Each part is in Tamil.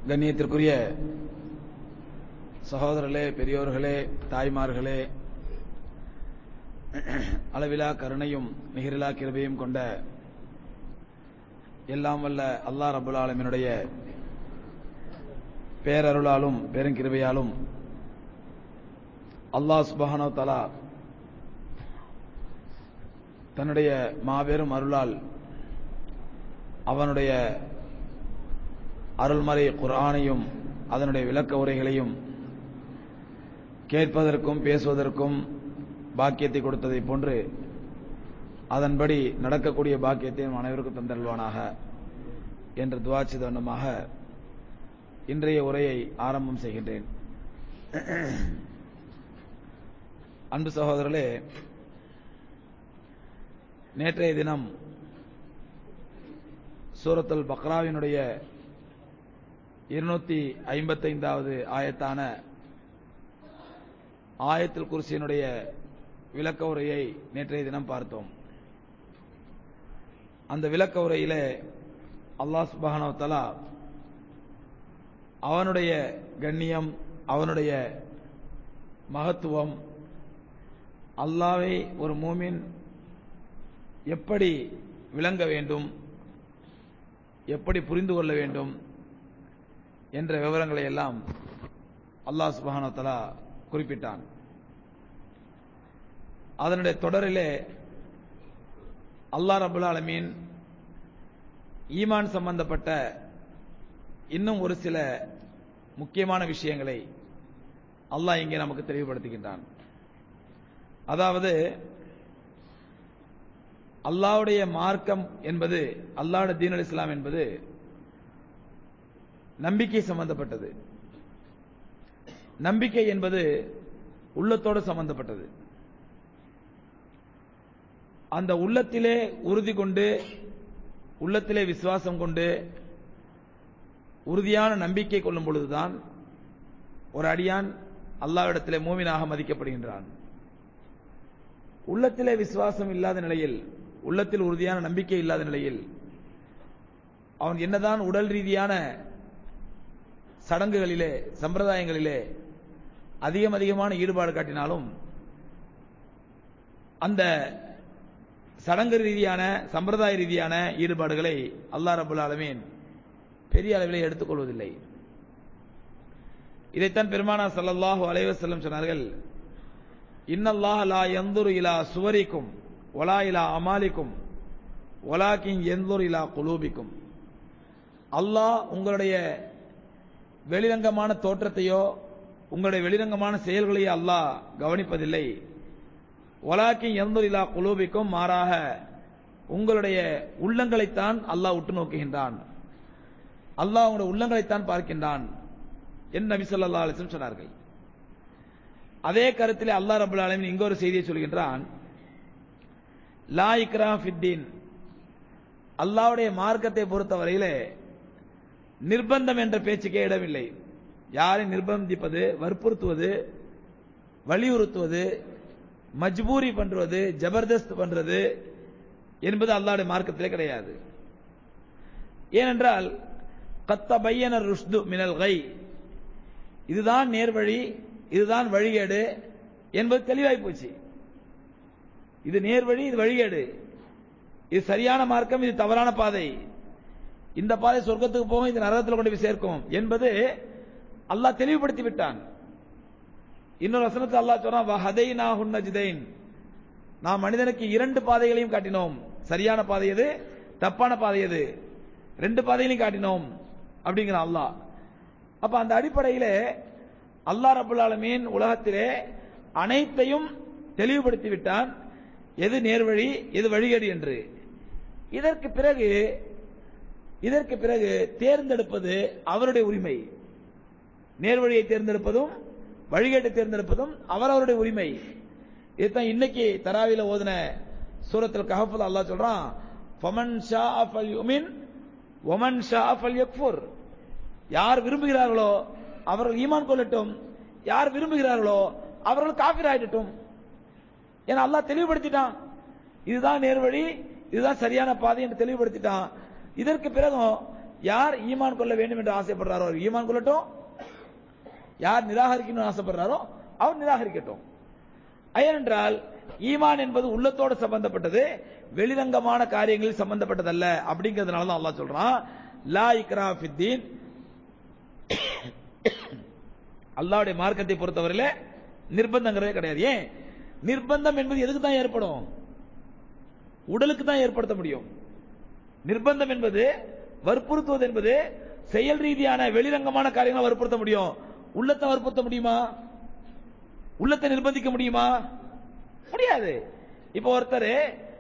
கண்ணியத்திற்குரிய சகோதரர்களே பெரியோர்களே தாய்மார்களே அளவிலா கருணையும் நிகரிலா கிருபையும் கொண்ட எல்லாம் வல்ல அல்லாஹ் ரபுல் ஆலமினுடைய பேரருளாலும் பெருங்கிருபையாலும் அல்லாஹ் சுபஹானோ தலா தன்னுடைய மாபெரும் அருளால் அவனுடைய அருள்மறை குர்ஆனையும் அதனுடைய விளக்க உரைகளையும் கேட்பதற்கும் பேசுவதற்கும் பாக்கியத்தை கொடுத்ததை போன்று அதன்படி நடக்கக்கூடிய பாக்கியத்தையும் அனைவருக்கும் தந்தருள்வானாக என்ற துவாட்சி தண்டமாக இன்றைய உரையை ஆரம்பம் செய்கின்றேன் அன்பு சகோதரர்களே நேற்றைய தினம் சூரத்துல் பக்ராவினுடைய இருநூத்தி ஐம்பத்தைந்தாவது ஆயத்தான ஆயத்தில் குர்சியினுடைய விளக்க உரையை நேற்றைய தினம் பார்த்தோம் அந்த விளக்க உரையிலே அல்லாஹ் சுபஹானோ தலா அவனுடைய கண்ணியம் அவனுடைய மகத்துவம் அல்லாவை ஒரு மூமின் எப்படி விளங்க வேண்டும் எப்படி புரிந்து கொள்ள வேண்டும் என்ற விவரங்களை எல்லாம் அல்லாஹ் சுபஹானோ தலா குறிப்பிட்டான் அதனுடைய தொடரிலே அல்லா ரபுல் ஆலமீன் ஈமான் சம்பந்தப்பட்ட இன்னும் ஒரு சில முக்கியமான விஷயங்களை அல்லாஹ் இங்கே நமக்கு தெளிவுபடுத்துகின்றான் அதாவது அல்லாவுடைய மார்க்கம் என்பது அல்லாவுடைய தீன் அல் இஸ்லாம் என்பது நம்பிக்கை சம்பந்தப்பட்டது நம்பிக்கை என்பது உள்ளத்தோடு சம்பந்தப்பட்டது அந்த உள்ளத்திலே உறுதி கொண்டு உள்ளத்திலே விசுவாசம் கொண்டு உறுதியான நம்பிக்கை கொள்ளும் பொழுதுதான் ஒரு அடியான் அல்லாவிடத்திலே மூமினாக மதிக்கப்படுகின்றான் உள்ளத்திலே விசுவாசம் இல்லாத நிலையில் உள்ளத்தில் உறுதியான நம்பிக்கை இல்லாத நிலையில் அவன் என்னதான் உடல் ரீதியான சடங்குகளிலே சம்பிரதாயங்களிலே அதிகம் அதிகமான ஈடுபாடு காட்டினாலும் அந்த சடங்கு ரீதியான சம்பிரதாய ரீதியான ஈடுபாடுகளை அல்லா ரபுல் ஆலமீன் பெரிய அளவிலே எடுத்துக்கொள்வதில்லை இதைத்தான் பெருமானா சல்லல்லாஹு அலைவசல்லம் சொன்னார்கள் இன்னல்லாஹ் லா எந்துரு இலா சுவரிக்கும் ஒலா இலா அமாலிக்கும் ஒலாக்கிங் எந்தூர் இலா குலூபிக்கும் அல்லாஹ் உங்களுடைய வெளிரங்கமான தோற்றத்தையோ உங்களுடைய வெளிரங்கமான செயல்களையோ அல்லாஹ் கவனிப்பதில்லை ஒலாக்கின் எந்தூர் இலா குலூபிக்கும் மாறாக உங்களுடைய உள்ளங்களைத்தான் அல்லாஹ் உற்று நோக்குகின்றான் அல்லாஹ் உங்களுடைய உள்ளங்களைத்தான் பார்க்கின்றான் என் நபி சொல்லா அலிஸ்லம் சொன்னார்கள் அதே கருத்திலே அல்லா ரபுல் ஆலமின் இங்க ஒரு செய்தியை சொல்கின்றான் லா இக்ரா ஃபித்தீன் அல்லாவுடைய மார்க்கத்தை பொறுத்தவரையிலே நிர்பந்தம் என்ற பேச்சுக்கே இடமில்லை யாரை நிர்பந்திப்பது வற்புறுத்துவது வலியுறுத்துவது மஜ்பூரி பண்றது ஜபர்தஸ்த் பண்றது என்பது அல்லாவுடைய மார்க்கத்திலே கிடையாது ஏனென்றால் கத்த பையன ருஷ்து மினல் கை இதுதான் நேர்வழி இதுதான் வழிகேடு என்பது தெளிவாய் போச்சு இது நேர்வழி இது வழிகேடு இது சரியான மார்க்கம் இது தவறான பாதை இந்த பாதை சொர்க்கத்துக்கு போகும் இது நரகத்தில் கொண்டு போய் சேர்க்கும் என்பது அல்லாஹ் தெளிவுபடுத்தி விட்டான் இன்னொரு வசனத்தில் அல்லாஹ் சொன்னான் ஹதை நஜ்தைன் நாம் மனிதனுக்கு இரண்டு பாதைகளையும் காட்டினோம் சரியான பாதை எது தப்பான பாதை எது ரெண்டு பாதைகளையும் காட்டினோம் அப்படிங்கிற அல்லாஹ் அப்ப அந்த அடிப்படையிலே அல்லாஹ் ரபுல் ஆலமீன் உலகத்திலே அனைத்தையும் தெளிவுபடுத்தி விட்டான் எது நேர்வழி எது வழிகேடு என்று இதற்கு பிறகு இதற்கு பிறகு தேர்ந்தெடுப்பது அவருடைய உரிமை நேர்வழியை தேர்ந்தெடுப்பதும் வழிகேட்டை தேர்ந்தெடுப்பதும் அவரவருடைய உரிமை இதுதான் இன்னைக்கு தராவில ஓதுன சூரத்தில் கஹஃபுல் அல்லாஹ் சொல்றான் ஃபமன் ஷா ஃபல் யுமின் ஒமன் ஷா ஃபல் யக்ஃபுர் யார் விரும்புகிறார்களோ அவர்கள் ஈமான் கொள்ளட்டும் யார் விரும்புகிறார்களோ அவர்கள் காபிர் ஆயிடட்டும் ஏன்னா அல்லாஹ் தெளிவுபடுத்திட்டான் இதுதான் நேர்வழி இதுதான் சரியான பாதை என்று தெளிவுபடுத்திட்டான் இதற்கு பிறகும் யார் ஈமான் கொள்ள வேண்டும் என்று ஆசைப்படுறாரோ அவர் ஈமான் கொள்ளட்டும் யார் நிராகரிக்கணும்னு ஆசைப்படுறாரோ அவர் நிராகரிக்கட்டும் ஏனென்றால் ஈமான் என்பது உள்ளத்தோடு சம்பந்தப்பட்டது வெளிரங்கமான காரியங்களில் சம்பந்தப்பட்டதல்ல அப்படிங்கிறதுனால தான் அல்லாஹ் சொல்றான் லா இக்ரா ஃபித்தீன் அல்லாஹ்வுடைய மார்க்கத்தை பொறுத்தவரையில நிர்பந்தங்கிறதே கிடையாது ஏன் நிர்பந்தம் என்பது எதுக்கு தான் ஏற்படும் உடலுக்கு தான் ஏற்படுத்த முடியும் நிர்பந்தம் என்பது வற்புறுத்துவது என்பது செயல் ரீதியான வெளிரங்கமான காரியங்களை வற்புறுத்த முடியும் உள்ளத்தை வற்புறுத்த முடியுமா உள்ளத்தை நிர்பந்திக்க முடியுமா முடியாது இப்போ ஒருத்தர்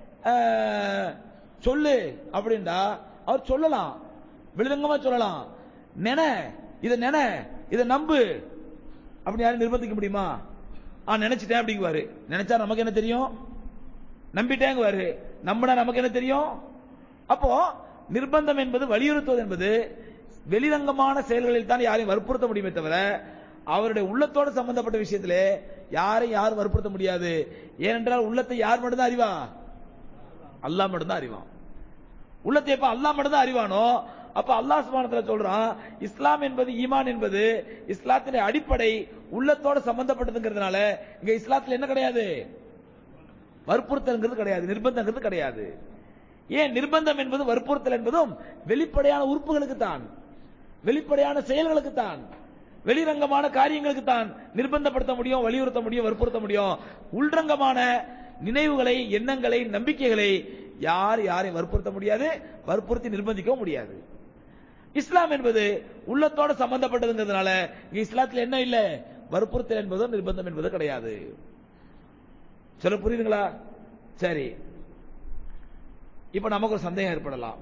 சொல்லு அப்படின்டா அவர் சொல்லலாம் வெளிரங்கமா சொல்லலாம் நென இத நென இத நம்பு அப்படி யாரும் நிர்பந்திக்க முடியுமா ஆ நினைச்சிட்டேன் அப்படிங்குவாரு நினைச்சா நமக்கு என்ன தெரியும் நம்பிட்டேங்குவாரு நம்பினா நமக்கு என்ன தெரியும் அப்போ நிர்பந்தம் என்பது வலியுறுத்துவது என்பது வெளிரங்கமான செயல்களில் தான் யாரையும் வற்புறுத்த முடியுமே தவிர அவருடைய உள்ளத்தோடு சம்பந்தப்பட்ட விஷயத்திலே யாரையும் யாரும் வற்புறுத்த முடியாது ஏனென்றால் உள்ளத்தை யார் மட்டும்தான் அறிவா அல்லாஹ் மட்டும்தான் அறிவான் உள்ளத்தை எப்ப அல்லாஹ் மட்டும்தான் அறிவானோ அப்ப அல்லாஹ் சுபானத்துல சொல்றான் இஸ்லாம் என்பது ஈமான் என்பது இஸ்லாத்தினுடைய அடிப்படை உள்ளத்தோட சம்பந்தப்பட்டதுங்கிறதுனால இங்க இஸ்லாத்துல என்ன கிடையாது வற்புறுத்தல்ங்கிறது கிடையாது நிர்பந்தங்கிறது கிடையாது ஏன் நிர்பந்தம் என்பது வற்புறுத்தல் என்பதும் வெளிப்படையான உறுப்புகளுக்கு தான் வெளிப்படையான செயல்களுக்கு தான் வெளிரங்கமான காரியங்களுக்கு தான் நிர்பந்தப்படுத்த முடியும் வலியுறுத்த முடியும் வற்புறுத்த முடியும் உள்ரங்கமான நினைவுகளை எண்ணங்களை நம்பிக்கைகளை யார் யாரையும் வற்புறுத்த முடியாது வற்புறுத்தி நிர்பந்திக்கவும் முடியாது இஸ்லாம் என்பது உள்ளத்தோட சம்பந்தப்பட்டதுங்கிறதுனால இங்க இஸ்லாத்துல என்ன இல்ல வற்புறுத்தல் என்பதோ நிர்பந்தம் என்பதோ கிடையாது சொல்ல புரியுதுங்களா சரி இப்ப நமக்கு ஒரு சந்தேகம் ஏற்படலாம்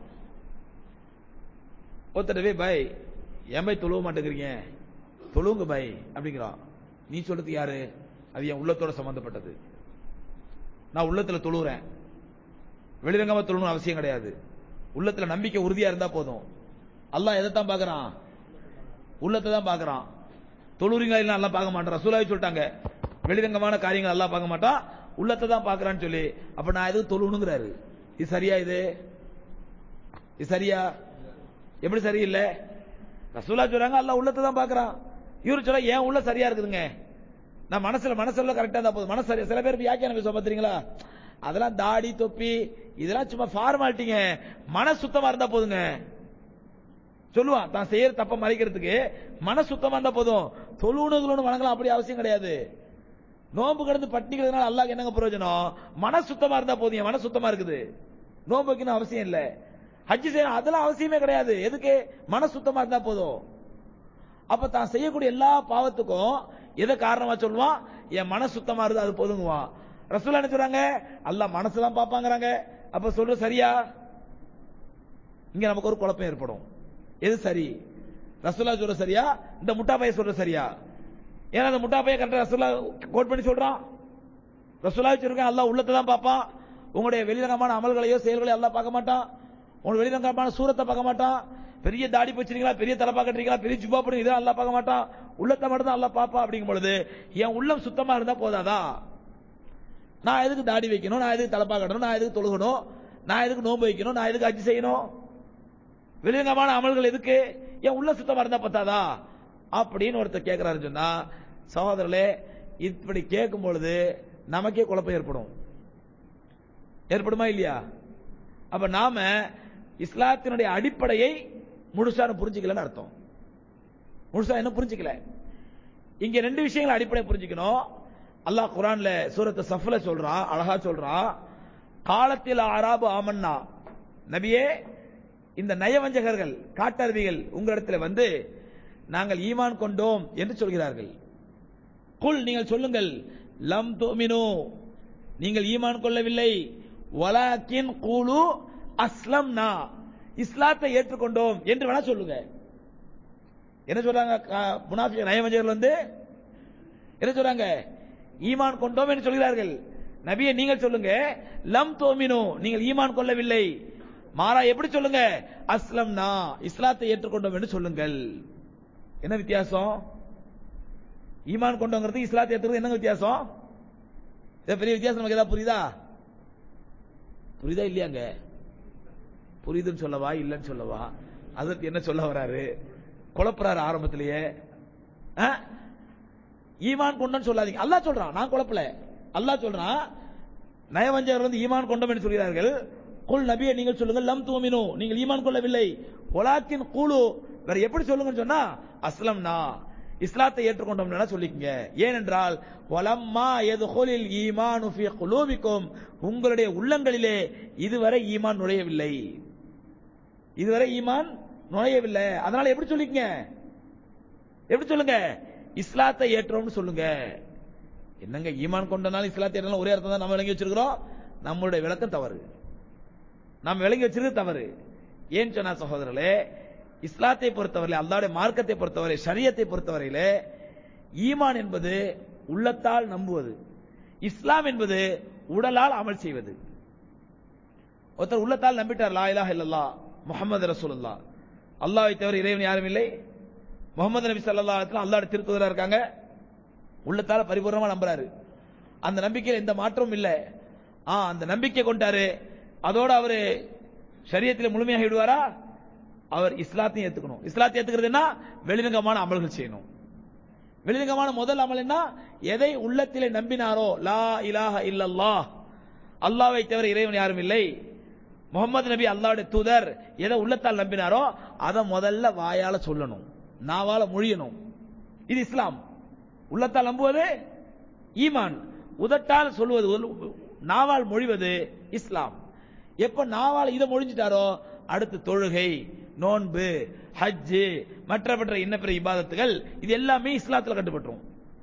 ஒருத்தடவே பை என் பை தொழுவ மாட்டேங்கிறீங்க தொழுவுங்க பை அப்படிங்கிறான் நீ சொல்றது யாரு அது என் உள்ளத்தோட சம்பந்தப்பட்டது நான் உள்ளத்துல தொழுறேன் வெளிரங்கமா தொழணும் அவசியம் கிடையாது உள்ளத்துல நம்பிக்கை உறுதியா இருந்தா போதும் அல்லாஹ் எதைத்தான் பாக்குறான் உள்ளத்தை தான் பாக்குறான் தொழுறீங்களா இல்ல நல்லா பார்க்க மாட்டான் ரசூலாவே சொல்லிட்டாங்க வெளிரங்கமான காரியங்கள் எல்லாம் பார்க்க மாட்டான் உள்ளத்தை தான் பாக்குறான்னு சொல்லி அப்ப நான் எதுவும் தொழுணுங்கிறாரு இது சரியா இது இது சரியா எப்படி சரியில்லை ரசூலா சொல்றாங்க அல்லாஹ் உள்ளத்தை தான் பாக்குறான் இவரு சொல்ல ஏன் உள்ள சரியா இருக்குதுங்க நான் மனசுல மனசுல கரெக்டா தான் போகுது மனசு சரியா சில பேர் வியாக்கியானம் பேசுவோம் பாத்தீங்களா அதெல்லாம் தாடி தொப்பி இதெல்லாம் சும்மா ஃபார்மாலிட்டிங்க மன சுத்தமா இருந்தா போதுங்க சொல்லுவான் தான் செய்யற தப்ப மறைக்கிறதுக்கு மன சுத்தமா இருந்தா போதும் தொழுணுகளோடு வணங்கலாம் அப்படி அவசியம் கிடையாது நோன்பு கிடந்து பட்டிக்கிறதுனால அல்லாஹ் என்னங்க பிரயோஜனம் மன சுத்தமா இருந்தா போதும் என் மன சுத்தமா இருக்குது நோன்பு வைக்கணும் அவசியம் இல்ல ஹஜ் செய்யணும் அதெல்லாம் அவசியமே கிடையாது எதுக்கு மன சுத்தமா இருந்தா போதும் அப்ப தான் செய்யக்கூடிய எல்லா பாவத்துக்கும் எதை காரணமா சொல்லுவான் என் மன சுத்தமா இருந்தா அது போதுங்குவான் ரசூலா என்ன சொல்றாங்க அல்லாஹ் மனசுலாம் பாப்பாங்கறாங்க அப்ப சொல்ற சரியா இங்க நமக்கு ஒரு குழப்பம் ஏற்படும் எது சரி ரசூலா சொல்ற சரியா இந்த முட்டா பைய சொல்ற சரியா ஏன்னா அந்த முட்டா பைய கரெக்டா ரசூலா கோட் பண்ணி சொல்றான் ரசூலா வச்சிருக்கேன் அல்லாஹ் உள்ளத்தை தான் பார்ப்பான் உங்களுடைய வெளிரங்கமான அமல்களையோ செயல்களையோ அல்லாஹ் பார்க்க மாட்டான் உங்களுடைய வெளிரங்கமான சூரத்தை பார்க்க மாட்டான் பெரிய தாடி வச்சிருக்கீங்களா பெரிய தலப்பா கட்டுறீங்களா பெரிய ஜுபா பண்ணி இதெல்லாம் அல்லாஹ் பார்க்க மாட்டான் உள்ளத்தை மட்டும் தான் அல்லாஹ் பார்ப்பா அப்படிங்கும் பொழுது என் உள்ளம் சுத்தமா இருந்தா போதாதா நான் எதுக்கு தாடி வைக்கணும் நான் எதுக்கு தலப்பா கட்டணும் நான் எதுக்கு தொழுகணும் நான் எதுக்கு நோன்பு வைக்கணும் நான் எதுக்கு அஜி செய்யணும் வெளிரங்கமான அமல்கள் எதுக்கு என் உள்ள சுத்தமா இருந்தா பத்தாதா அப்படின்னு ஒருத்தர் கேட்கிறாரு சொன்னா சகோதரர்களே இப்படி கேட்கும் பொழுது நமக்கே குழப்பம் ஏற்படும் ஏற்படுமா இல்லையா அப்ப நாம இஸ்லாத்தினுடைய அடிப்படையை முழுசா புரிஞ்சுக்கலன்னு அர்த்தம் முழுசா என்ன புரிஞ்சுக்கல இங்க ரெண்டு விஷயங்களை அடிப்படை புரிஞ்சுக்கணும் அல்லாஹ் குரான்ல சூரத்து சஃப்ல சொல்றான் அழகா சொல்றான் காலத்தில் ஆராபு ஆமன்னா நபியே இந்த நயவஞ்சகர்கள் காட்டருவிகள் உங்களிடத்துல வந்து நாங்கள் ஈமான் கொண்டோம் என்று சொல்கிறார்கள் குல் நீங்கள் சொல்லுங்கள் லம் தோமினோ நீங்கள் ஈமான் கொள்ளவில்லை வலாக்கின் கூலு அஸ்லம்னா இஸ்லாத்தை ஏற்றுக்கொண்டோம் என்று வேணா சொல்லுங்க என்ன சொல்றாங்க முனாஃபி நயவஞ்சகர்கள் வந்து என்ன சொல்றாங்க ஈமான் கொண்டோம் என்று சொல்கிறார்கள் நபியை நீங்கள் சொல்லுங்க லம் தோமினோ நீங்கள் ஈமான் கொள்ளவில்லை மாறா எப்படி சொல்லுங்க அஸ்லம்னா இஸ்லாத்தை ஏற்றுக்கொண்டோம் என்று சொல்லுங்கள் என்ன வித்தியாசம் ஈமான் கொண்டோங்கிறது இஸ்லாத்தை ஏற்றுக்கிறது என்ன வித்தியாசம் இது பெரிய வித்தியாசம் நமக்கு ஏதாவது புரியுதா புரியுதா இல்லையாங்க புரியுதுன்னு சொல்லவா இல்லைன்னு சொல்லவா அதற்கு என்ன சொல்ல வராரு குழப்புறாரு ஆரம்பத்திலேயே ஆ? ஈமான் கொண்டன்னு சொல்லாதீங்க அல்லாஹ் சொல்றான் நான் குழப்பல அல்லாஹ் சொல்றான் நயவஞ்சகர் வந்து ஈமான் கொண்டோம் என்று சொல்கிறார்கள் குல் நபியை நீங்கள் சொல்லுங்கள் லம் தூமினு நீங்கள் ஈமான் கொள்ளவில்லை ஒலாக்கின் கூலு வேற எப்படி சொல்லுங்கன்னு சொன்னா அஸ்லம்னா இஸ்லாத்தை ஏற்றுக்கொண்டோம்னா சொல்லிக்கங்க ஏனென்றால் வலம்மா எதுகோலில் ஈமானு ஃபீ குலூபிக்கும் உங்களுடைய உள்ளங்களிலே இதுவரை ஈமான் நுழையவில்லை இதுவரை ஈமான் நுழையவில்லை அதனால எப்படி சொல்லிக்கங்க எப்படி சொல்லுங்க இஸ்லாத்தை ஏற்றோம்னு சொல்லுங்க என்னங்க ஈமான் கொண்டனால இஸ்லாத்தை ஏற்றலாம் ஒரே அர்த்தம் தான் நம்ம விளங்கி வச்சிருக்கிறோம் நம்மளுடைய விளக்கம் தவறு நாம் விளங்கி வச்சிருக்கிறது தவறு ஏன் சொன்னா சகோதரர்களே இஸ்லாத்தை பொறுத்தவரை அல்லாவுடைய மார்க்கத்தை பொறுத்தவரை ஷரியத்தை பொறுத்தவரையிலே ஈமான் என்பது உள்ளத்தால் நம்புவது இஸ்லாம் என்பது உடலால் அமல் செய்வது ஒருத்தர் உள்ளத்தால் நம்பிட்டார் லா இலாஹ இல்லல்லாஹ் முஹம்மது ரசூலுல்லாஹ் அல்லாஹ்வை தவிர இறைவன் யாரும் இல்லை முகமது நபி ஸல்லல்லாஹு அலைஹி வஸல்லம் அல்லாஹ்வுடைய திருத்தூதரா இருக்காங்க உள்ளத்தால பரிபூர்ணமா நம்புறாரு அந்த நம்பிக்கையில் எந்த மாற்றமும் இல்லை ஆ அந்த நம்பிக்கை கொண்டாரு அதோட அவரு ஷரியத்தில் முழுமையாக விடுவாரா அவர் இஸ்லாத்தையும் ஏத்துக்கணும் இஸ்லாத்தை ஏத்துக்கிறது என்ன வெளிரங்கமான அமல்கள் செய்யணும் வெளிரங்கமான முதல் அமல் என்ன எதை உள்ளத்திலே நம்பினாரோ லா இலாஹ இல்லல்லாஹ் அல்லாஹ்வை தவிர இறைவன் யாரும் இல்லை முகமது நபி அல்லாஹ்வுடைய தூதர் எதை உள்ளத்தால் நம்பினாரோ அதை முதல்ல வாயால சொல்லணும் நாவால மொழியணும் இது இஸ்லாம் உள்ளத்தால் நம்புவது ஈமான் உதட்டால் சொல்வது உல்- நாவால் மொழிவது இஸ்லாம் எப்ப நாவால் இதை மொழிஞ்சிட்டாரோ அடுத்து தொழுகை நோன்பு ஹஜ்ஜு மற்ற மற்ற இன்ன பிற இபாதத்துகள் இது எல்லாமே இஸ்லாத்துல கட்டுப்பட்டுரும்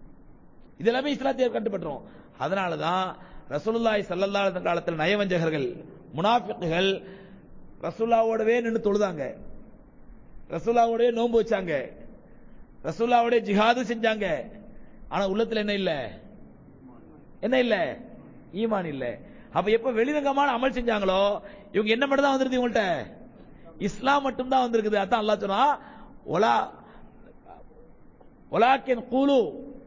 இது எல்லாமே இஸ்லாத்தில் கட்டுப்பட்டுரும் அதனால தான் ரசூலுல்லாஹி ஸல்லல்லாஹு அலைஹி வஸல்லம் காலத்தில் நயவஞ்சகர்கள் முனாஃபிக்குகள் ரசூலுல்லாவோடவே நின்று தொழுதாங்க ரசூலுல்லாவோடவே நோன்பு வச்சாங்க ரசூலுல்லாவோடவே ஜிஹாது செஞ்சாங்க ஆனா உள்ளத்துல என்ன இல்ல என்ன இல்ல ஈமான் இல்ல அப்ப எப்ப வெளிரங்கமான அமல் செஞ்சாங்களோ இவங்க என்ன மட்டும் தான் வந்திருக்கு இவங்கள்ட்ட இஸ்லாம் மட்டும் தான் வந்திருக்குது அதான் அல்லாஹ் சொன்னா ஒலா ஒலாக்கின் கூலு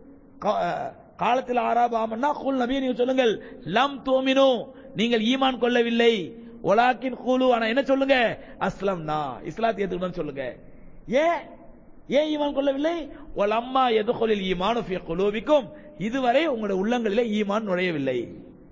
காலத்தில் ஆராப ஆமன்னா கூல் நபியை நீங்க சொல்லுங்கள் லம் தோமினு நீங்கள் ஈமான் கொள்ளவில்லை ஒலாக்கின் கூலு ஆனா என்ன சொல்லுங்க அஸ்லம்னா இஸ்லாத்தை ஏத்துக்கணும்னு சொல்லுங்க ஏன் ஏன் ஈமான் கொள்ளவில்லை ஒல் அம்மா எதுகொலில் ஈமானு ஃபி குலூபிக்கும் இதுவரை உங்களுடைய உள்ளங்களிலே ஈமான் நுழையவில்லை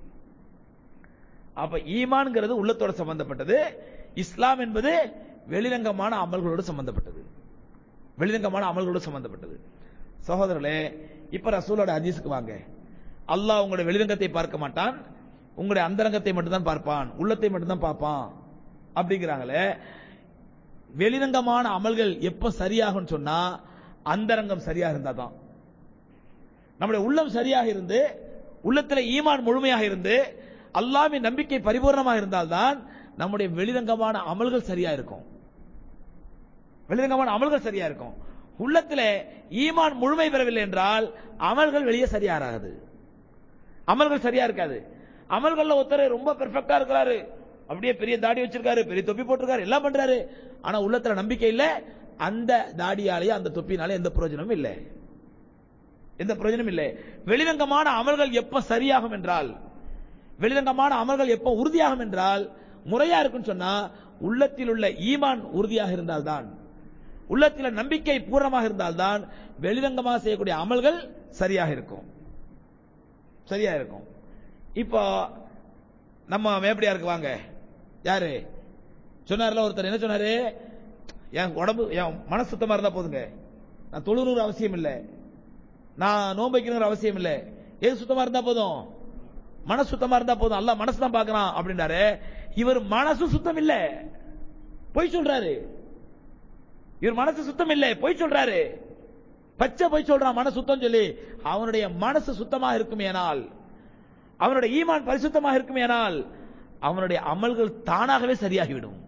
அப்ப ஈமான்ங்கிறது உள்ளத்தோட சம்பந்தப்பட்டது இஸ்லாம் என்பது வெளிரங்கமான அமல்களோடு சம்பந்தப்பட்டது வெளிரங்கமான அமல்களோடு சம்பந்தப்பட்டது சகோதரர்களே இப்ப ரசூலோட ஹதீஸுக்கு வாங்க அல்லாஹ் உங்களுடைய வெளிரங்கத்தை பார்க்க மாட்டான் உங்களுடைய அந்தரங்கத்தை மட்டும்தான் பார்ப்பான் உள்ளத்தை மட்டும்தான் பார்ப்பான் அப்படிங்கிறாங்களே வெளிரங்கமான அமல்கள் எப்ப சரியாகும் சொன்னா அந்தரங்கம் சரியாக இருந்தாதான் நம்முடைய உள்ளம் சரியாக இருந்து உள்ளத்துல ஈமான் முழுமையாக இருந்து அல்லாஹ்வின் நம்பிக்கை பரிபூர்ணமாக இருந்தால்தான் நம்முடைய வெளிரங்கமான அமல்கள் சரியா இருக்கும் வெளிரங்கமான அமல்கள் சரியா இருக்கும் உள்ளத்துல ஈமான் முழுமை பெறவில்லை என்றால் அமல்கள் வெளியே சரியாராது அமல்கள் சரியா இருக்காது அமல்கள்ல ஒருத்தர் ரொம்ப பெர்ஃபெக்டா இருக்கிறாரு அப்படியே பெரிய தாடி வச்சிருக்காரு பெரிய தொப்பி போட்டிருக்காரு எல்லாம் பண்றாரு ஆனா உள்ளத்துல நம்பிக்கை இல்ல அந்த தாடியாலேயே அந்த தொப்பினாலே எந்த பிரயோஜனமும் இல்லை எந்த பிரயோஜனம் இல்லை வெளிரங்கமான அமல்கள் எப்ப சரியாகும் என்றால் வெளிரங்கமான அமல்கள் எப்ப உறுதியாகும் என்றால் முறையா இருக்குன்னு சொன்னா உள்ளத்தில் உள்ள ஈமான் உறுதியாக இருந்தால்தான் உள்ளத்தில் நம்பிக்கை பூர்ணமாக இருந்தால்தான் வெளிரங்கமாக செய்யக்கூடிய அமல்கள் சரியாக இருக்கும் சரியா இருக்கும் இப்போ நம்ம மேப்படியாருக்கு வாங்க யாரு சொன்னார்ல ஒருத்தர் என்ன சொன்னாரு என் உடம்பு என் மனசு சுத்தமா இருந்தா போதுங்க நான் தொழுநூறு அவசியம் இல்லை நான் நோன்பு வைக்கணுங்கிற அவசியம் இல்லை எது சுத்தமா இருந்தா போதும் மனசு சுத்தமா இருந்தா போதும் அல்லாஹ் மனசு தான் பார்க்கறான் அப்படின்றாரு இவர் மனசு சுத்தம் இல்ல பொய் சொல்றாரு இவர் மனசு சுத்தம் இல்லை பொய் சொல்றாரு பச்சை பொய் சொல்றான் மனசு சுத்தம் சொல்லி அவனுடைய மனசு சுத்தமாக இருக்குமேனால் அவனுடைய ஈமான் பரிசுத்தமாக இருக்குமேனால் அவனுடைய அமல்கள் தானாகவே சரியாகிவிடும்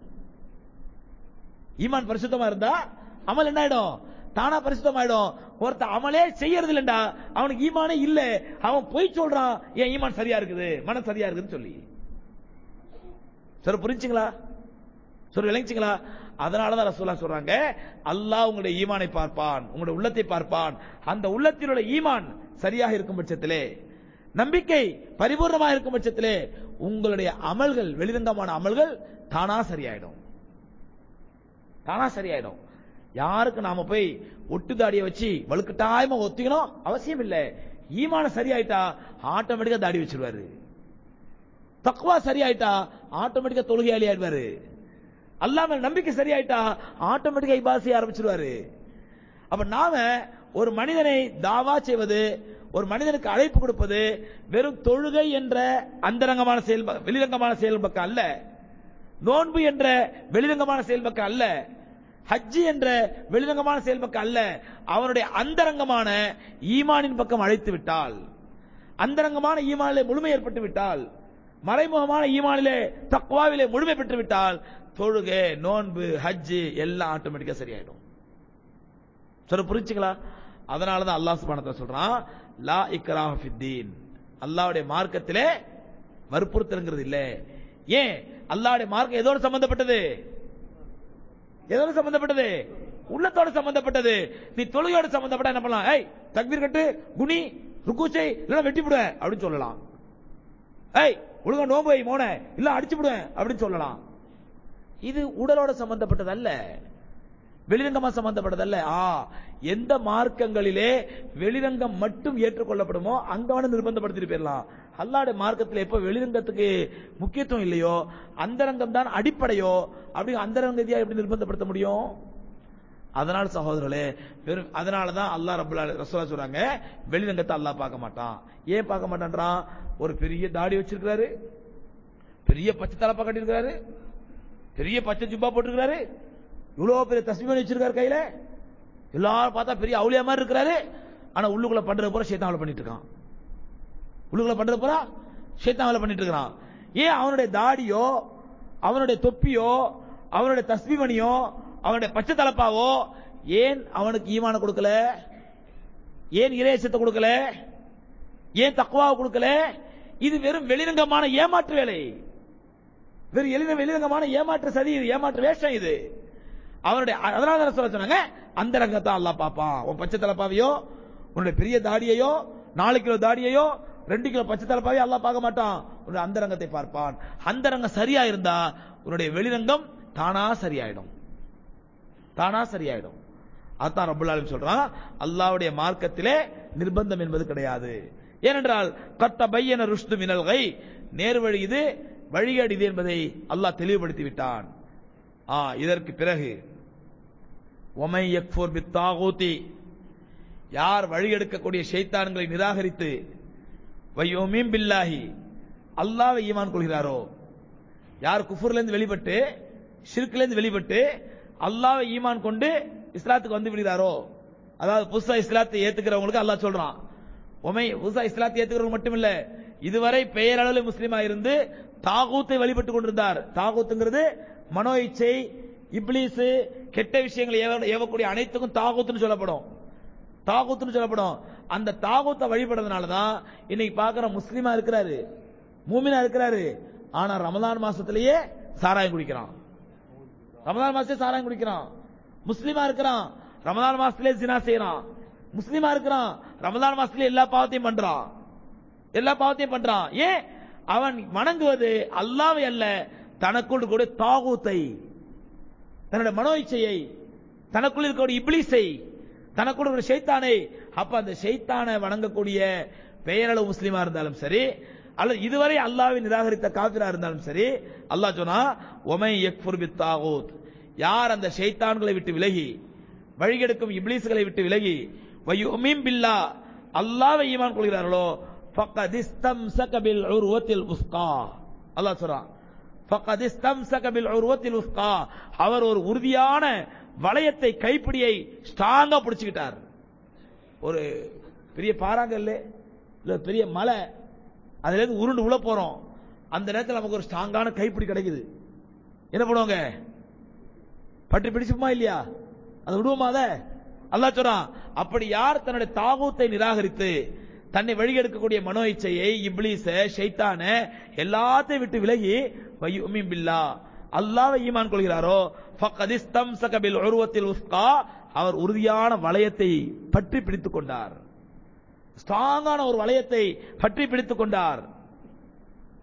ஈமான் பரிசுத்தமா இருந்தா அமல் என்ன ஆயிடும் தானா பரிசுத்தமாயிடும் ஒருத்த அமலே செய்யறது இல்லண்டா அவனுக்கு ஈமானே இல்ல அவன் பொய் சொல்றான் என் ஈமான் சரியா இருக்குது மனம் சரியா இருக்குன்னு சொல்லி சார் புரிஞ்சுங்களா சொல்லி விளங்கிச்சிங்களா அதனாலதான் ரசூலா சொல்றாங்க அல்லாஹ் உங்களுடைய ஈமானை பார்ப்பான் உங்களுடைய உள்ளத்தை பார்ப்பான் அந்த உள்ளத்தில் உள்ள ஈமான் சரியாக இருக்கும் பட்சத்திலே நம்பிக்கை பரிபூர்ணமாக இருக்கும் பட்சத்திலே உங்களுடைய அமல்கள் வெளிரங்கமான அமல்கள் தானா சரியாயிடும் தானா சரியாயிடும் யாருக்கு நாம போய் ஒட்டு தாடியை வச்சு வலுக்கட்டாயமா ஒத்திக்கணும் அவசியம் இல்ல ஈமான சரியாயிட்டா ஆட்டோமேட்டிக்கா தாடி வச்சிருவாரு தக்குவா சரியாயிட்டா ஆட்டோமேட்டிக்கா தொழுகையாளி ஆயிடுவாரு அல்லாஹ் மேல நம்பிக்கை சரியாயிட்டா ஆட்டோமேட்டிக்கா இபாதத் செய்ய ஆரம்பிச்சிருவாரு அப்ப நாம ஒரு மனிதனை தாவா செய்வது ஒரு மனிதனுக்கு அழைப்பு கொடுப்பது வெறும் தொழுகை என்ற அந்தரங்கமான செயல் ப- வெளிரங்கமான செயல் பக்கம் அல்ல நோன்பு என்ற வெளிரங்கமான செயல் பக்கம் அல்ல ஹஜ்ஜி என்ற வெளிரங்கமான செயல் பக்கம் அல்ல அவனுடைய அந்தரங்கமான ஈமானின் பக்கம் அழைத்து விட்டால் அந்தரங்கமான ஈமானிலே முழுமை ஏற்பட்டு விட்டால் மறைமுகமான ஈமானிலே தக்வாவிலே முழுமை பெற்று விட்டால் தொழுகை நோன்பு ஹஜ்ஜு எல்லாம் ஆட்டோமேட்டிக்கா சரியாயிடும் சொல்ல புரிஞ்சுங்களா அதனால தான் அல்லாஹ் சுப்ஹானஹு வ சொல்றான் லா இக்ராஹ ஃபித்தீன் அல்லாஹ்வுடைய மார்க்கத்திலே வற்புறுத்தல்ங்கிறது இல்ல ஏன் அல்லாஹ்வுடைய மார்க்கம் எதோடு சம்பந்தப்பட்டது எதோடு சம்பந்தப்பட்டது உள்ளத்தோடு சம்பந்தப்பட்டது நீ தொழுகையோடு சம்பந்தப்பட்ட என்ன பண்ணலாம் ஏய் தக்பீர் கட்டு குனி ருக்கூச்சை இல்ல வெட்டி விடுவேன் அப்படின்னு சொல்லலாம் ஏய் ஒழுங்கா நோம்பு வை மோன இல்ல அடிச்சு விடுவேன் அப்படின்னு சொல்லலாம் இது உடலோட சம்பந்தப்பட்டது அல்ல வெளிரங்கமா சம்பந்தப்பட்டதல்ல ஆ எந்த மார்க்கங்களிலே வெளிரங்கம் மட்டும் ஏற்றுக்கொள்ளப்படுமோ அங்க வேணா நிர்பந்தப்படுத்திட்டு போயிடலாம் அல்லாஹ்வுடைய மார்க்கத்தில் எப்ப வெளிரங்கத்துக்கு முக்கியத்துவம் இல்லையோ அந்தரங்கம் தான் அடிப்படையோ அப்படி அந்தரங்கதியா எப்படி நிர்பந்தப்படுத்த முடியும் அதனால சகோதரர்களே வெறும் அதனால தான் அல்லாஹ் ரப்பல் ஆல- ரசூலா சொல்றாங்க வெளிரங்கத்தை அல்லாஹ் பார்க்க மாட்டான் ஏன் பார்க்க மாட்டான்றான் ஒரு பெரிய தாடி வச்சிருக்காரு பெரிய பச்சை தலப்பா கட்டியிருக்காரு பெரிய பச்சை ஜுப்பா போட்டிருக்காரு இவ்வளவு பெரிய தஸ்மீன் வச்சிருக்காரு கையில எல்லாரும் பார்த்தா பெரிய அவுளியா மாதிரி இருக்கிறாரு ஆனா உள்ளுக்குள்ள பண்றது பூரா சேத்தான் வேலை பண்ணிட்டு இருக்கான் உள்ளுக்குள்ள பண்றது பூரா சேத்தான் வேலை பண்ணிட்டு இருக்கிறான் ஏன் அவனுடைய தாடியோ அவனுடைய தொப்பியோ அவனுடைய தஸ்மிமணியோ அவனுடைய பச்சை தலப்பாவோ ஏன் அவனுக்கு ஈமான கொடுக்கல ஏன் இறையச்சத்தை கொடுக்கல ஏன் தக்குவாவை கொடுக்கல இது வெறும் வெளிரங்கமான ஏமாற்று வேலை வெறும் எளித வெளிரங்கமான ஏமாற்று சதி இது ஏமாற்று வேஷம் இது அவனுடைய அதனால தான் சொல்ல சொன்னாங்க அந்த ரங்கத்தை அல்லாஹ் பார்ப்பான் உன் பச்சை தலப்பாவையோ உன்னுடைய பெரிய தாடியையோ நாலு கிலோ தாடியையோ ரெண்டு கிலோ பச்சை தலப்பாவையோ அல்லாஹ் பார்க்க மாட்டான் உன்னுடைய அந்த ரங்கத்தை பார்ப்பான் அந்த ரங்கம் சரியா இருந்தா உன்னுடைய வெளிரங்கம் தானா சரியாயிடும் தானா சரியாயிடும் அதான் ரப்புல் ஆலமீன் சொல்றான் அல்லாஹ்வுடைய மார்க்கத்திலே நிர்பந்தம் என்பது கிடையாது ஏனென்றால் கத்த பையன ருஷ்து மினல் கை நேர்வழி இது வழிகேடு இது என்பதை அல்லாஹ் தெளிவுபடுத்தி விட்டான் ஆ இதற்கு பிறகு ஒமை யக்ஃபூர் பித்தாகூதி யார் வழியெடுக்கக்கூடிய ஷைத்தான்களை நிராகரித்து வையோமீம் பில்லாஹி அல்லாஹ்வை ஈமான் கொள்கிறாரோ யார் குஃபுர்ல இருந்து வெளிப்பட்டு ஷிர்க்ல இருந்து வெளிப்பட்டு அல்லாஹ்வை ஈமான் கொண்டு இஸ்லாத்துக்கு வந்து விடுகிறாரோ அதாவது புதுசா இஸ்லாத்தை ஏத்துக்கிறவங்களுக்கு அல்லாஹ் சொல்றான் உமை புதுசா இஸ்லாத்தை ஏத்துக்கிறவங்க மட்டும் இல்ல இதுவரை பெயரளவில் முஸ்லீமா இருந்து தாகூத்தை வழிபட்டு கொண்டிருந்தார் தாகூத்துங்கிறது மனோ இச்சை இப்லீஸ் கெட்ட விஷயங்களை ஏவ- ஏவக்கூடிய அனைத்துக்கும் தாகூத்துன்னு சொல்லப்படும் தாகூத்துன்னு சொல்லப்படும் அந்த தாகூத்தை வழிபடுறதுனால தான் இன்னைக்கு பார்க்கிற முஸ்லீமா இருக்கிறாரு மூமினா இருக்கிறாரு ஆனா ரமலான் மாசத்திலேயே சாராயம் குடிக்கிறான் ரமலான் மாசத்திலே சாராயம் குடிக்கிறான் முஸ்லீமா இருக்கிறான் ரமலான் மாசத்திலே ஜினா செய்யறான் முஸ்லீமா இருக்கிறான் ரமலான் மாசத்திலே எல்லா பாவத்தையும் பண்றான் எல்லா பாவத்தையும் பண்றான் ஏன் அவன் வணங்குவது அல்லாவை அல்ல தனக்குள் கூட தாகூத்தை தன்னுடைய மனோ இச்சையை தனக்குள் இருக்கக்கூடிய இப்லீஸை தனக்குள் இருக்கிற ஷைத்தானை அப்ப அந்த ஷைத்தானை வணங்கக்கூடிய பெயரளவு முஸ்லீமா இருந்தாலும் சரி அல்லது இதுவரை அல்லாவை நிராகரித்த காபிரா இருந்தாலும் சரி அல்லாஹ் சொன்னா ஒமை யக்ஃபுர் பித் தாகூத் யார் அந்த ஷைத்தான்களை விட்டு விலகி வழிகெடுக்கும் இப்லீஸ்களை விட்டு விலகி வயுமின் பில்லா அல்லாஹ்வை ஈமான் கொள்கிறார்களோ ஃபக்கத் இஸ்தம்சக பில் உர்வத்தில் உஸ்கா அல்லாஹ் சொல்றான் ஃபக்கத் இஸ்தம்சக பில் உர்வத்தில் உஸ்கா அவர் ஒரு உறுதியான வளையத்தை கைப்பிடியை ஸ்ட்ராங்கா பிடிச்சுக்கிட்டார் ஒரு பெரிய பாறாங்கல்ல இல்ல பெரிய மலை அதுல இருந்து உருண்டு உள்ள போறோம் அந்த நேரத்தில் நமக்கு ஒரு ஸ்ட்ராங்கான கைப்பிடி கிடைக்குது என்ன பண்ணுவாங்க பற்றி பிடிச்சுமா இல்லையா அதை விடுவோமா அதை அல்லாஹ் சொல்றான் அப்படி யார் தன்னுடைய தாகூத்தை நிராகரித்து தன்னை வழிகெடுக்கக்கூடிய மனோ இச்சையை இப்லீஸ ஷைத்தான எல்லாத்தையும் விட்டு விலகி வயுமின் பில்லா அல்லாஹ்வை ஈமான் கொள்கிறாரோ ஃபக்கத் இஸ்தம்சக பில் உர்வத்தில் உஸ்கா அவர் உறுதியான வளையத்தை பற்றி பிடித்துக் கொண்டார் ஸ்ட்ராங்கான ஒரு வளையத்தை பற்றி பிடித்துக் கொண்டார்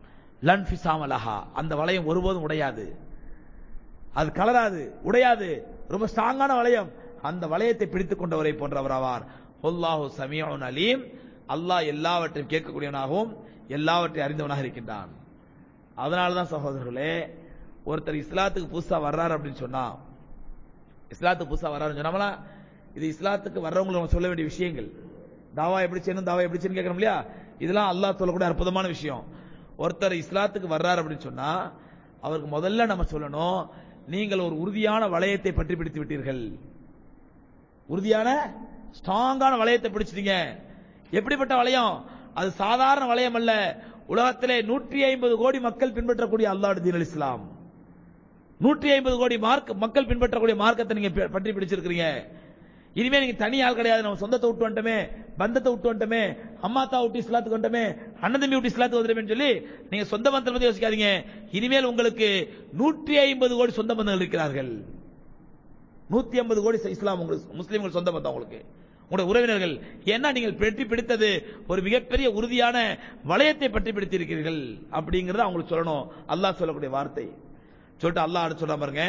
லன்ஃபிசாமலஹா அந்த வளையம் ஒருபோதும் உடையாது அது கலராது உடையாது ரொம்ப ஸ்ட்ராங்கான வளையம் அந்த வளையத்தை பிடித்துக் கொண்டவரை போன்றவர் ஆவார் அல்லாஹு சமியோன் அலீம் அல்லாஹ் எல்லாவற்றையும் கேட்கக்கூடியவனாகவும் எல்லாவற்றையும் அறிந்தவனாக இருக்கின்றான் அதனாலதான் சகோதரர்களே ஒருத்தர் இஸ்லாத்துக்கு புதுசா வர்றாரு அப்படின்னு சொன்னா இஸ்லாத்துக்கு புதுசா வர்றாருன்னு சொன்னாமலா இது இஸ்லாத்துக்கு வர்றவங்களுக்கு நம்ம சொல்ல வேண்டிய விஷயங்கள் தாவா எப்படி செய்யணும் தாவா எப்படி செய்யணும் கேட்கணும் இல்லையா இதெல்லாம் அல்லாஹ் சொல்லக்கூடிய அற்புதமான விஷயம் ஒருத்தர் இஸ்லாத்துக்கு வர்றாரு அப்படின்னு சொன்னா அவருக்கு முதல்ல நம்ம சொல்லணும் நீங்கள் ஒரு உறுதியான வளையத்தை பற்றி பிடித்து விட்டீர்கள் உறுதியான ஸ்ட்ராங்கான வளையத்தை பிடிச்சிட்டீங்க எப்படிப்பட்ட வளையம் அது சாதாரண வளையம் அல்ல உலகத்திலே நூற்றி ஐம்பது கோடி மக்கள் பின்பற்றக்கூடிய அல்லாஹ் தீன் அல் இஸ்லாம் நூற்றி ஐம்பது கோடி மார்க் மக்கள் பின்பற்றக்கூடிய மார்க்கத்தை நீங்க பி- பற்றி பிடிச்சிருக்கிறீங்க இனிமே நீங்க தனி ஆள் கிடையாது நம்ம சொந்தத்தை விட்டு வந்துட்டோமே பந்தத்தை விட்டு வந்துட்டோமே அம்மாத்தா விட்டு இஸ்லாத்துக்கு வந்துட்டோமே அண்ணன் தம்பி விட்டு இஸ்லாத்துக்கு வந்துட்டோமே சொல்லி நீங்க சொந்த பந்தத்தை பத்தி யோசிக்காதீங்க இனிமேல் உங்களுக்கு நூற்றி ஐம்பது கோடி சொந்த பந்தங்கள் இருக்கிறார்கள் நூத்தி ஐம்பது கோடி இஸ்லாம் உங்களுக்கு முஸ்லீம்கள் சொந்த பந்தம் உங்களுக்கு உங்களுடைய உறவினர்கள் ஏன்னா நீங்கள் பெற்றி பிடித்தது ஒரு மிகப்பெரிய உறுதியான வளையத்தை பற்றி பிடித்திருக்கிறீர்கள் அப்படிங்கறத அவங்களுக்கு சொல்லணும் அல்லாஹ் சொல்லக்கூடிய வார்த்தை சொல்லிட்டு அல்லாஹ் அடுத்து சொல்ற பாருங்க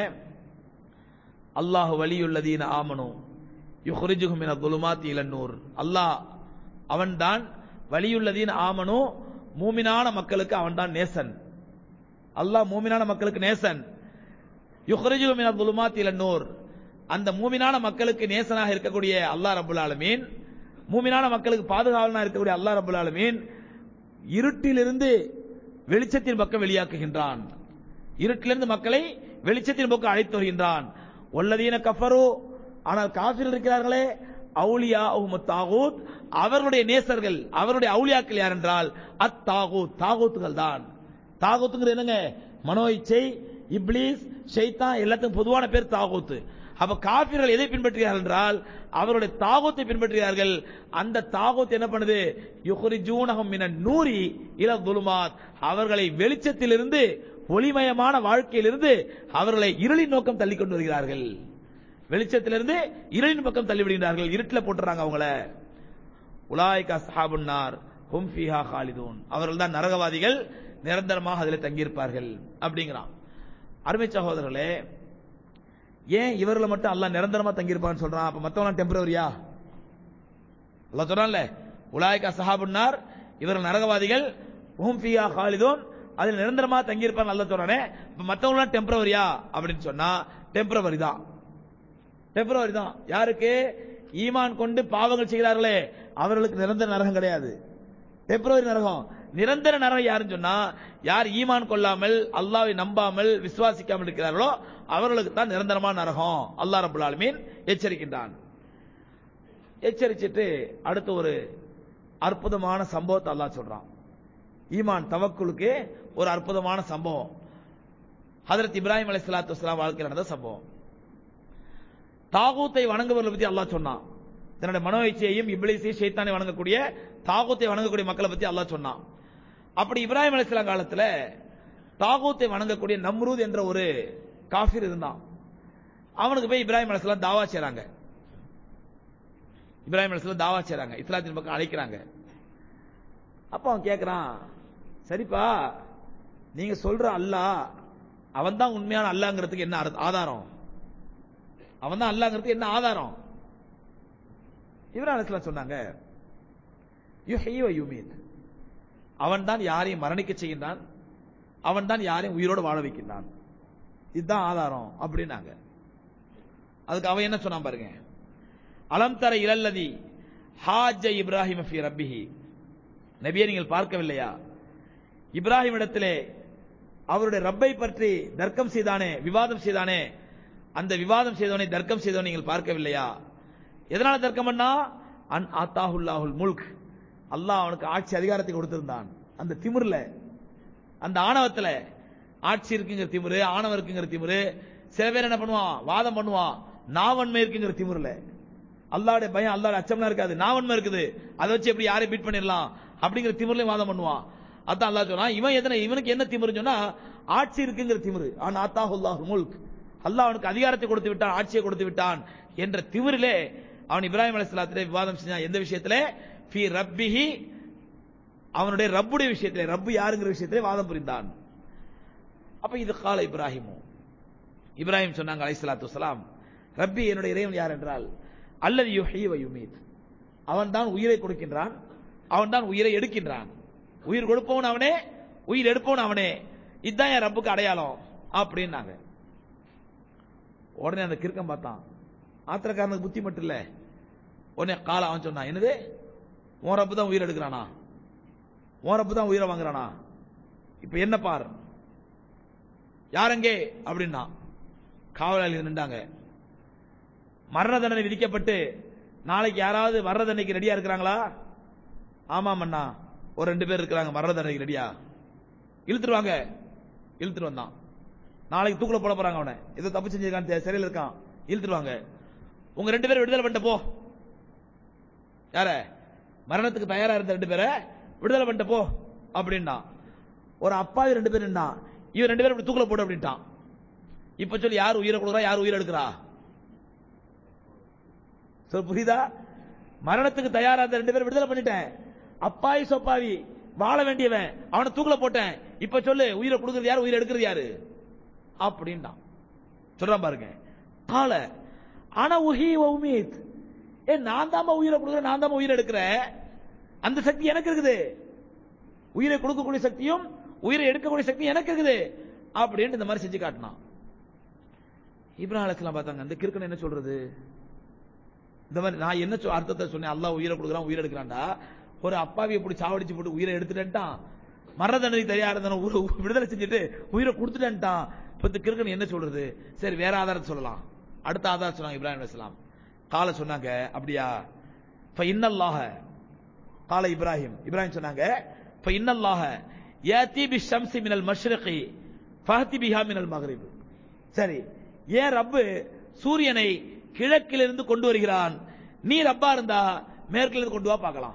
அல்லாஹ் வலியுள்ளதீன ஆமனு யுஹ்ரிஜுஹும் மின துலுமாத்தி இலன்னூர் அல்லாஹ் அவன்தான் வலியுள்ளதீன் ஆமனு மூமினான மக்களுக்கு அவன்தான் நேசன் அல்லாஹ் மூமினான மக்களுக்கு நேசன் யுஹ்ரிஜு மின துலுமாத்தி இலன்னூர் அந்த மூமினான மக்களுக்கு நேசனாக இருக்கக்கூடிய அல்லாஹ் ரப்பல் ஆலமீன் மூமினான மக்களுக்கு பாதுகாவலனாக இருக்கக்கூடிய அல்லாஹ் ரப்பல் ஆலமீன் இருட்டிலிருந்து வெளிச்சத்தின் பக்கம் வெளியாக்குகின்றான் இருட்டிலிருந்து மக்களை வெளிச்சத்தின் பக்கம் அழைத்து வருகின்றான் ஒல்லதீன கஃபரு ஆனால் காஃபிர் இருக்கிறார்களே அவுலியா தாகூத் அவர்களுடைய நேசர்கள் அவருடைய அவுலியாக்கள் யார் என்றால் அத்தாகூத் தாகூத்துகள் தான் தாகூத்துங்கிறது என்னங்க மனோ இச்சை இப்லீஸ் ஷைத்தான் எல்லாத்துக்கும் பொதுவான பேர் தாகூத்து அப்ப காபிர்கள் எதை பின்பற்றுகிறார்கள் என்றால் அவருடைய தாகூத்தை பின்பற்றுகிறார்கள் அந்த தாகூத் என்ன பண்ணுது யுஹ்ரிஜூனஹும் மினன் நூரி இல துலுமாத் அவர்களை வெளிச்சத்திலிருந்து ஒளிமயமான வாழ்க்கையிலிருந்து அவர்களை இருளின் நோக்கம் தள்ளி கொண்டு வருகிறார்கள் வெளிச்சத்திலிருந்து இருளின் பக்கம் தள்ளி விடுகிறார்கள் இருட்டில் போட்டுறாங்க அவங்கள உலாய்கா சஹாபுன்னார் ஹும் ஃபீஹா காலிதூன் அவர்கள் தான் நரகவாதிகள் நிரந்தரமாக அதில் தங்கியிருப்பார்கள் அப்படிங்கிறான் அருமை சகோதரர்களே ஏன் இவர்களை மட்டும் அல்லாஹ் நிரந்தரமா தங்கியிருப்பான்னு சொல்றான் அப்ப மத்தவங்க டெம்பரவரியா அல்லாஹ் சொல்றான்ல உலாய்கா சஹாபுன்னார் இவர்கள் நரகவாதிகள் ஹும் ஃபீஹா காலிதூன் அதில் நிரந்தரமா தங்கியிருப்பான் அல்ல சொல்றானே இப்ப மத்தவங்க டெம்பரவரியா அப்படின்னு சொன்னா டெம்பரவரி தான் டெம்பரவரி தான் யாருக்கு ஈமான் கொண்டு பாவங்கள் செய்கிறார்களே அவர்களுக்கு நிரந்தர நரகம் கிடையாது டெம்பரவரி நரகம் நிரந்தர நரகம் யாருன்னு சொன்னா யார் ஈமான் கொள்ளாமல் அல்லாவை நம்பாமல் விசுவாசிக்காமல் இருக்கிறார்களோ அவர்களுக்கு தான் நிரந்தரமான நரகம் அல்லாஹ் ரபுல் ஆலமீன் எச்சரிக்கின்றான் எச்சரிச்சிட்டு அடுத்து ஒரு அற்புதமான சம்பவத்தை அல்லாஹ் சொல்றான் ஈமான் தவக்குலுக்கு ஒரு அற்புதமான சம்பவம் ஹதரத் இப்ராஹிம் அலைஹிஸ்ஸலாத்து வஸ்ஸலாம் வாழ்க்கையில் நடந்த சம்பவம் தாகூத்தை வணங்குவதை பத்தி அல்லாஹ் சொன்னான் தன்னுடைய மனோ இச்சையையும் இப்ளீஸையும் ஷைத்தானை வணங்கக்கூடிய தாகூத்தை வணங்கக்கூடிய மக்களை பத்தி அல்லாஹ் சொன்னான் அப்படி இப்ராஹிம் அலைஹிஸ்ஸலாம் காலத்துல தாகூத்தை வணங்கக்கூடிய நம்ரூத் என்ற ஒரு காஃபிர் இருந்தான் அவனுக்கு போய் இப்ராஹிம் அலைஹிஸ்ஸலாம் தாவா செய்றாங்க இப்ராஹிம் அலைஹிஸ்ஸலாம் தாவா செய்றாங்க இஸ்லாத்தின் பக்கம் அழைக்கிறாங்க அப்ப அவன் கேக்குறான் சரிப்பா நீங்க சொல்ற அல்லாஹ் அவன் தான் உண்மையான அல்லாங்கிறதுக்கு என்ன அர்த்த- ஆதாரம் அவன் தான் அல்லாங்கிறதுக்கு என்ன ஆதாரம் இவரா அலிஸ்லாம் சொன்னாங்க யுஹ்யி வ யுமீத் அவன் தான் யாரையும் மரணிக்க செய்கின்றான் அவன் தான் யாரையும் உயிரோடு வாழ வைக்கின்றான் இதுதான் ஆதாரம் அப்படின்னாங்க அதுக்கு அவன் என்ன சொன்னான் பாருங்க அலம் தர இலல்லதி ஹாஜ இப்ராஹிம் ஃபி ரப்பிஹி நபியை நீங்கள் பார்க்கவில்லையா இப்ராஹிம் இடத்திலே அவருடைய ரப்பை பற்றி தர்க்கம் செய்தானே விவாதம் செய்தானே அந்த விவாதம் செய்தவனை தர்க்கம் செய்தவனை நீங்கள் பார்க்கவில்லையா எதனால தர்க்கம் பண்ணா அன் ஆத்தாஹுல்லாஹுல் முல்க் அல்லாஹ் அவனுக்கு ஆட்சி அதிகாரத்தை கொடுத்திருந்தான் அந்த திமிர்ல அந்த ஆணவத்துல ஆட்சி இருக்குங்கிற திமிரு ஆணவம் இருக்குங்கிற திமிரு சில பேர் என்ன பண்ணுவான் வாதம் பண்ணுவான் நாவன்மை இருக்குங்கிற திமிர்ல அல்லாவுடைய பயம் அல்லாவுடைய அச்சம்லாம் இருக்காது நாவன்மை இருக்குது அதை வச்சு எப்படி யாரை பீட் பண்ணிடலாம் அப்படிங்கிற திமிர்லயும் வாதம் பண்ணுவான் அதான் அல்லாஹ் சொன்னா இவன் எதனை இவனுக்கு என்ன திமிருன்னு சொன்னா ஆட்சி இருக்குங்கிற திமிரு ஆனா அத்தாஹுல்லாஹ் முல்க் அல்லாஹ் அவனுக்கு அதிகாரத்தை கொடுத்து விட்டான் ஆட்சியை கொடுத்து விட்டான் என்ற திமிரிலே அவன் இப்ராஹிம் அலைஹிஸ்ஸலாத்திலே விவாதம் செஞ்சான் எந்த விஷயத்திலே ஃபி ரப்பிஹி அவனுடைய ரப்புடைய விஷயத்திலே ரப்பு யாருங்கிற விஷயத்திலே வாதம் புரிந்தான் அப்ப இது கால இப்ராஹிமு இப்ராஹிம் சொன்னாங்க அலைஹிஸ்ஸலாத்து வஸலாம் ரப்பி என்னுடைய இறைவன் யார் என்றால் அல்லது யுஹி வ யுமீத் அவன் தான் உயிரை கொடுக்கின்றான் அவன் தான் உயிரை எடுக்கின்றான் உயிர் கொடுப்பவன் அவனே உயிர் எடுப்பவன் அவனே இதுதான் என் ரப்புக்கு அடையாளம் அப்படின்னாங்க உடனே அந்த கிறுக்கம் பார்த்தான் ஆத்திரக்காரனுக்கு புத்தி மட்டும் இல்ல உடனே கால அவன் சொன்னான் என்னது உன் ரப்பு தான் உயிர் எடுக்கிறானா உன் ரப்பு தான் உயிரை வாங்குறானா இப்ப என்ன பார் யாரங்கே அப்படின்னா காவலாளி நின்றாங்க மரண தண்டனை விதிக்கப்பட்டு நாளைக்கு யாராவது மரண தண்டனைக்கு ரெடியா இருக்கிறாங்களா ஆமாம் அண்ணா ஒரு ரெண்டு பேர் இருக்கிறாங்க மரண தண்டனைக்கு ரெடியா இழுத்துருவாங்க இழுத்துட்டு வந்தான் நாளைக்கு தூக்குல போட போறாங்க அவனை ஏதோ தப்பு செஞ்சிருக்கான் தெ- சிறையில் இருக்கான் இழுத்துருவாங்க உங்க ரெண்டு பேரும் விடுதலை பண்ணிட்டு போ யார மரணத்துக்கு தயாரா இருந்த ரெண்டு பேரை விடுதலை பண்ணிட்டு போ அப்படின்னா ஒரு அப்பாவி ரெண்டு பேர் நின்னா இவன் ரெண்டு பேரும் இப்படி தூக்குல போடு அப்படின்ட்டான் இப்ப சொல்லி யார் உயிரை கொடுக்குறா யார் உயிரை எடுக்கிறா சொல் புரியுதா மரணத்துக்கு தயாரா இருந்த ரெண்டு பேரும் விடுதலை பண்ணிட்டேன் அப்பாவி சொப்பாவி வாழ வேண்டியவன் அவனை தூக்குல போட்டேன் இப்ப சொல்லு உயிரை கொடுக்கறது யாரு உயிரை எடுக்கிறது யாரு அப்படின்ட்டான் சொல்றான் பாருங்க கால ஆனா உஹி உமீத் ஏ நான் தாம உயிரை கொடுக்குறேன் நான் தாம உயிரை எடுக்கிறேன் அந்த சக்தி எனக்கு இருக்குது உயிரை கொடுக்கக்கூடிய சக்தியும் உயிரை எடுக்கக்கூடிய சக்தியும் எனக்கு இருக்குது அப்படின்னு இந்த மாதிரி செஞ்சு காட்டினான் இப்ராஹிம் அலைஹிஸ்ஸலாம் பார்த்தாங்க அந்த கிறுக்கன் என்ன சொல்றது இந்த மாதிரி நான் என்ன சொ- அர்த்தத்தை சொன்னேன் அல்லாஹ் உயிரை கொடுக்குறான் உயிரை எடுக்கிறான்டா ஒரு அப்பாவியை இப்படி சாவடிச்சு போட்டு உயிரை எடுத்துட்டேன்ட்டான் மரண தண்டனை தயாரா இருந்தவன ஊரை விடுதலை செஞ்சுட்டு உயிரை கொடுத்துட்டேன்ட்டான் இப்ப இந்த கிறுக்கன் என்ன சொல்றது சரி வேற ஆதாரத்தை சொல்லலாம் அடுத்த ஆதாரம் சொன்னாங்க இப்ராஹிம் அலைஹிஸ்ஸலாம் கால சொன்னாங்க அப்படியா இப்ப இன்னல்லாஹ கால இப்ராஹிம் இப்ராஹிம் சொன்னாங்க இப்ப இன்னல்லாஹ யாத்தி பி ஷம்சி மினல் மஷ்ரிகி ஃபஹதி பிஹா மினல் மக்ரிப் சரி ஏன் ரப்பு சூரியனை கிழக்கிலிருந்து கொண்டு வருகிறான் நீ ரப்பா இருந்தா மேற்கிலிருந்து கொண்டு வா பார்க்கலாம்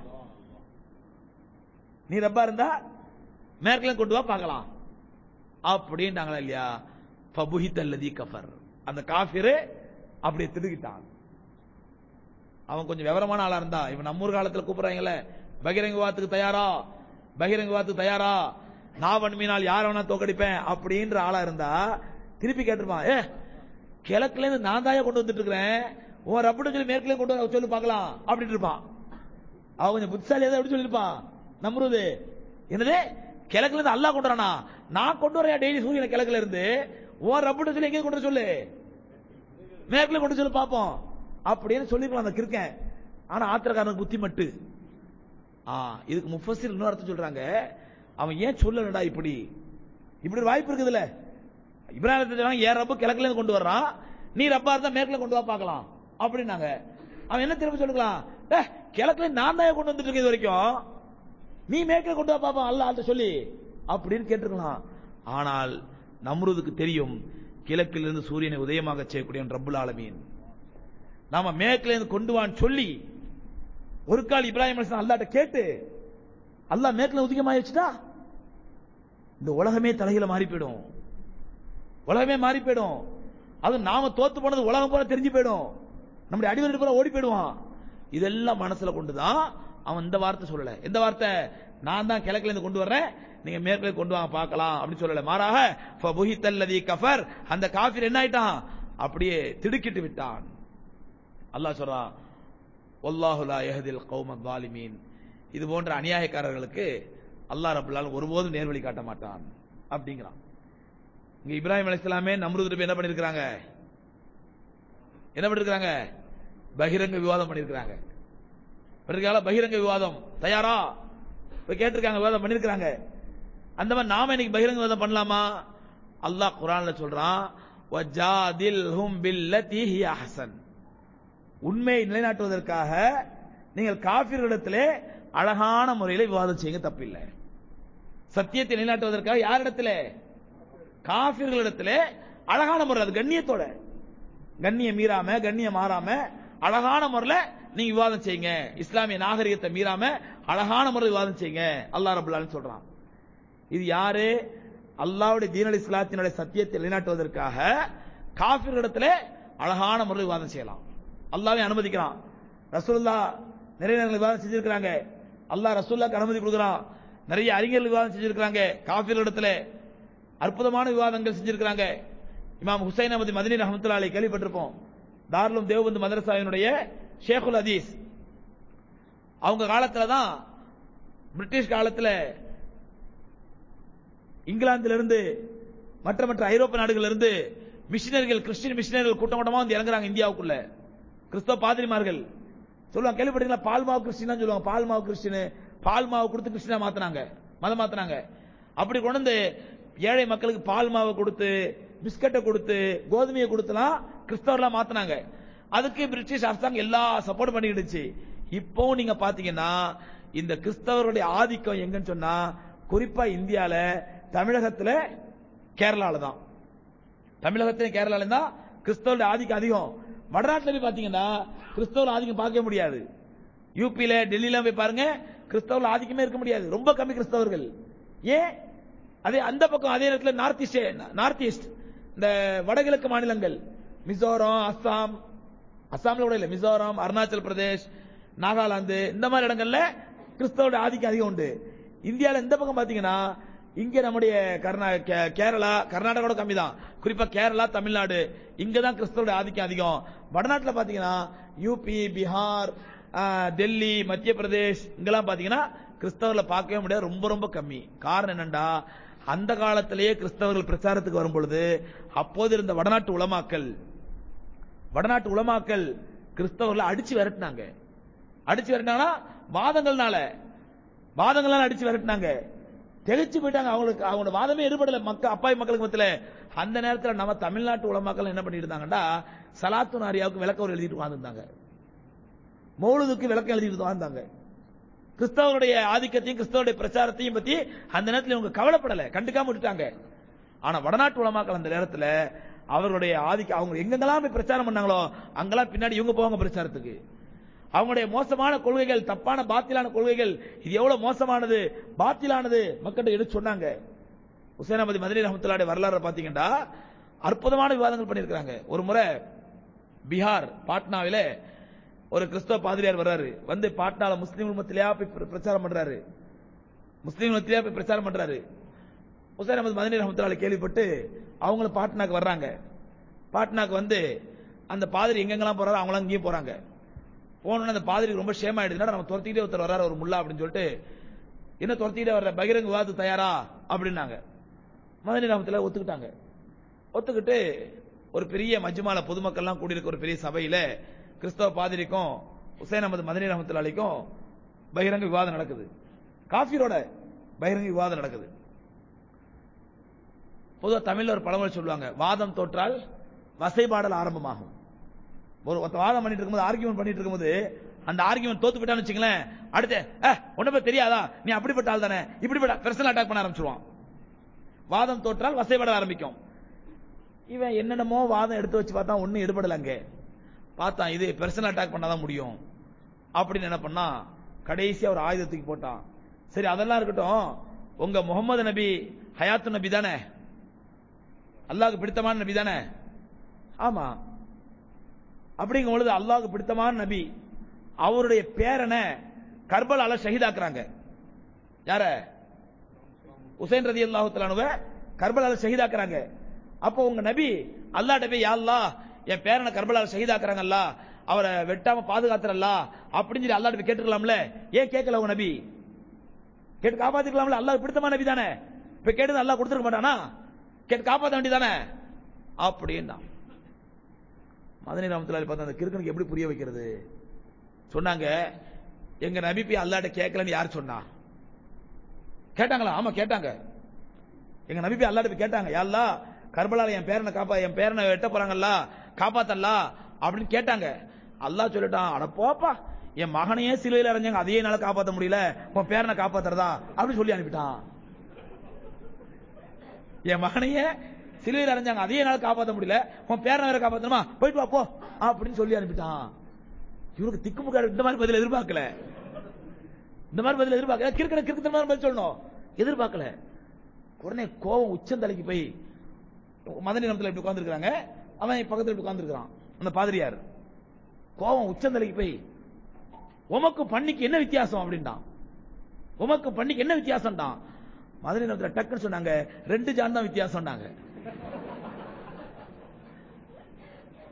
நீ ரப்பா இருந்தா மேற்கிலிருந்து கொண்டு வா பார்க்கலாம் அப்படின்ட்டாங்களா இல்லையா ஃபபுஹித் அல்லதி கஃபர் அந்த காஃபிரு அப்படியே திடுக்கிட்டான் அவன் கொஞ்சம் விவரமான ஆளா இருந்தா இவன் நம்ம ஊர் காலத்துல கூப்பிடுறாங்கல்ல பகிரங்க விவாதத்துக்கு தயாரா பகிரங்க விவாதத்துக்கு தயாரா நான் வன்மையினால் யார வேணா தோக்கடிப்பேன் அப்படின்ற ஆளா இருந்தா திருப்பி கேட்டிருப்பான் ஏ கிழக்குல இருந்து நான் தாயா கொண்டு வந்துட்டு இருக்கிறேன் உன் ரப்பிட்டு சொல்லி மேற்குல கொண்டு வர சொல்லி பார்க்கலாம் அப்படின்னு இருப்பான் அவன் கொஞ்சம் புத்திசாலி ஏதாவது எப்படி சொல்லியிருப்பான் நம்புறது என்னது கிழக்குல இருந்து அல்லாஹ் கொண்டு வரானா நான் கொண்டு வரேன் டெய்லி சூரியனை கிழக்குல இருந்து உன் ரப்பிட்டு சொல்லி எங்கே கொண்டு வர சொல்லு மேற்குல கொண்டு சொல்லி பார்ப்போம் அப்படின்னு சொல்லிருக்கலாம் அந்த கிறுக்கன் ஆனா ஆத்திரக்காரனுக்கு புத்தி மட்டு ஆ இதுக்கு முஃபஸிர் இன்னொரு அர்த்தம் சொல்றாங்க அவன் ஏன் சொல்லலடா இப்படி இப்படி ஒரு வாய்ப்பு இருக்குதுல்ல இப்ராஹிம் சொல்றாங்க ஏன் ரப்பு கிழக்குல இருந்து கொண்டு வர்றான் நீ ரப்பா இருந்தா மேற்குல கொண்டு வா பார்க்கலாம் அப்படின்னாங்க அவன் என்ன திரும்ப சொல்லுக்கலாம் "ஏ, கிழக்குல இருந்து நான் தான் கொண்டு வந்துட்டு இருக்கேன் இது வரைக்கும் நீ மேற்குல கொண்டு வா பாப்பா அல்ல ஆள்கிட்ட சொல்லி அப்படின்னு கேட்டிருக்கலாம் ஆனால் நம்ருதுக்கு தெரியும் கிழக்கிலிருந்து சூரியனை உதயமாக செய்யக்கூடிய ரப்புல் ஆலமீன் நாம மேற்குல இருந்து கொண்டு வான்னு சொல்லி ஒரு கால் இப்ராஹிம் அலிஸ்லாம் அல்லாட்ட கேட்டு அல்லாஹ் மேற்குல உதிகமாயி வச்சுட்டா இந்த உலகமே தலையில மாறி போயிடும் உலகமே மாறி போயிடும் அது நாம தோத்து போனது உலகம் போல தெரிஞ்சு போயிடும் நம்முடைய அடிவர்கள் போல ஓடி போயிடுவான் இதெல்லாம் மனசுல கொண்டுதான் அவன் இந்த வார்த்தை சொல்லல எந்த வார்த்தை நான் தான் கிழக்குல இருந்து கொண்டு வர்றேன் நீங்க மேற்குல கொண்டு வாங்க பார்க்கலாம் அப்படின்னு சொல்லல மாறாக ஃபபுஹித்தல்லதி கஃபர் அந்த காஃபிர் என்ன ஆயிட்டான் அப்படியே திடுக்கிட்டு விட்டான் அல்லாஹ் சொல்றான் வல்லாஹு லா யஹ்தில் கௌம ஸாலிமீன் இது போன்ற அநியாயக்காரர்களுக்கு அல்லாஹ் ரப்பல் ஆலமீன் ஒருபோதும் நேர்வழி காட்ட மாட்டான் அப்படிங்கிறான் இங்க இப்ராஹிம் அலைஹிஸ்ஸலாமே நம்ரூத் போய் என்ன பண்ணிருக்காங்க என்ன பண்ணிருக்காங்க பகிரங்க விவாதம் பண்ணிருக்காங்க பண்ணிருக்காங்களா பகிரங்க விவாதம் தயாரா போய் கேட்டிருக்காங்க விவாதம் பண்ணிருக்காங்க அந்த மாதிரி நாம இன்னைக்கு பகிரங்க விவாதம் பண்ணலாமா அல்லாஹ் குர்ஆன்ல சொல்றான் வஜாதில்ஹும் பில்லதி ஹிய அஹ்சன் உண்மையை நிலைநாட்டுவதற்காக நீங்கள் காபிர்களிடத்திலே அழகான முறையில் விவாதம் செய்யுங்க தப்பில்லை சத்தியத்தை நிலைநாட்டுவதற்காக யாரிடத்திலே காபிர்களிடத்திலே அழகான முறை அது கண்ணியத்தோட கண்ணியம் மீறாம கண்ணியம் மாறாம அழகான முறையில நீங்க விவாதம் செய்யுங்க இஸ்லாமிய நாகரிகத்தை மீறாம அழகான முறையில் விவாதம் செய்யுங்க அல்லாஹ் ரபுல் ஆலமீன் சொல்றான் இது யாரு அல்லாஹ்வுடைய தீனல் இஸ்லாத்தினுடைய சத்தியத்தை நிலைநாட்டுவதற்காக காபிர்களிடத்திலே அழகான முறையில் விவாதம் செய்யலாம் அல்லாஹ்வே அனுமதிக்கிறான் ரசூலுல்லா நிறைய நேரங்கள் விவாதம் செஞ்சிருக்கிறாங்க அல்லாஹ் ரசூலுல்லாக்கு அனுமதி கொடுக்குறான் நிறைய அறிஞர்கள் விவாதம் செஞ்சிருக்கிறாங்க காபிர்களிடத்துல அற்புதமான விவாதங்கள் செஞ்சிருக்கிறாங்க இமாம் ஹுசைன் அஹமது மதினி ரஹமத்துல்லா அலை கேள்விப்பட்டிருப்போம் தாருலும் தேவபந்து மதரசாவினுடைய ஷேகுல் ஹதீஸ் அவங்க காலத்துல தான் பிரிட்டிஷ் காலத்துல இங்கிலாந்துல இருந்து மற்ற மற்ற ஐரோப்பிய நாடுகள்ல இருந்து மிஷினரிகள் கிறிஸ்டியன் மிஷினரிகள் கூட்டம் கூட்டமா வந்து இறங்குறாங்க இந்தியாவுக்குள்ள கிறிஸ்தவ பாதிரிமார்கள் சொல்லுவாங்க கேள்விப்பட்டீங்களா பால் மாவு கிறிஸ்டினா சொல்லுவாங்க பால் மாவு கிறிஸ்டின் பால் மாவு கொடுத்து கிறிஸ்டினா மாத்தினாங்க மதம் மாத்தினாங்க அப்படி கொண்டு வந்து ஏழை மக்களுக்கு பால் மாவை கொடுத்து பிஸ்கட்டை கொடுத்து கோதுமையை கொடுத்துலாம் கிறிஸ்தவர்லாம் மாத்தினாங்க அதுக்கு பிரிட்டிஷ் அரசாங்கம் எல்லா சப்போர்ட் பண்ணிக்கிடுச்சு இப்போ நீங்க பாத்தீங்கன்னா இந்த கிறிஸ்தவர்களுடைய ஆதிக்கம் எங்கன்னு சொன்னா குறிப்பா இந்தியால தமிழகத்துல கேரளால தான் தமிழகத்துல கேரளால தான் கிறிஸ்தவருடைய ஆதிக்கம் அதிகம் வடநாட்டுல போய் பாத்தீங்கன்னா கிறிஸ்தவர்கள் ஆதிக்கம் பார்க்க முடியாது யூபியில டெல்லியில போய் பாருங்க கிறிஸ்தவர்கள் ஆதிக்கமே இருக்க முடியாது ரொம்ப கம்மி கிறிஸ்தவர்கள் ஏன் அதே அந்த பக்கம் அதே நேரத்தில் நார்த் ஈஸ்ட் நார்த் ஈஸ்ட் இந்த வடகிழக்கு மாநிலங்கள் மிசோரம் அஸ்ஸாம் அஸ்ஸாம்ல கூட இல்ல மிசோரம் அருணாச்சல் பிரதேஷ் நாகாலாந்து இந்த மாதிரி இடங்கள்ல கிறிஸ்தவருடைய ஆதிக்கம் அதிகம் உண்டு இந்தியால இந்த பக்கம் பாத்தீங்கன்னா இங்க நம்முடைய கர்நா கே- கேரளா கர்நாடகாவோட கம்மி தான் குறிப்பா கேரளா தமிழ்நாடு இங்க தான் கிறிஸ்தவருடைய ஆதிக்கம் அதிகம் வடநாட்டுல பாத்தீங்கன்னா யூபி பீகார் ஆ, டெல்லி மத்திய பிரதேஷ் இங்கெல்லாம் பாத்தீங்கன்னா கிறிஸ்தவர்களை பார்க்கவே முடியாது ரொம்ப ரொம்ப கம்மி காரணம் என்னண்டா அந்த காலத்திலேயே கிறிஸ்தவர்கள் பிரச்சாரத்துக்கு வரும் பொழுது அப்போது இருந்த வடநாட்டு உலமாக்கள் வடநாட்டு உலமாக்கள் கிறிஸ்தவர்களை அடிச்சு விரட்டினாங்க அடிச்சு விரட்டினாங்கன்னா வாதங்கள்னால வாதங்களால அடிச்சு விரட்டினாங்க தெளிச்சு போயிட்டாங்க அவங்களுக்கு அவங்களோட வாதமே எடுபடல மக்கள் அப்பாவி மக்களுக்கு மத்தியில அந்த நேரத்துல நம்ம தமிழ்நாட்டு உலமாக்கள் என்ன பண்ணிட்டு இருந்தாங்கன்னா சலாத்து நாரியாவுக்கு விளக்கம் எழுதிட்டு உட்கார்ந்துருந்தாங்க மௌலுதுக்கு விளக்கம் எழுதிட்டு வாழ்ந்தாங்க கிறிஸ்தவருடைய ஆதிக்கத்தையும் கிறிஸ்தவருடைய பிரச்சாரத்தையும் பத்தி அந்த நேரத்தில் இவங்க கவலைப்படல கண்டுக்காம விட்டுட்டாங்க ஆனா வடநாட்டு உலமாக்கள் அந்த நேரத்துல அவர்களுடைய ஆதிக்க அவங்க எங்கெங்கெல்லாம் போய் பிரச்சாரம் பண்ணாங்களோ அங்கெல்லாம் பின்னாடி இவங்க போவாங்க பிரச்சாரத்துக்கு அவங்களுடைய மோசமான கொள்கைகள் தப்பான பாத்திலான கொள்கைகள் இது எவ்வளவு மோசமானது பாத்திலானது மக்கள்கிட்ட எடுத்து சொன்னாங்க உசேனாபதி மதுரை ரஹமத்துல்லாடைய வரலாறு பாத்தீங்கன்னா அற்புதமான விவாதங்கள் பண்ணியிருக்காங்க ஒரு முறை பீகார் பாட்னாவில ஒரு கிறிஸ்தவ பாதிரியார் வர்றாரு வந்து பாட்னால முஸ்லீம் மத்திலையா போய் பிர- பிரச்சாரம் பண்றாரு முஸ்லீம் மத்திலையா போய் பிரச்சாரம் பண்றாரு உசேன் அஹமது மதனி ரஹமத்துல்லாஹி கேள்விப்பட்டு அவங்களும் பாட்னாக்கு வர்றாங்க பாட்னாக்கு வந்து அந்த பாதிரி எங்கெங்கெல்லாம் போறாரோ அவங்களாம் இங்கேயும் போறாங்க போனோன்னு அந்த பாதிரிக்கு ரொம்ப ஷேம் ஆயிடுதுன்னா நம்ம துரத்திக்கிட்டே ஒருத்தர் வர்றாரு ஒரு முல்லா அப்படின்னு சொல்லிட்டு என்ன துரத்திக்கிட்டே வர்ற பகிரங்க விவாதத்துக்கு தயாரா அப்படின்னாங்க மதனி ரஹமத்துல ஒத்துக்கிட்டாங்க ஒத்துக்கிட்டு ஒரு பெரிய மஜ்மால பொதுமக்கள்லாம் கூடியிருக்க ஒரு பெரிய சபையில கிறிஸ்தவ பாதிரிக்கும் உசேன் அஹமது மதனி ரஹமத்துல்லாலிக்கும் பகிரங்க விவாதம் நடக்குது காஃபிரோட பகிரங்க விவாதம் நடக்குது பொதுவா தமிழ்ல ஒரு பழமொழி சொல்லுவாங்க வாதம் தோற்றால் வசைபாடல் ஆரம்பமாகும் ஒரு ஒருத்த வாதம் பண்ணிட்டு இருக்கும்போது ஆர்கியூமெண்ட் பண்ணிட்டு இருக்கும்போது அந்த ஆர்கியூமெண்ட் தோத்து போயிட்டான்னு வச்சுங்களேன் அடுத்து ஒண்ணுமே தெரியாதா நீ அப்படிப்பட்ட ஆள் தானே இப்படிப்பட்ட பர்சனல் அட்டாக் பண்ண ஆரம்பிச்சிருவான் வாதம் தோற்றால் வசைபட ஆரம்பிக்கும் இவன் என்னென்னமோ வாதம் எடுத்து வச்சு பார்த்தா ஒன்னும் எடுபடல அங்க பார்த்தான் இது பர்சனல் அட்டாக் பண்ணாதான் முடியும் அப்படின்னு என்ன பண்ணா கடைசியா ஒரு ஆயுதத்துக்கு போட்டான் சரி அதெல்லாம் இருக்கட்டும் உங்க முகமது நபி ஹயாத்து நபி தானே அல்லாஹ்க்கு பிடித்தமான நபி தானே ஆமா அப்படிங்கும் பொழுது அல்லாஹ்க்கு பிடித்தமான நபி அவருடைய பேரனை கர்பலால ஷஹீதாக்குறாங்க யார உசைன் ரதி அல்லாஹு கர்பலால ஷஹீதாக்குறாங்க அப்போ உங்க நபி அல்லாஹ்ட்ட போய் யா அல்லாஹ் என் பேரனை கர்பலால ஷஹீதாக்குறாங்க அல்லாஹ் அவரை வெட்டாம பாதுகாத்துறல்ல அப்படின்னு சொல்லி அல்லாஹ்ட்ட போய் கேட்டுக்கலாம்ல ஏன் கேட்கல உங்க நபி கேட்டு காப்பாத்திக்கலாம்ல அல்லாஹ் பிடித்தமான நபி தானே இப்ப கேட்டது அல்லாஹ் கொடுத்துருக்க மாட்டானா கேட்டு காப்பாத்த வேண்டியதானே அப்படின்னா மதனி ராமத்துல பார்த்தா அந்த கிறுக்கனுக்கு எப்படி புரிய வைக்கிறது சொன்னாங்க எங்க நபி போய் அல்லாட்ட கேட்கலன்னு யார் சொன்னா கேட்டாங்களா ஆமா கேட்டாங்க எங்க நபி போய் அல்லாட்ட போய் கேட்டாங்க யா அல்லாஹ் கர்பலால என் பேரனை காப்பா என் பேரனை வெட்ட போறாங்கல்ல காப்பாத்தல்லா அப்படின்னு கேட்டாங்க அல்லாஹ் சொல்லிட்டான் அட போப்பா என் மகனையே சிலுவையில் அரைஞ்சாங்க அதையே என்னால காப்பாத்த முடியல உன் பேரனை காப்பாத்துறதா அப்படின்னு சொல்லி அனுப்பிட்டான் என் மகனையே சிலுவையில் அரைஞ்சாங்க அதையே என்னால காப்பாத்த முடியல உன் பேரனை வேற காப்பாத்தணுமா போயிட்டு வா போ அப்படின்னு சொல்லி அனுப்பிட்டான் இவருக்கு திக்குமுக்காடு இந்த மாதிரி பதில் எதிர்பார்க்கல இந்த மாதிரி பதில் எதிர்பார்க்கல கிறுக்கன கிறுக்கு மாதிரி பதில் சொல்லணும் எதிர்பார்க்கல உடனே கோவம் உச்சந்தலைக்கு போய் மதனி நம்பத்துல இப்படி உட்கார்ந்துருக்காங்க அவன் பக்கத்துல இப்படி உட்கார்ந்துருக்கான் அந்த பாதிரியார் கோவம் உச்சந்தலைக்கு போய் உமக்கு பண்ணிக்கு என்ன வித்தியாசம் அப்படின்ட்டான் உமக்கு பண்ணிக்கு என்ன வித்தியாசம்டான் மதுரை நேரத்தில் டக்குன்னு சொன்னாங்க ரெண்டு ஜான் தான் வித்தியாசம்னாங்க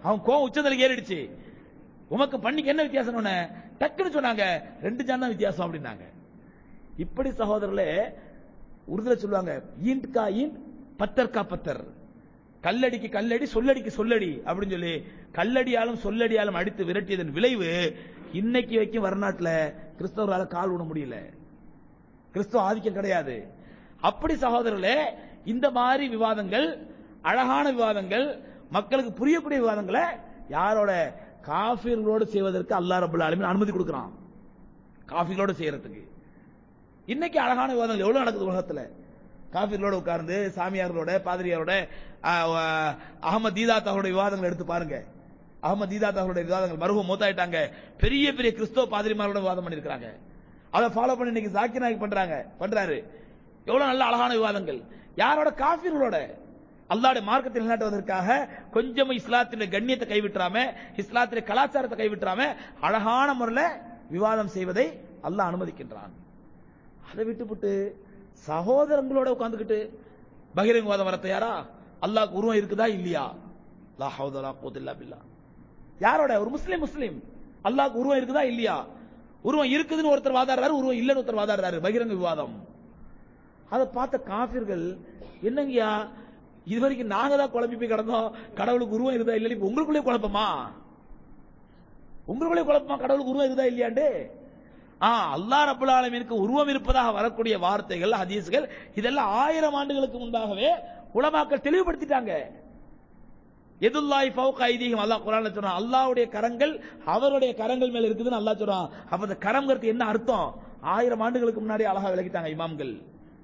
அவன் கோவம் உச்சந்தலைக்கு ஏறிடுச்சு உமக்கு பண்ணிக்கு என்ன வித்தியாசம் உடனே? டக்குன்னு சொன்னாங்க ரெண்டு ஜான் தான் வித்தியாசம் அப்படின்னாங்க இப்படி சகோதரர்களே உறுதியில சொல்லுவாங்க ஈண்ட் கா ஈண்ட் பத்தர் கா பத்தர் கல்லடிக்கு கல்லடி சொல்லடிக்கு சொல்லடி அப்படின்னு சொல்லி கல்லடியாலும் சொல்லடியாலும் அடித்து விரட்டியதன் விளைவு இன்னைக்கு வரைக்கும் வரநாட்டுல கிறிஸ்தவரால கால் விட முடியல கிறிஸ்துவ ஆதிக்கம் கிடையாது அப்படி சகோதரர்களே இந்த மாதிரி விவாதங்கள் அழகான விவாதங்கள் மக்களுக்கு புரியக்கூடிய விவாதங்களை யாரோட காஃபிர்களோடு செய்வதற்கு அல்லாஹ் ரபுல் ஆலமீன் அனுமதி கொடுக்கிறான் காஃபிகளோடு செய்யறதுக்கு இன்னைக்கு அழகான விவாதங்கள் எவ்வளவு நடக்குது உலகத்துல காஃபிர்களோட உட்கார்ந்து சாமியார்களோட பாதிரியாரோட ஆஹ், ஆஹ், அகமது தீதாத் அவருடைய விவாதங்கள் எடுத்து பாருங்க அகமது தீதாத் அவருடைய விவாதங்கள் மருகம் மூத்தாயிட்டாங்க பெரிய பெரிய கிறிஸ்தவ பாதிரிமாரோட விவாதம் பண்ணிருக்காங்க அதை ஃபாலோ பண்ணி இன்னைக்கு ஜாக்கி நாயக் பண்றாங்க பண்றாரு எவ்வளவு நல்ல அழகான விவாதங்கள் யாரோட காஃபிர்களோட அல்லாஹ்வுடைய மார்க்கத்தை நிலைநாட்டுவதற்காக கொஞ்சம் இஸ்லாத்தினுடைய கண்ணியத்தை கைவிட்டுறாம இஸ்லாத்தினுடைய கலாச்சாரத்தை கைவிட்டுறாம அழகான முறையில் விவாதம் செய்வதை அல்லாஹ் அனுமதிக்கின்றான் அதை விட்டுப்புட்டு சகோதரங்களோட உட்கார்ந்துக்கிட்டு பகிரங்கவாதம் வர தயாரா அல்லாஹ்க்கு உருவம் இருக்குதா இல்லையா லா ஹவுல லா குவத்த இல்லா பில்லா யாரோட ஒரு முஸ்லிம் முஸ்லிம் அல்லாஹ்க்கு உருவம் இருக்குதா இல்லையா உருவம் இருக்குதுன்னு ஒருத்தர் வாதாடுறாரு உருவம் இல்லைன்னு ஒருத்தர் வாதாடுறாரு பகிரங்க விவாதம் அதை பார்த்த காபிர்கள் என்னங்கய்யா இது வரைக்கும் நாங்க தான் குழம்பி போய் கிடந்தோம் கடவுளுக்கு உருவம் இருக்குதா இல்லையா இப்ப உங்களுக்குள்ளே குழப்பமா உங்களுக்குள்ளே குழப்பமா கடவுளுக்கு உருவம் இருக்குதா இல்லையாண்டு ஆ அல்லாஹ் ரப்பல் ஆலமீனுக்கு உருவம் இருப்பதாக வரக்கூடிய வார்த்தைகள் ஹதீஸ்கள் இதெல்லாம் ஆயிரம் ஆண்டுகளுக்கு முன்பாகவே உலமாக்கள் தெளிவுபடுத்திட்டாங்க எதுல்லாய் ஃபவுக ஐதீகம் அல்லாஹ் குர்ஆன்ல சொல்றான் அல்லாஹ்வுடைய கரங்கள் அவருடைய கரங்கள் மேல இருக்குதுன்னு அல்லாஹ் சொல்றான் அப்ப அந்த கரம்ங்கிறது என்ன அர்த்தம் ஆயிரம் ஆண்டுகளுக்கு முன்னாடி அழகா விளக்கிட்டாங்க இமாம்கள்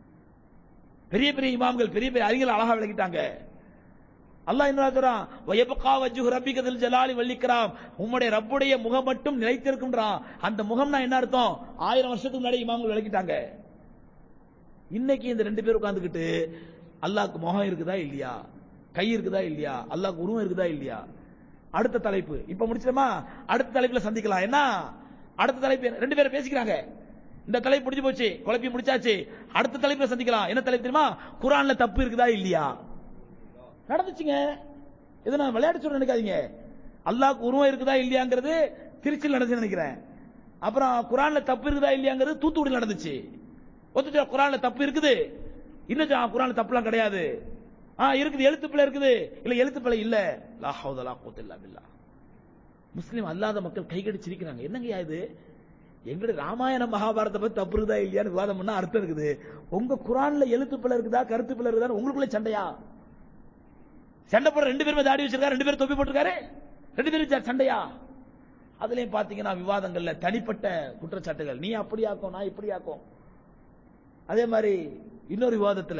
பெரிய பெரிய இமாம்கள் பெரிய பெரிய அறிஞர்கள் அழகா விளக்கிட்டாங்க அல்லாஹ் என்ன சொல்றான் வயபகா வஜ்ஹு ரப்பிக தில் ஜலாலி வல்லிக்ராம் உம்முடைய ரப்புடைய முகம் மட்டும் நிலைத்திருக்கும்ன்றான் அந்த முகம்னா என்ன அர்த்தம் ஆயிரம் வருஷத்துக்கு முன்னாடி இமாம்கள் விளக்கிட்டாங்க இன்னைக்கு இந்த ரெண்டு பேரும் உட்கார்ந்துகிட்டு அல்லாஹ்க்கு முகம் இருக்குதா இல்லையா கை இருக்குதா இல்லையா அல்லாஹ்க்கு உருவம் இருக்குதா இல்லையா அடுத்த தலைப்பு இப்ப முடிச்சிட்டோமா அடுத்த தலைப்புல சந்திக்கலாம் என்ன அடுத்த தலைப்பு என்ன? ரெண்டு பேரும் பேசிக்கிறாங்க இந்த தலைப்பு முடிஞ்சு போச்சு குழப்பி முடிச்சாச்சு அடுத்த தலைப்புல சந்திக்கலாம் என்ன தலைப்பு தெரியுமா குர்ஆன்ல தப்பு இருக்குதா இல்லையா நடந்துச்சுங்க இதை நான் விளையாட்டு சொல்ல நினைக்காதீங்க அல்லாஹ்க்கு உருவம் இருக்குதா இல்லையாங்கிறது திருச்சியில் நடந்துச்சு நினைக்கிறேன் அப்புறம் குரான்ல தப்பு இருக்குதா இல்லையாங்கிறது தூத்துக்குடியில் நடந்துச்சு ஒத்துச்சா குரான்ல தப்பு இருக்குது இன்னும் சொன்னா, குரான்ல தப்புலாம் கிடையாது ஆ இருக்குது எழுத்து பிழை இருக்குது இல்ல எழுத்து பிழை இல்ல லா ஹவுல லா குவத்த இல்லா பில்லாஹ் முஸ்லிம் அல்லாத மக்கள் கைகடி சிரிக்கிறாங்க என்னங்கய்யா இது எங்களுடைய ராமாயண மகாபாரத பத்தி தப்பு இருக்குதா இல்லையான்னு விவாதம் பண்ணா அர்த்தம் இருக்குது உங்க குரான்ல எழுத்து பிழை இருக்குதா கருத்து பிழை இருக்குதா உங்களுக்குள்ள சண்டையா சண்டை போட ரெண்டு பேருமே தாடி வச்சிருக்காரு ரெண்டு பேரும் தொப்பி போட்டிருக்காரு ரெண்டு பேரும் ச- சண்டையா அதுலயும் பாத்தீங்கன்னா விவாதங்கள்ல தனிப்பட்ட குற்றச்சாட்டுகள் நீ அப்படி ஆக்கும் நான் இப்படி ஆக்கும் அதே மாதிரி இன்னொரு விவாதத்துல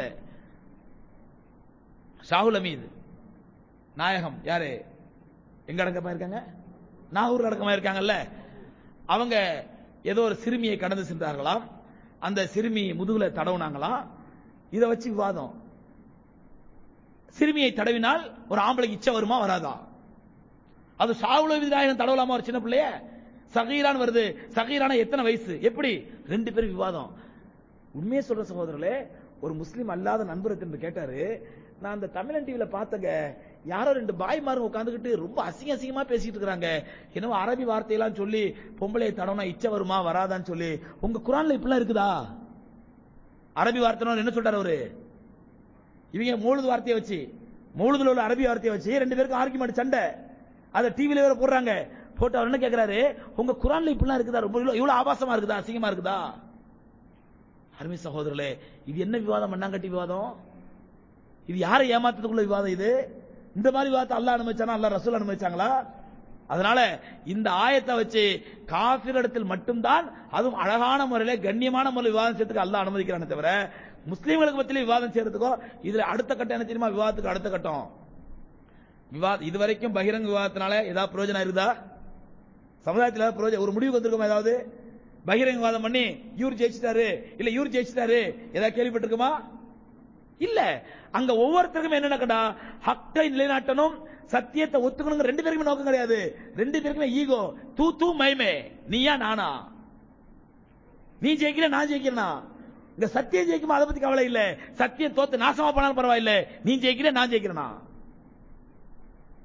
ஷாகுல் அமீது நாயகம் யாரு எங்க அடக்கமா இருக்காங்க நாகூர் அடக்கமா இருக்காங்கல்ல அவங்க ஏதோ ஒரு சிறுமியை கடந்து சென்றார்களாம் அந்த சிறுமி முதுகுல தடவுனாங்களாம் இதை வச்சு விவாதம் சிறுமியை தடவினால் ஒரு ஆம்பளைக்கு இச்சை வருமா வராதா அது சாவுல விநாயகன் தடவலாமா ஒரு சின்ன பிள்ளைய சகீரான் வருது சகீரான எத்தனை வயசு எப்படி ரெண்டு பேரும் விவாதம் உண்மையே சொல்ற சகோதரர்களே ஒரு முஸ்லீம் அல்லாத நண்பர் என்று கேட்டாரு நான் அந்த தமிழன் டிவில பார்த்தங்க யாரோ ரெண்டு பாய்மாருங்க உட்காந்துக்கிட்டு ரொம்ப அசிங்க அசிங்கமா பேசிட்டு இருக்காங்க என்னவோ அரபி வார்த்தையெல்லாம் சொல்லி பொம்பளை தடவனா இச்சை வருமா வராதான்னு சொல்லி உங்க குரான்ல இப்படிலாம் இருக்குதா அரபி வார்த்தை என்ன சொல்றாரு அவரு இவங்க மூழுது வார்த்தையை வச்சு மூழுதுல உள்ள அரபி வார்த்தையை வச்சு ரெண்டு பேருக்கும் ஆர்குமெண்ட் சண்டை அதை டிவில வேற போடுறாங்க போட்டு அவர் என்ன கேக்குறாரு உங்க குரான்ல இப்படிலாம் இருக்குதா ரொம்ப இவ்வளவு இவ்வளவு ஆபாசமா இருக்குதா அசிங்கமா இருக்குதா அருமை சகோதரர்களே இது என்ன விவாதம் மண்ணாங்கட்டி விவாதம் இது யாரை ஏமாத்துறதுக்குள்ள விவாதம் இது இந்த மாதிரி விவாதத்தை அல்லாஹ் அனுமதிச்சானா அல்லாஹ் ரசூல் அனுமதிச்சாங்களா அதனால இந்த ஆயத்தை வச்சு காபிரிடத்தில் மட்டும்தான் அதுவும் அழகான முறையில கண்ணியமான முறையில் விவாதம் செய்யறதுக்கு அல்லாஹ் அனுமதிக்கிறானே தவிர முஸ்லீம்களுக்கு பத்தியில விவாதம் செய்யறதுக்கோ இதுல அடுத்த கட்டம் என்ன தெரியுமா விவாதத்துக்கு அடுத்த கட்டம் விவாத இதுவரைக்கும் பகிரங்க விவாதத்தினால ஏதாவது பிரயோஜனம் இருக்குதா சமுதாயத்தில் ஏதாவது பிரயோஜனம் ஒரு முடிவுக்கு வந்திருக்குமா ஏதாவது பகிரங்க விவாதம் பண்ணி இவர் ஜெயிச்சிட்டாரு இல்ல இவர் ஜெயிச்சிட்டாரு ஏதாவது கேள்விப்பட்டிருக்குமா இல்ல அங்க ஒவ்வொருத்தருக்கும் என்ன நடக்கடா ஹக்கை நிலைநாட்டணும் சத்தியத்தை ஒத்துக்கணுங்க ரெண்டு பேருக்குமே நோக்கம் கிடையாது ரெண்டு பேருக்குமே ஈகோ தூ தூ மைமே நீயா நானா நீ ஜெயிக்கல நான் ஜெயிக்கிறனா இந்த சத்தியம் ஜெயிக்குமா அதை பத்தி கவலை இல்ல சத்தியம் தோத்து நாசமா போனாலும் பரவாயில்ல நீ ஜெயிக்கல நான் ஜெயிக்கிறனா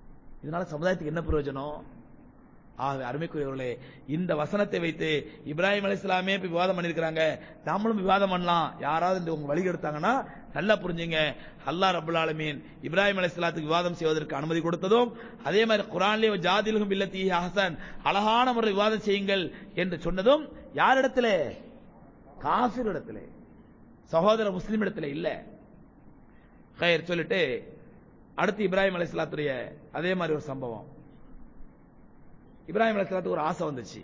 இதனால சமுதாயத்துக்கு என்ன பிரயோஜனம் ஆகவே அருமைக்குரியவர்களே இந்த வசனத்தை வைத்து இப்ராஹிம் அலைஹிஸ்ஸலாமே இப்ப விவாதம் பண்ணிருக்காங்க நாமளும் விவாதம் பண்ணலாம் யாராவது இந்த உங்க வழி எடுத்தாங்கன்னா நல்லா புரிஞ்சுங்க அல்லாஹ் ரப்பல் ஆலமீன் இப்ராஹிம் அலைஹிஸ்ஸலாத்துக்கு விவாதம் செய்வதற்கு அனுமதி கொடுத்ததும் அதே மாதிரி குர்ஆன்லயே ஜாதிலுகும் பில்லத்தி ஹசன் அழகான முறை விவாதம் செய்யுங்கள் என்று சொன்னதும் யாரிடத்துல காஃபிர் இடத்துல சகோதர முஸ்லிம் இடத்துல இல்ல கயர் சொல்லிட்டு அடுத்து இப்ராஹிம் அலைஹிஸ்ஸலாத்துடைய அதே மாதிரி ஒரு சம்பவம் இப்ராஹிம் அலைஹிஸ்ஸலாத்துக்கு ஒரு ஆசை வந்துச்சு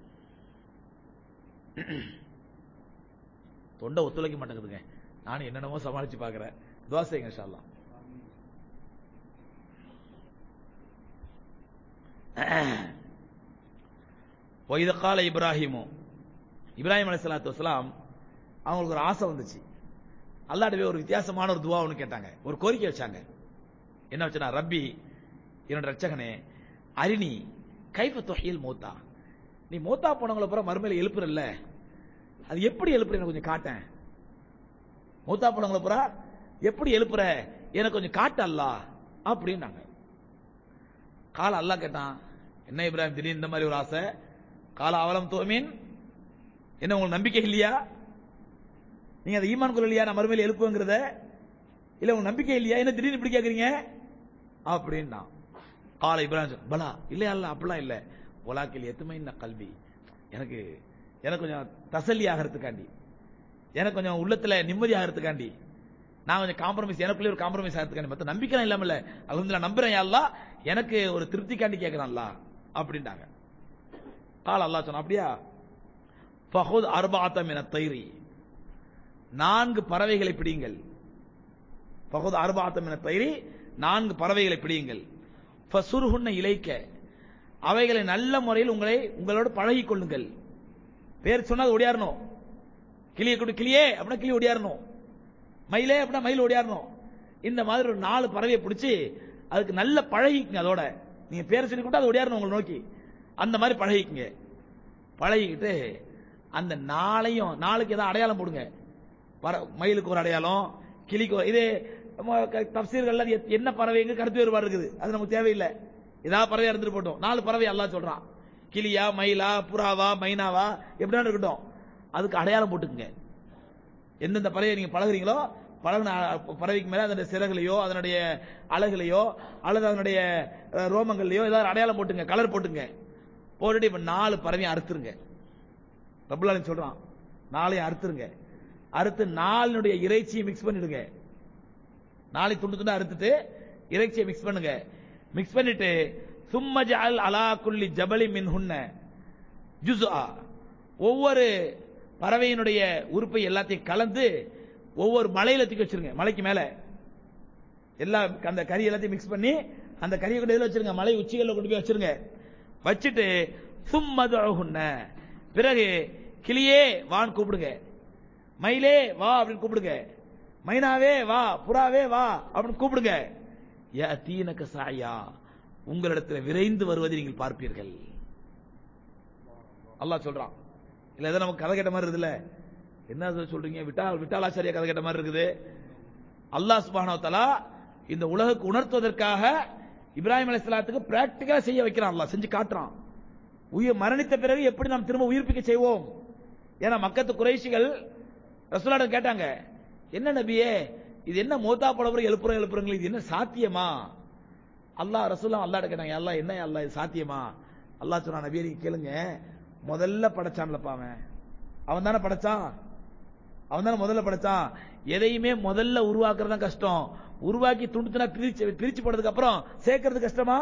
தொண்டை ஒத்துழைக்க மாட்டேங்குதுங்க நானும் என்னென்னமோ சமாளிச்சு பார்க்கிறேன் துவா செய்யுங்க இன்ஷா அல்லாஹ் ஒய்த கால இப்ராஹிமு இப்ராஹிம் அலைஹிஸ்ஸலாத்து வஸலாம் அவங்களுக்கு ஒரு ஆசை வந்துச்சு அல்லாஹ்ட்ட போய் ஒரு வித்தியாசமான ஒரு துவா ஒன்று கேட்டாங்க ஒரு கோரிக்கை வச்சாங்க என்ன வச்சுனா ரப்பி என்னோட ரட்சகனே அரிணி கைஃப தொகையில் மூத்தா நீ மூத்தா போனவங்களை பூரா மறுமையில எழுப்புறல்ல அது எப்படி எழுப்புற எனக்கு கொஞ்சம் காட்டேன் மூத்தா போனவங்களை பூரா எப்படி எழுப்புற எனக்கு கொஞ்சம் காட்டு அல்லா அப்படின்னாங்க கால அல்லாஹ் கேட்டான் என்ன இப்ராஹிம் திடீர்னு இந்த மாதிரி ஒரு ஆசை கால அவலம் தோமீன் என்ன உங்களுக்கு நம்பிக்கை இல்லையா நீங்க அதை ஈமான் கொள்ளலையா நான் மறுமையில எழுப்புங்கிறத இல்ல உங்களுக்கு நம்பிக்கை இல்லையா என்ன திடீர்னு இப்படி கேக்குறீங்க அப்படின்னா கால இப்ராஹிம் சொன்னான், பலா இல்லையா இல்ல அப்படிலாம் இல்ல உலாக்கில் எத்துமை கல்வி எனக்கு எனக்கு கொஞ்சம் தசல்லி ஆகிறதுக்காண்டி எனக்கு கொஞ்சம் உள்ளத்துல நிம்மதி ஆகிறதுக்காண்டி நான் கொஞ்சம் காம்ப்ரமைஸ் எனக்குள்ளே ஒரு காம்ப்ரமைஸ் ஆகிறதுக்காண்டி மத்த நம்பிக்கை இல்லாம இல்ல அல்ஹம்துலில்லாஹ் நம்புறேன் யா அல்லாஹ் எனக்கு ஒரு திருப்திக்காண்டி கேட்கிறேன் அல்லாஹ் அப்படின்ட்டாங்க கால அல்லாஹ் சொன்னா அப்படியா ஃபஹுத் அர்பாத்தம் என தைரி நான்கு பறவைகளை பிடியுங்கள் ஃபஹுத் அர்பாத்தம் என தைரி நான்கு பறவைகளை பிடியுங்கள் ஃபசுருஹுன்ன இலைக்க அவைகளை நல்ல முறையில் உங்களை உங்களோடு பழகிக் கொள்ளுங்கள் பேர் சொன்னா அது ஓடியாரணும் கிளியை கொடு கிளியே அப்படின்னா கிளி ஓடியாரணும் மயிலே அப்படின்னா மயில் ஓடியாரணும் இந்த மாதிரி ஒரு நாலு பறவையை பிடிச்சி அதுக்கு நல்ல பழகிக்குங்க அதோட நீங்க பேரை சொல்லி கூட்டா அது ஓடியாரணும் உங்களை நோக்கி அந்த மாதிரி பழகிக்குங்க பழகிக்கிட்டு அந்த நாளையும் நாளுக்கு ஏதாவது அடையாளம் போடுங்க பற- மயிலுக்கு ஒரு அடையாளம் கிளிக்கு ஒரு- இது ம- க- தப்சீர்கள்ல அது எத்- என்ன பறவைங்க கருத்து வேறுபாடு இருக்குது அது நமக்கு தேவையில்லை ஏதாவது பறவை இருந்துட்டு போட்டோம் நாலு பறவை அல்லாஹ் சொல்றான் கிளியா மயிலா புறாவா மைனாவா எப்படினா இருக்கட்டும் அதுக்கு அடையாளம் போட்டுக்குங்க எந்தெந்த பறவையை நீங்க பழகுறீங்களோ பழகுன அ- பறவைக்கு மேல அதனுடைய சிறகுலையோ அதனுடைய அழகுலையோ அல்லது அதனுடைய அஹ், ரோமங்கள்லயோ ஏதாவது அடையாளம் போட்டுங்க கலர் போட்டுங்க போட்டுட்டு இப்ப நாலு பறவையை அறுத்துருங்க ரபுல்லாலின் சொல்றான் நாளையும் அறுத்துருங்க அறுத்து நாலினுடைய இறைச்சியை மிக்ஸ் பண்ணிடுங்க நாளை துண்டு துண்டா அறுத்துட்டு இறைச்சியை மிக்ஸ் பண்ணுங்க மிக்ஸ் பண்ணிட்டு சும்ம ஜஅல் அலா குல்லி ஜபலி மின் ஹுன்ன ஜுஸ்ஆ ஒவ்வொரு பறவையினுடைய உறுப்பை எல்லாத்தையும் கலந்து ஒவ்வொரு மலையில தூக்கி வச்சிருங்க மலைக்கு மேல எல்லா அந்த கறி எல்லாத்தையும் மிக்ஸ் பண்ணி அந்த கறியை கொண்டு இதுல வச்சிருங்க மலை உச்சிகளில் கொண்டு போய் வச்சிருங்க வச்சுட்டு சும்மதுஹுன்ன பிறகு கிளியே வான்னு கூப்பிடுங்க மயிலே வா அப்படின்னு கூப்பிடுங்க மைனாவே வா புறாவே வா அப்படின்னு கூப்பிடுங்க தீனக்க சாயா உங்களிடத்தில் விரைந்து வருவதை நீங்கள் பார்ப்பீர்கள் அல்லாஹ் சொல்றான் இல்ல ஏதோ நமக்கு கதை கேட்ட மாதிரி இருக்குதுல்ல என்ன அது சொல்றீங்க விட்டால் விட்டாலாச்சாரியா கதை கேட்ட மாதிரி இருக்குது அல்லாஹ் சுப்ஹானஹு வ தஆலா இந்த உலகுக்கு உணர்த்துவதற்காக இப்ராஹிம் அலைஹிஸ்ஸலாத்துக்கு பிராக்டிகலா செய்ய வைக்கிறான் அல்லாஹ் செஞ்சு காட்டுறான் உயிர் மரணித்த பிறகு எப்படி நாம் திரும்ப உயிர்ப்பிக்க செய்வோம் ஏன்னா மக்கத்து குறைஷிகள் ரசூலாடம் கேட்டாங்க என்ன நபியே இது என்ன மோத்தா படப்புறம் எழுப்புறோம் எழுப்புறீங்க இது என்ன சாத்தியமா அல்லாஹ் ரசூலா அல்லாஹ் கேட்டாங்க அல்லாஹ் என்ன அல்லாஹ் இது சாத்தியமா அல்லாஹ் சொன்னா நபியே நீங்க கேளுங்க முதல்ல படைச்சான்லப்பா அவன் அவன் தானே படைச்சான் அவன் தானே முதல்ல படைச்சான் எதையுமே முதல்ல உருவாக்குறது தான் கஷ்டம் உருவாக்கி துண்டு துண்டா பிரிச்சு பிரிச்சு போட்டதுக்கு அப்புறம் சேர்க்கறது கஷ்டமா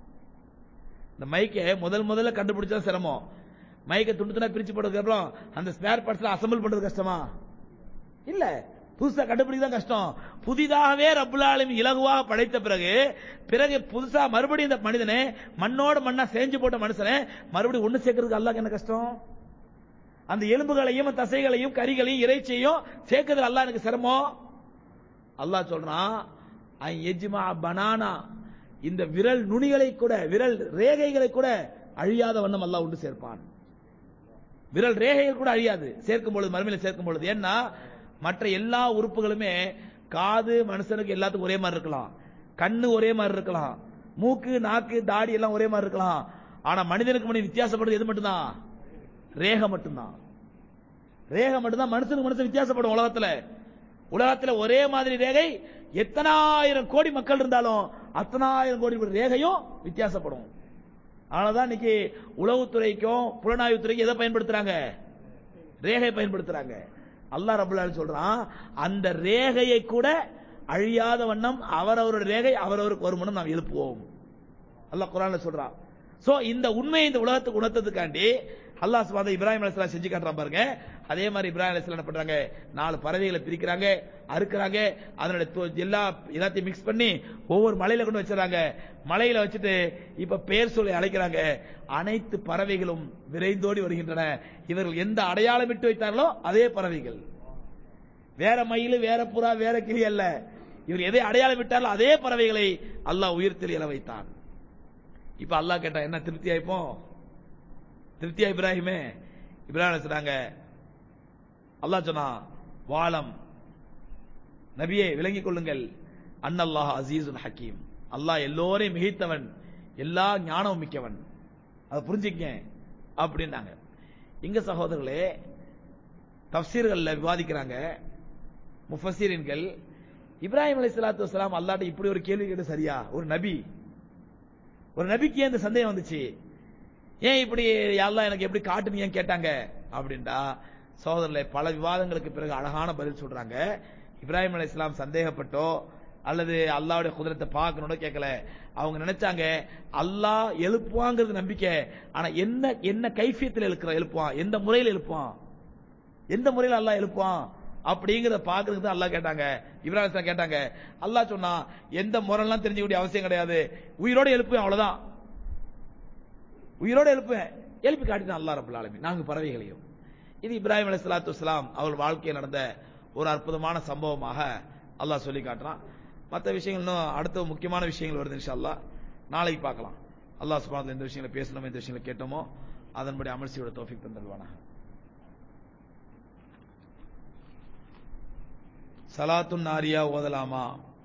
இந்த மைக்கை முதல் முதல்ல கண்டுபிடிச்சா சிரமம் மைக்கை துண்டு துண்டா பிரிச்சு போட்டதுக்கு அப்புறம் அந்த ஸ்பேர் பார்ட்ஸ்ல அசம்பிள் பண்றது கஷ்டமா இல்ல புதுசா கண்டுபிடிக்க தான் கஷ்டம் புதிதாகவே ரப்புல் ஆலமீன் இலகுவாக படைத்த பிறகு பிறகு புதுசா மறுபடியும் இந்த மனிதனை மண்ணோட மண்ணா செஞ்சு போட்ட மனுஷனை மறுபடியும் ஒண்ணு சேர்க்கறதுக்கு அல்லாஹ்க்கு என்ன கஷ்டம் அந்த எலும்புகளையும் தசைகளையும் கறிகளையும் இறைச்சியையும் சேர்க்கறது அல்லாஹ் எனக்கு சிரமம் அல்லாஹ் சொல்றான் ஐ எஜ்மா பனானா இந்த விரல் நுனிகளை கூட விரல் ரேகைகளை கூட அழியாத வண்ணம் அல்லாஹ் உண்டு சேர்ப்பான் விரல் ரேகைகள் கூட அழியாது சேர்க்கும் பொழுது மறுமையில சேர்க்கும் பொழுது ஏன்னா மற்ற எல்லா உறுப்புகளுமே காது மனுஷனுக்கு எல்லாத்துக்கும் ஒரே மாதிரி இருக்கலாம் கண்ணு ஒரே மாதிரி இருக்கலாம் மூக்கு நாக்கு தாடி எல்லாம் ஒரே மாதிரி இருக்கலாம் ஆனா மனிதனுக்கு மனிதன் வித்தியாசப்படுறது எது மட்டும்தான் ரேகை மட்டும்தான் ரேகை மட்டும்தான் மனுஷனுக்கு மனுஷன் வித்தியாசப்படும் உலகத்துல உலகத்துல ஒரே மாதிரி ரேகை எத்தனாயிரம் கோடி மக்கள் இருந்தாலும் அத்தனாயிரம் கோடி ரேகையும் வித்தியாசப்படும் அதனாலதான் இன்னைக்கு உளவுத்துறைக்கும் புலனாய்வுத்துறைக்கும் எதை பயன்படுத்துறாங்க ரேகை பயன்படுத்துறாங்க அல்லாஹ் ரபுல்லா சொல்றான் அந்த ரேகையை கூட அழியாத வண்ணம் அவரவருடைய ரேகை அவரவருக்கு வரும் நாம் எழுப்புவோம் அல்லாஹ் குரான்ல சொல்றான் சோ இந்த உண்மையை இந்த உலகத்துக்கு உணர்த்ததுக்காண்டி அல்லாஹ் சுபாத இப்ராஹிம் அலிஸ்லாம் செஞ்சு காட்டுறான் பாருங்க அதே மாதிரி இப்ராஹிம் அலிஸ்லாம் என்ன பண்றாங்க நாலு பறவைகளை பிரிக்கிறாங்க அறுக்கிறாங்க அதனுடைய தொ- எல்லா எல்லாத்தையும் மிக்ஸ் பண்ணி ஒவ்வொரு மலையில கொண்டு வச்சிடறாங்க மலையில வச்சுட்டு இப்ப பேர் சொல்லி அழைக்கிறாங்க அனைத்து பறவைகளும் விரைந்தோடி வருகின்றன இவர்கள் எந்த அடையாளம் விட்டு வைத்தார்களோ அதே பறவைகள் வேற மயில் வேற புறா வேற கிளி அல்ல இவர் எதை அடையாளம் விட்டார்களோ அதே பறவைகளை அல்லாஹ் உயிர்த்தில் இழ வைத்தான் இப்ப அல்லாஹ் கேட்டா என்ன திருப்தியா இப்போ திருப்தியா இப்ராஹிமே இப்ராஹிம் சொன்னாங்க அல்லாஹ் சொன்னா வாலம் நபியே விளங்கிக் கொள்ளுங்கள் அன்னல்லாஹ் அசீசுன் ஹக்கீம் அல்லாஹ் எல்லோரையும் மிகைத்தவன் எல்லா ஞானமும் மிக்கவன் அதை புரிஞ்சுக்க அப்படின்னாங்க இங்க சகோதரர்களே தப்சீர்கள்ல விவாதிக்கிறாங்க முஃபசீரின்கள் இப்ராஹிம் அலைஹிஸ்ஸலாத்து சலாத்து வசலாம் அல்லாட்ட இப்படி ஒரு கேள்வி கேட்டு சரியா ஒரு நபி ஒரு நபிக்கு ஏன் இந்த சந்தேகம் வந்துச்சு ஏன் இப்படி அல்லாஹ் எனக்கு எப்படி காட்டுனீங்கன்னு கேட்டாங்க அப்படின்டா சகோதரர்களே பல விவாதங்களுக்கு பிறகு அழகான பதில் சொல்றாங்க இப்ராஹிம் அலைஹிஸ்ஸலாம் இஸ்லாம் சந்தேகப்பட்டோ அல்லது அல்லாஹ்வுடைய குதிரத்தை பார்க்கணும்னு கேட்கல அவங்க நினைச்சாங்க அல்லாஹ் எழுப்புவாங்கிறது நம்பிக்கை ஆனா என்ன என்ன கைஃபியத்தில் எழுக்கிற எழுப்புவான் எந்த முறையில் எழுப்புவான் எந்த முறையில் அல்லாஹ் எழுப்புவான் அப்படிங்கறத பாக்குறதுக்கு தான் அல்லாஹ் கேட்டாங்க இப்ராஹிம் அலைஹிஸ்ஸலாம் கேட்டாங்க அல்லாஹ் சொன்னா எந்த முறையெல்லாம் தெரிஞ்சுக்க வேண்டிய அவசியம் கிடையாது உயிரோட எழுப்புவேன் அவ்வளவுதான் உயிரோட எழுப்புவேன் எழுப்பி காட்டினான் அல்லாஹ் ரப்பல் ஆலமீன் நான்கு பறவைகளையும் இது இப்ராஹிம் அலைஹிஸ்ஸலாத்து வஸ்ஸலாம் அவர் வாழ்க்கையில் நடந்த ஒரு அற்புதமான சம்பவமாக அல்லாஹ் சொல்லி காட்டுறான் மற்ற விஷயங்கள் இன்னும் அடுத்த முக்கியமான விஷயங்கள் வருது இன்ஷா அல்லாஹ் நாளைக்கு பார்க்கலாம் அல்லாஹ் சுப்ஹானஹு எந்த விஷயங்களை பேசணுமோ எந்த விஷயங்களை கேட்டோமோ அதன்படி அமல் செய்யோட தௌஃபீக் தந்தல்வானா சலாத்துன் நாரியா ஓதலாமா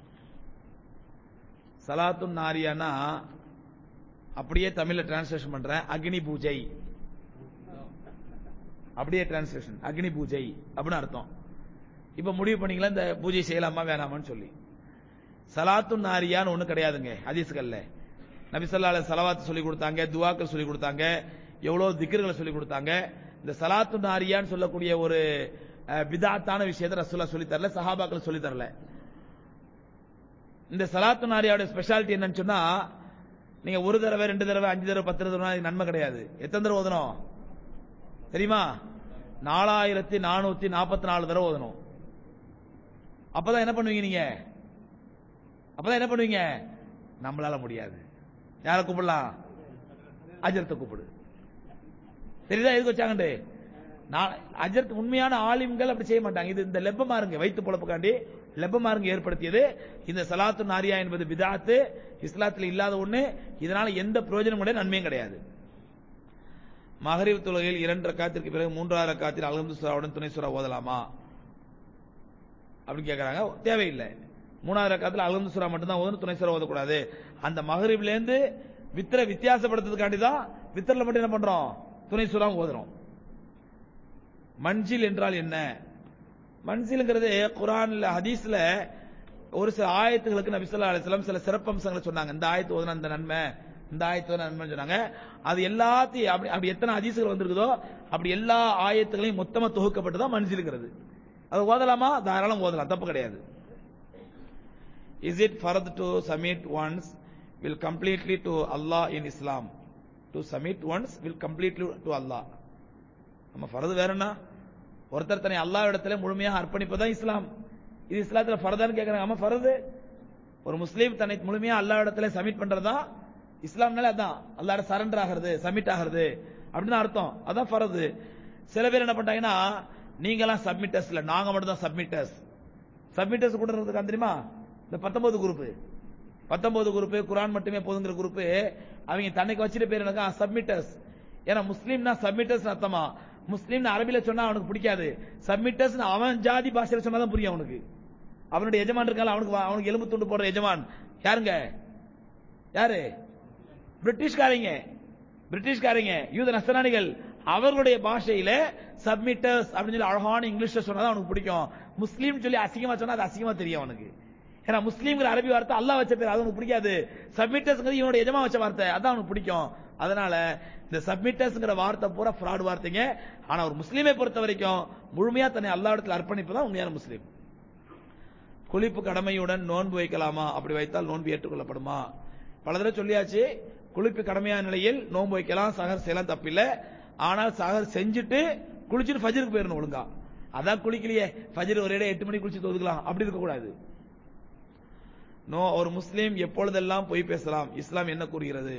சலாத்துன் நாரியானா அப்படியே தமிழ்ல டிரான்ஸ்லேஷன் பண்றேன் அக்னி பூஜை அப்படியே டிரான்ஸ்லேஷன் அக்னி பூஜை அப்படின்னு அர்த்தம் இப்ப முடிவு பண்ணீங்களா இந்த பூஜை செய்யலாமா வேணாமான்னு சொல்லி சலாத்து நாரியான்னு ஒண்ணு கிடையாதுங்க ஹதீஸ்கள்ல நபி ஸல்லல்லாஹு அலைஹி சலவாத் சொல்லி கொடுத்தாங்க துவாக்கள் சொல்லி கொடுத்தாங்க எவ்வளவு திக்ர்களை சொல்லி கொடுத்தாங்க இந்த சலாத்து நாரியான்னு சொல்லக்கூடிய ஒரு அஹ், பிதாத்தான விஷயத்தை ரசூலா சொல்லி தரல சஹாபாக்கள் சொல்லி தரல இந்த சலாத்து நாரியாவோட ஸ்பெஷாலிட்டி என்னன்னு சொன்னா நீங்க ஒரு தடவை ரெண்டு தடவை அஞ்சு தடவை பத்து தடவை அது நன்மை கிடையாது எத்தனை தடவை ஓதணும் தெரியுமா நாலாயிரத்தி நானூத்தி நாற்பத்தி நாலு தடவை ஓதணும் அப்பதான் என்ன பண்ணுவீங்க நீங்க அப்பதான் என்ன பண்ணுவீங்க நம்மளால முடியாது யாரை கூப்பிடலாம் அஜரத்தை கூப்பிடு தெரியுதா எதுக்கு வச்சாங்கண்டு நான் அஜரத் உண்மையான ஆலிம்கள் அப்படி செய்ய மாட்டாங்க இது இந்த லெப்பமாருங்க வைத்து பொழப்புக்காண்டி லெப்பமாருங்க ஏற்படுத்தியது இந்த சலாத்து நாரியா என்பது பிதாத்து இஸ்லாத்தில் இல்லாத ஒண்ணு இதனால எந்த பிரயோஜனம் கிடையாது நன்மையும் கிடையாது மகரிப் தொழுகையில் இரண்டு ரக்காத்திற்கு பிறகு மூன்றாவது ரக்காத்தில் அல்ஹம்து சூராவுடன் துணை சூரா ஓதலாமா அப்படின்னு கேக்குறாங்க தேவையில்லை மூணாவது ரக்காத்துல அல்ஹம்து சூரா மட்டும்தான் ஓதணும் துணை சூரா ஓதக்கூடாது அந்த மகரிப்ல இருந்து வித்திர வித்தியாசப்படுத்துறதுக்காண்டி தான் வித்திரல மட்டும் என்ன பண்றோம் துணை சூறா ஓதுறோம் மஞ்சில் என்றால் என்ன மன்சில்ங்கிறது குரான்ல ஹதீஸ்ல ஒரு சில ஆயத்துகளுக்கு நபி ஸல்லல்லாஹு அலைஹி வஸல்லம் சில சிறப்பம்சங்களை சொன்னாங்க இந்த ஆயத்து ஓதுனா இந்த நன்மை இந்த ஆயத்து ஓதுனா நன்மை சொன்னாங்க அது எல்லாத்தையும் அப்படி அப்படி எத்தனை ஹதீஸ்கள் வந்திருக்குதோ அப்படி எல்லா ஆயத்துகளையும் மொத்தமா தொகுக்கப்பட்டு தான் மன்சிலுங்கிறது அது ஓதலாமா தாராளம் ஓதலாம் தப்பு கிடையாது இஸ் இட் ஃபர்த் to submit one's will completely to Allah in Islam to submit one's will completely to Allah நம்ம ஃபரது வேற என்ன ஒருத்தர் தன்னை அல்லாஹ் இடத்துல முழுமையாக அர்ப்பணிப்பதான் இஸ்லாம் இது இஸ்லாத்துல ஃபரதான்னு கேக்குறாங்க ஆமா ஃபரது ஒரு முஸ்லீம் தன்னை முழுமையா அல்லாஹ் இடத்துல சமிட் பண்றதா இஸ்லாம்னாலே அதான் அல்லாஹ் சரண்டர் ஆகிறது சமிட் ஆகிறது அப்படின்னு அர்த்தம் அதான் ஃபரது சில பேர் என்ன பண்றாங்கன்னா நீங்களாம் சப்மிட்டர்ஸ் இல்ல நாங்க மட்டும் தான் சப்மிட்டர்ஸ் சப்மிட்டர்ஸ் கூட இருக்கான் தெரியுமா இந்த பத்தொன்பது குரூப் பத்தொன்பது குரூப் குரான் மட்டுமே போதுங்கிற குரூப் அவங்க தன்னைக்கு வச்சுட்டு பேர் எனக்கு சப்மிட்டர்ஸ் ஏன்னா முஸ்லீம்னா சப்மிட்டர்ஸ் அர்த்தமா முஸ்லீம்னு அரபில சொன்னா அவனுக்கு பிடிக்காது சப்மிட்டர்ஸ் அவன் ஜாதி பாஷையில சொன்னாதான் புரியும் அவனுக்கு அவனுடைய எஜமான் இருக்கால அவனுக்கு வா- அவனுக்கு எலும்பு துண்டு போடுற எஜமான் யாருங்க யாரு பிரிட்டிஷ்காரங்க பிரிட்டிஷ்காரங்க யூத நசராணிகள் அவர்களுடைய பாஷையில சப்மிட்டர்ஸ் அப்படின்னு சொல்லி அழகான இங்கிலீஷ்ல சொன்னா அவனுக்கு பிடிக்கும் முஸ்லீம் சொல்லி அசிங்கமா சொன்னா அது அசிங்கமா தெரியும் அவனுக்கு ஏன்னா முஸ்லீம்ங்கிற அரபி வார்த்தை அல்லாஹ் வச்ச பேர் அது அவனுக்கு பிடிக்காது சப்மிட்டர்ஸ்ங்கிறது இவனோட எஜமா வச்ச வார்த்தை அதான் அவனுக்கு பிடிக்கும் அதனால இந்த சப்மிட்டர்ஸ்ங்கிற வார்த்தை பூரா ஃப்ராட் வார்த்தைங்க ஆனா ஒரு முஸ்லீமை பொறுத்த வரைக்கும் முழுமையா தன்னை அல்லா இடத்துல அர்ப்பணிப்பு தான் உண்மையான முஸ்லீம் குளிப்பு கடமையுடன் நோன்பு வைக்கலாமா அப்படி வைத்தால் நோன்பு ஏற்றுக்கொள்ளப்படுமா பல தடவை சொல்லியாச்சு குளிப்பு கடமையான நிலையில் நோன்பு வைக்கலாம் சகர் செய்யலாம் தப்பில்லை ஆனால் சகர் செஞ்சுட்டு குளிச்சுட்டு ஃபஜருக்கு போயிடணும் ஒழுங்கா அதான் குளிக்கலையே ஃபஜர் ஒரே இடம் எட்டு மணிக்கு குளிச்சு ஒதுக்கலாம் அப்படி இருக்கக்கூடாது நோ ஒரு முஸ்லீம் எப்பொழுதெல்லாம் பொய் பேசலாம் இஸ்லாம் என்ன கூறுகிறது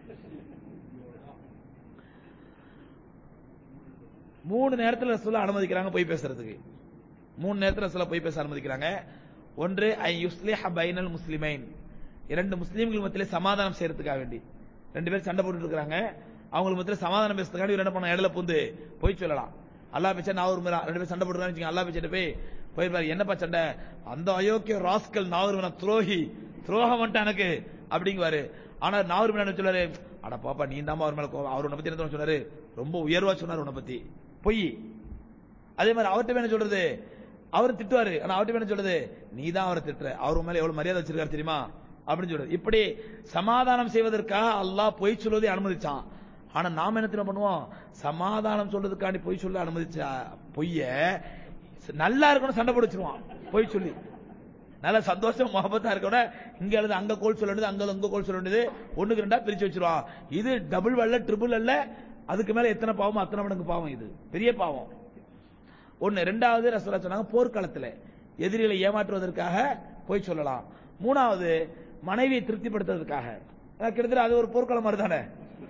மூணு நேரத்தில் ரசூலா அனுமதிக்கிறாங்க பொய் பேசுறதுக்கு மூணு நேரத்தில் ரசூலா பொய் பேச அனுமதிக்கிறாங்க ஒன்று ஐ யுஸ்லிஹ பைனல் முஸ்லிமைன் இரண்டு முஸ்லீம்கள் மத்தியிலே சமாதானம் செய்யறதுக்காக வேண்டி ரெண்டு பேரும் சண்டை போட்டுட்டு இருக்காங்க அவங்களுக்கு மத்தியில சமாதானம் பேசுறதுக்காண்டி இவர் என்ன பண்ண இடையில பூந்து பொய் சொல்லலாம் அல்லா பேச்சா நாவூர் மேல ரெண்டு பேரும் சண்டை போட்டுருக்காங்க அல்லா பேச்சிட்டு போய் போயிருப்பாரு என்னப்பா சண்டை அந்த அயோக்கிய ராஸ்கல் நாவூர் துரோகி துரோகம் வந்துட்டு எனக்கு அப்படிங்குவாரு ஆனா நாவூர் மேல என்ன சொல்றாரு அட பாப்பா நீ தாமா அவர் மேல கோவம். அவர் உன்னை பத்தி என்ன சொன்னாரு ரொம்ப உயர்வா சொன்னாரு உன்னை பத்தி பொய் அதே மாதிரி அவர்கிட்ட என்ன சொல்றது அவர் திட்டுவாரு ஆனா அவர்கிட்ட என்ன சொல்றது நீ தான் அவரை திட்டுற அவர் மேல எவ்வளவு மரியாதை வச்சிருக்காரு தெரியுமா அப்படின்னு சொல்றது இப்படி சமாதானம் செய்வதற்காக அல்லாஹ் பொய் சொல்வதை அனுமதிச்சான் ஆனா நாம என்ன தெரியுமா பண்ணுவோம் சமாதானம் சொல்றதுக்காண்டி பொய் சொல்ல அனுமதிச்ச பொய்ய நல்லா இருக்கணும் சண்டை போட்டு வச்சிருவான் பொய் சொல்லி நல்ல சந்தோஷம் முகபத்தா இருக்கணும் இங்க எழுது அங்க கோல் சொல்ல வேண்டியது அங்க அங்க கோல் சொல்ல வேண்டியது ஒண்ணுக்கு ரெண்டா பிரிச்சு வச்சிருவான் இது டபுள் அல்ல ட்ரிபிள் அல்ல அதுக்கு மேல எத்தனை பாவம் அத்தனை மடங்கு பாவம் இது பெரிய பாவம் ஒன்னு ரெண்டாவது ரசூலா சொன்னாங்க போர்க்களத்துல எதிரிகளை ஏமாற்றுவதற்காக போய் சொல்லலாம் மூணாவது மனைவியை திருப்திப்படுத்துவதற்காக அஹ் கிட்டத்தட்ட அது ஒரு போர்க்களம் மாதிரி தானே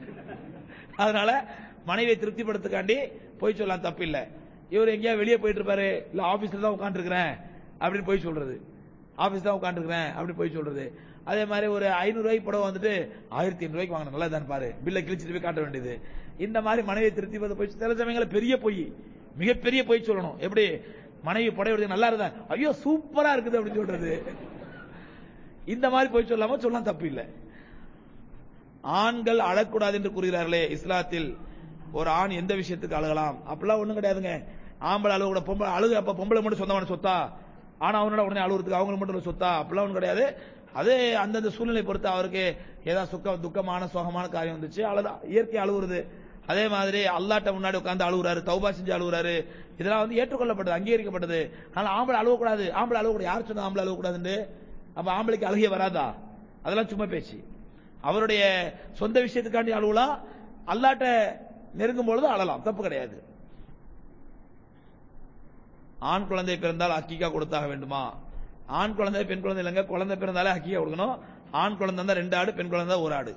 அதனால மனைவியை திருப்திப்படுத்துக்காண்டி போய் சொல்லலாம் தப்பில்ல இவர் எங்கேயா வெளியே போயிட்டு இருப்பாரு இல்ல ஆபீஸ்ல தான் உட்கார்ந்து இருக்கிறேன் அப்படின்னு போய் சொல்றது ஆபீஸ் தான் உட்கார்ந்து இருக்கிறேன் அப்படி போய் சொல்றது அதே மாதிரி ஒரு ஐநூறு ரூபாய்க்கு புடவை வந்துட்டு ஆயிரத்தி ஐநூறு ரூபாய்க்கு வாங்கின நல்லா தான் பாரு பில்லை கிழிச்சிட்டு போய் காட்ட வேண்டியது இந்த மாதிரி மனைவியை திருப்தி போய் சில சமயங்களில் பெரிய பொய் மிகப்பெரிய பொய் சொல்லணும் எப்படி மனைவி புடவை எடுத்து நல்லா இருந்தா ஐயோ சூப்பரா இருக்குது அப்படின்னு சொல்றது இந்த மாதிரி போய் சொல்லாம சொல்லலாம் தப்பு இல்லை ஆண்கள் அழக்கூடாது என்று கூறுகிறார்களே இஸ்லாத்தில் ஒரு ஆண் எந்த விஷயத்துக்கு அழுகலாம் அப்படிலாம் ஒண்ணும் கிடையாதுங்க ஆம்பளை அழுக கூட பொம்பளை அழுகு அப்ப பொம்பளை மட்டும் சொந்தமான சொத்தா ஆனா அவனோட உடனே அழுகுறதுக்கு அவங்களுக்கு மட்டும் உள்ள சொத்தா அப்படிலாம் ஒண்ணும் கிடையாது அது அந்தந்த சூழ்நிலை பொறுத்து அவருக்கு ஏதாவது சுக்க துக்கமான சோகமான காரியம் வந்துச்சு அழுதா இயற்கை அழுகுறது அதே மாதிரி அல்லாட்ட முன்னாடி உட்கார்ந்து அழுகுறாரு தௌபா செஞ்சு அழுகுறாரு இதெல்லாம் வந்து ஏற்றுக்கொள்ளப்பட்டது அங்கீகரிக்கப்பட்டது ஆனா ஆம்பளை அழுவக்கூடாது ஆம்பளை அழுவக்கூடாது யார் சொன்னா ஆம்பளை அழுவக்கூடாதுன்னு அப்ப ஆம்பளைக்கு அழுகே வராதா அதெல்லாம் சும்மா பேச்சு அவருடைய சொந்த விஷயத்துக்காண்டி அழுவலாம் அல்லாட்ட நெருங்கும் பொழுது அழலாம் தப்பு கிடையாது ஆண் குழந்தை பிறந்தால் அக்கிகா கொடுத்தாக வேண்டுமா ஆண் குழந்தை பெண் குழந்தை இல்லைங்க குழந்தை பிறந்தாலே அக்கிகா கொடுக்கணும் ஆண் குழந்தை இருந்தா ரெண்டு ஆடு பெண் குழந்தை ஒரு ஆடு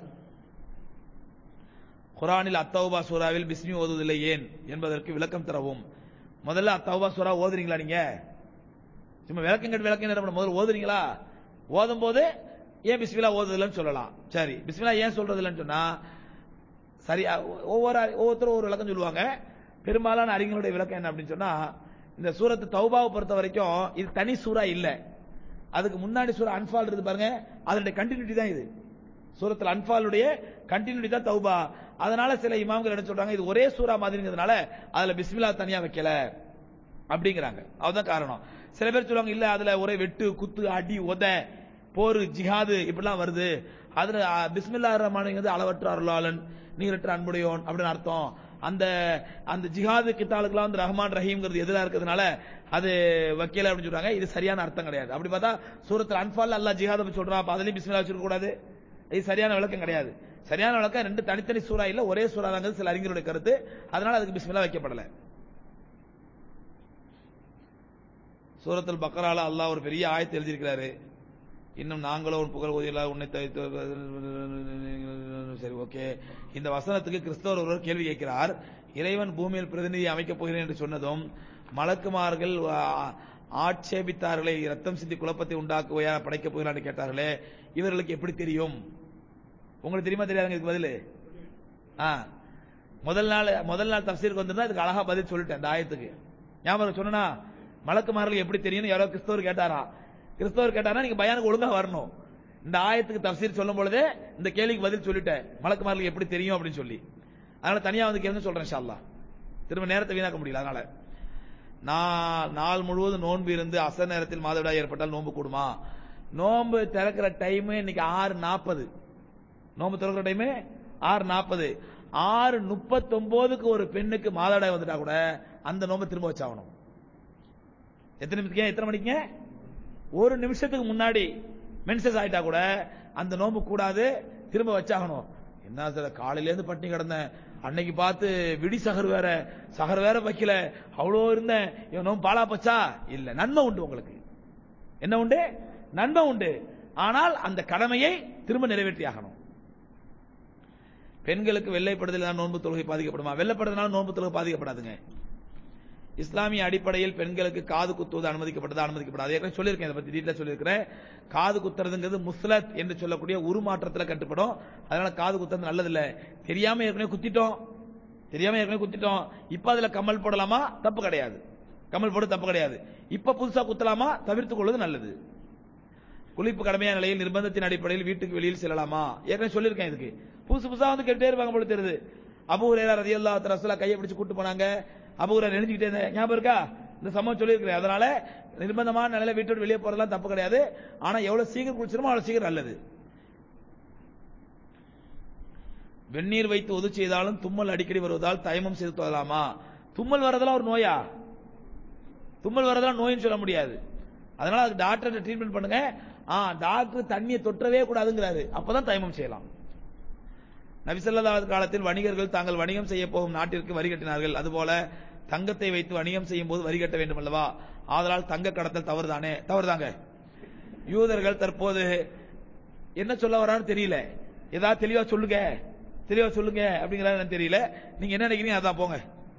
குரானில் அத்தௌபா சூராவில் பிஸ்மி ஓதுவதில்லை ஏன் என்பதற்கு விளக்கம் தரவும் முதல்ல அத்தௌபா சூரா ஓதுறீங்களா நீங்க சும்மா விளக்கம் கேட்டு விளக்கம் என்ன பண்ண முதல்ல ஓதுறீங்களா ஓதும் போது ஏன் பிஸ்மிலா ஓதுதில்லைன்னு சொல்லலாம் சரி பிஸ்மிலா ஏன் சொல்றது இல்லைன்னு சொன்னா சரி ஒவ்வொரு ஒவ்வொருத்தரும் ஒரு விளக்கம் சொல்லுவாங்க பெரும்பாலான அறிஞர்களுடைய விளக்கம் என்ன அப்படின்னு சொன்னா இந்த சூரத்து தௌபாவை பொறுத்த வரைக்கும் இது தனி சூறா இல்ல அதுக்கு முன்னாடி சூரா அன்பால் இருக்கு பாருங்க அதனுடைய கண்டினியூட்டி தான் இது சூரத்தில் அன்பாலுடைய கண்டினியூட்டி தான் தௌபா அதனால சில இமாம்கள் என்ன சொல்றாங்க இது ஒரே சூறா மாதிரிங்கிறதுனால அதுல பிஸ்மிலா தனியா வைக்கல அப்படிங்கிறாங்க அதுதான் காரணம் சில பேர் சொல்லுவாங்க இல்ல அதுல ஒரே வெட்டு குத்து அடி உத போர் ஜிஹாது இப்படிலாம் வருது அதுல அஹ், பிஸ்மில்லா ரஹ்மானுங்கிறது அளவற்ற அருளாளன் நீரற்ற அன்புடையோன் அப்படின்னு அர்த்தம் அந்த அந்த ஜிஹாது கித்தாளுக்குலாம் வந்து ரஹ்மான் ரஹீம்ங்கிறது எதிரா இருக்கிறதுனால அது வக்கீல அப்படின்னு சொல்றாங்க இது சரியான அர்த்தம் கிடையாது அப்படி பார்த்தா சூரத்தில் அன்பால் அல்லாஹ் ஜிஹாத பத்தி சொல்றான் அப்ப அதுலயும் பிஸ்மில்லா வச்சிருக்க கூடாது இது சரியான விளக்கம் கிடையாது சரியான விளக்கம் ரெண்டு தனித்தனி சூறா இல்ல ஒரே சூறா தாங்கிறது சில அறிஞருடைய கருத்து அதனால அதுக்கு பிஸ்மில்லா வைக்கப்படல சூரத்துல் பக்கரால அல்லாஹ் ஒரு பெரிய ஆயத்தை எழுதியிருக்கிறாரு இன்னும் நாங்களோ உன் புகழ் ஓதியலா உன்னை தவித்து சரி ஓகே இந்த வசனத்துக்கு கிறிஸ்தவர் ஒருவர் கேள்வி கேட்கிறார் இறைவன் பூமியில் பிரதிநிதி அமைக்கப் போகிறேன் என்று சொன்னதும் மலக்குமார்கள் ஆ, ஆட்சேபித்தார்களே ரத்தம் சிந்தி குழப்பத்தை உண்டாக்குவையா படைக்கப் போகிறான் என்று கேட்டார்களே இவர்களுக்கு எப்படி தெரியும் உங்களுக்கு தெரியுமா தெரியாதுங்க இதுக்கு பதில் ஆ முதல் நாள் முதல் நாள் தப்சீருக்கு வந்திருந்தா இதுக்கு அழகா பதில் சொல்லிட்டேன் இந்த ஆயத்துக்கு ஞாபகம் சொன்னா மலக்குமார்கள் எப்படி தெரியும் யாரோ கிறிஸ்தவர் கேட்டாரா கிறிஸ்தவர் கேட்டாரா நீங்க பயானுக்கு ஒழுங்கா வரணும் இந்த ஆயத்துக்கு தப்சீர் சொல்லும் பொழுதே இந்த கேள்விக்கு பதில் சொல்லிட்டேன் மலக்குமார்களுக்கு எப்படி தெரியும் அப்படின்னு சொல்லி அதனால தனியா வந்து கேளுங்க சொல்றேன் இன்ஷா அல்லாஹ் திரும்ப நேரத்தை வீணாக்க முடியல அதனால நான் நாள் முழுவதும் நோன்பு இருந்து அசர் நேரத்தில் மாதவிடாய் ஏற்பட்டால் நோன்பு கூடுமா நோன்பு திறக்கிற டைம் இன்னைக்கு ஆறு நாற்பது நோன்பு திறக்கிற டைம் ஆறு நாற்பது ஆறு முப்பத்தொன்பதுக்கு ஒரு பெண்ணுக்கு மாதவிடாய் வந்துட்டா கூட அந்த நோன்பு திரும்ப வச்சாகணும் எத்தனை நிமிஷத்துக்கு எத்தனை மணிக்கு ஒரு நிமிஷத்துக்கு முன்னாடி மென்சஸ் ஆயிட்டா கூட அந்த நோன்பு கூடாது திரும்ப வச்சாகணும் என்ன சார் காலையில இருந்து பட்டினி கிடந்தேன் அன்னைக்கு பார்த்து விடி சகர் வேற சகர் வேற வைக்கல அவ்வளோ இருந்தேன் இவன் நோம்பு பாலா பச்சா இல்ல நன்மை உண்டு உங்களுக்கு என்ன உண்டு நன்மை உண்டு ஆனால் அந்த கடமையை திரும்ப நிறைவேற்றி ஆகணும் பெண்களுக்கு வெள்ளைப்படுதல் நோன்பு தொழுகை பாதிக்கப்படுமா வெள்ளைப்படுறதுனால நோன்பு தொழுகை பாதிக்கப்படாதுங்க இஸ்லாமிய அடிப்படையில் பெண்களுக்கு காது குத்துவது அனுமதிக்கப்பட்டது அனுமதிக்கப்படாது ஏற்கனவே சொல்லியிருக்கேன் இதை பத்தி டீட்டெயில் சொல்லியிருக்கிறேன் காது குத்துறதுங்கிறது முஸ்லத் என்று சொல்லக்கூடிய உருமாற்றத்தில் கட்டுப்படும் அதனால காது குத்துறது நல்லதில்ல தெரியாம ஏற்கனவே குத்திட்டோம் தெரியாம ஏற்கனவே குத்திட்டோம் இப்ப அதுல கமல் போடலாமா தப்பு கிடையாது கமல் போட தப்பு கிடையாது இப்ப புதுசா குத்தலாமா தவிர்த்துக் கொள்வது நல்லது குளிப்பு கடமையான நிலையில் நிர்பந்தத்தின் அடிப்படையில் வீட்டுக்கு வெளியில் செல்லலாமா ஏற்கனவே சொல்லியிருக்கேன் இதுக்கு புதுசு புதுசா வந்து கேட்டே இருப்பாங்க போல தெரியுது அபூரேரா ரதியல்லா ரசூலா கையை பிடிச்சு கூட்டு போனாங்க அபூரா நினைச்சுக்கிட்டே இருந்தேன் ஞாபகம் இருக்கா இந்த சம்பவம் சொல்லியிருக்கிறேன் அதனால நிர்பந்தமான நிலையில வீட்டோட வெளியே போறதெல்லாம் தப்பு கிடையாது ஆனா எவ்வளவு சீக்கிரம் குளிச்சிருமோ அவ்வளவு சீக்கிரம் நல்லது வெந்நீர் வைத்து ஒது செய்தாலும் தும்மல் அடிக்கடி வருவதால் தயமம் செய்து தொழலாமா தும்மல் வரதெல்லாம் ஒரு நோயா தும்மல் வரதெல்லாம் நோயின்னு சொல்ல முடியாது அதனால அதுக்கு டாக்டர் ட்ரீட்மெண்ட் பண்ணுங்க ஆ டாக்டர் தண்ணியை தொற்றவே கூடாதுங்கிறாரு அப்பதான் தயமம் செய்யலாம் நபிசல்லாத காலத்தில் வணிகர்கள் தாங்கள் வணிகம் செய்ய போகும் நாட்டிற்கு வரி கட்டினார்கள் அதுபோல தங்கத்தை வைத்து வணிகம் செய்யும் போது வரி கட்ட வேண்டும் அல்லவா ஆதலால் தங்க கடத்தல் தவறுதானே தவறுதாங்க யூதர்கள் தற்போது என்ன சொல்ல வரான்னு தெரியல ஏதாவது தெளிவா சொல்லுங்க தெளிவா சொல்லுங்க அப்படிங்கிறாரு எனக்கு தெரியல நீங்க என்ன நினைக்கிறீங்க அதான் போங்க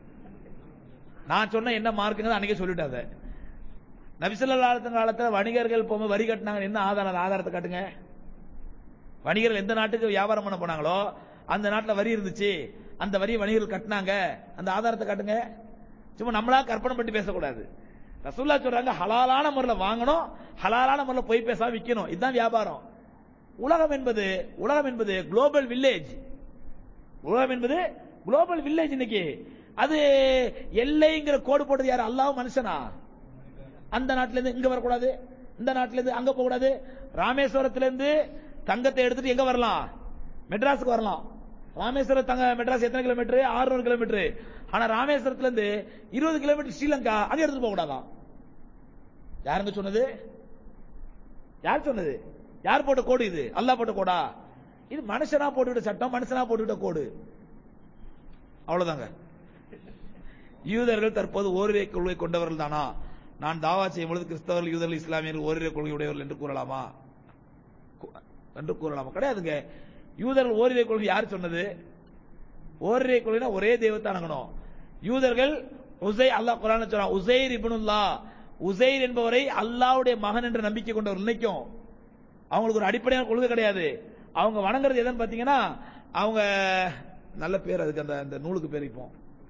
நான் சொன்ன என்ன மார்க்குங்க அன்னைக்கே சொல்லிட்டாங்க நபிசல்லா காலத்துல வணிகர்கள் போகும்போது வரி கட்டினாங்க என்ன ஆதாரம் ஆதாரத்தை காட்டுங்க வணிகர்கள் எந்த நாட்டுக்கு வியாபாரம் பண்ண போனாங்களோ அந்த நாட்டில் வரி இருந்துச்சு அந்த வரியை வணிகர்கள் கட்டினாங்க அந்த ஆதாரத்தை காட்டுங்க சும்மா நம்மளா கற்பனை பண்ணி பேசக்கூடாது ரசூல்லா சொல்றாங்க ஹலாலான முறையில் வாங்கணும் ஹலாலான முறையில் போய் பேசாம விற்கணும் இதுதான் வியாபாரம் உலகம் என்பது உலகம் என்பது குளோபல் வில்லேஜ் உலகம் என்பது குளோபல் வில்லேஜ் இன்னைக்கு அது எல்லைங்கிற கோடு போட்டது யாரு அல்லாஹ் மனுஷனா அந்த நாட்டில இருந்து இங்க வரக்கூடாது இந்த நாட்டில இருந்து அங்க போக கூடாது ராமேஸ்வரத்துல இருந்து தங்கத்தை எடுத்துட்டு எங்க வரலாம் மெட்ராஸுக்கு வரலாம் ராமேஸ்வரம் தங்க மெட்ராஸ் எத்தனை கிலோமீட்டர் ஆறுநூறு கிலோமீட்டர் ஆனா ராமேஸ்வரத்துல இருந்து இருபது கிலோமீட்டர் ஸ்ரீலங்கா அங்க எடுத்துட்டு போக கூடாதான் யாருங்க சொன்னது யார் சொன்னது யார் போட்ட கோடு இது அல்லாஹ் போட்ட கோடா இது மனுஷனா போட்டுவிட்ட சட்டம் மனுஷனா போட்டுவிட்ட கோடு அவ்வளவுதாங்க யூதர்கள் தற்போது ஓரிரை கொள்கை கொண்டவர்கள் தானா நான் தாவா செய்யும் பொழுது கிறிஸ்தவர்கள் யூதர்கள் இஸ்லாமியர்கள் ஓரிரை கொள்கை உடையவர்கள் என்று கூறலாமா என்று கூறலாமா கிடையாதுங்க யூதர்கள் ஓரிரை கொள்கை யார் சொன்னது ஓரிரை கொள்கைனா ஒரே தெய்வத்தை அணங்கணும் யூதர்கள் உசை அல்லாஹ் குரான் சொல்றான் உசைர் இப்னுல்லா உசைர் என்பவரை அல்லாவுடைய மகன் என்ற நம்பிக்கை கொண்டவர் இன்னைக்கும் அவங்களுக்கு ஒரு அடிப்படையான கொள்கை கிடையாது அவங்க வணங்குறது எதுன்னு பாத்தீங்கன்னா அவங்க நல்ல பேர் அதுக்கு அந்த அந்த நூலுக்கு பேர் இப்போ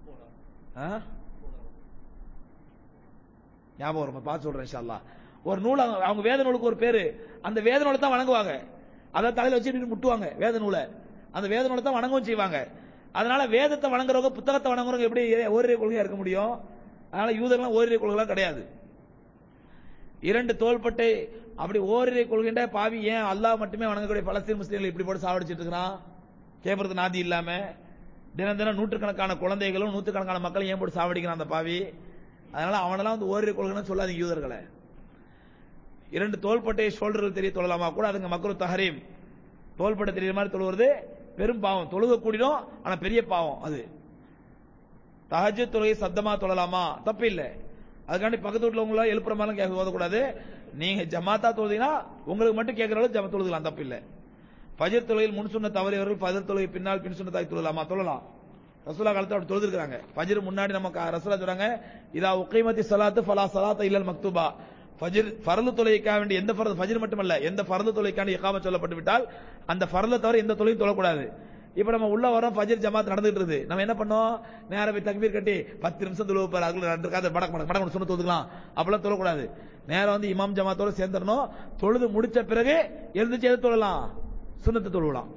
ஞாபகம் வரும் பார்த்து சொல்றேன் இன்ஷா ஒரு நூல் அவங்க வேத நூலுக்கு ஒரு பேரு அந்த வேத நூலை தான் வணங்குவாங்க அதை தலையில வச்சு இப்படி முட்டுவாங்க வேத நூலை அந்த வேத நூலை தான் வணங்கவும் செய்வாங்க அதனால வேதத்தை வணங்குறவங்க புத்தகத்தை வணங்குறவங்க எப்படி ஓரிரை கொள்கையா இருக்க முடியும் அதனால யூதர்லாம் ஓரிரை கொள்கைலாம் கிடையாது இரண்டு தோள்பட்டை அப்படி ஓரிரை கொள்கின்ற பாவி ஏன் அல்லாஹ் மட்டுமே வணங்கக்கூடிய பலஸ்தீன் முஸ்லீம்கள் இப்படி போட்டு சாவடிச்சிட்டு இருக்கிறான் கேட்பறது நாதி இல்லாம தினம் தினம் நூற்றுக்கணக்கான குழந்தைகளும் நூற்றுக்கணக்கான மக்களும் ஏன் போட்டு சாவடிக்கிறான் அந்த பாவி அதனால அவனெல்லாம் வந்து ஓரிரை கொள்கைன்னு சொல்லாதீங்க யூதர்களை இரண்டு தோள்பட்டை ஷோல்டர்கள் தெரிய தொழலாமா கூட அதுங்க மக்கள் தஹரீம் தோள்பட்டை தெரியற மாதிரி தொழுவது பெரும் பாவம் தொழுக கூடினோம் ஆனா பெரிய பாவம் அது தஹஜ் தொழுகை சத்தமா தொழலாமா தப்பு இல்லை அதுக்காண்டி பக்கத்து வீட்டுல உங்களா எழுப்புற மாதிரி கேட்க ஓதக்கூடாது நீங்க ஜமாத்தா தொழுதீங்கன்னா உங்களுக்கு மட்டும் கேட்கறவங்க ஜம தொழுதுலாம் தப்பு இல்லை பஜர் தொழுகையில் முன் சொன்ன தவறியவர்கள் பஜர் தொழுகை பின்னால் பின் சொன்னதாய் தொழலாமா தொழலாம் ரசூலா காலத்தில் அப்படி தொழுதுருக்காங்க பஜர் முன்னாடி நமக்கு ரசூலா சொல்றாங்க இதா உக்கைமதி சலாத்து ஃபலா சலாத்த இல்லல் மக்தூபா ஃபஜர் ஃபரது தொழுகைக்காக வேண்டிய எந்த ஃபரது ஃபஜர் மட்டுமல்ல எந்த ஃபரது தொழுகைக்காண்டி இகாம சொல்லப்பட்டு விட்டால் அந்த ஃபரதை தவிர எந்த தொழிலும் தொழக்கூடாது இப்ப நம்ம உள்ள வரோம் ஃபஜர் ஜமாத் நடந்துட்டு இருக்குது நம்ம என்ன பண்ணோம் நேரா போய் தக்பீர் கட்டி பத்து நிமிஷம் தொழுவு பாரு அதுக்குள்ள ரெண்டு காத மடக்கு மடக்கு மடக்கு சொன்ன தொழுதுக்கலாம் அப்பெல்லாம் தொழக்கூடாது நேரா வந்து இமாம் ஜமாத்தோட சேர்ந்துடணும் தொழுது முடிச்ச பிறகு எழுந்துச்சு எது தொழலாம் சுண்ணத்து தொழுவலாம்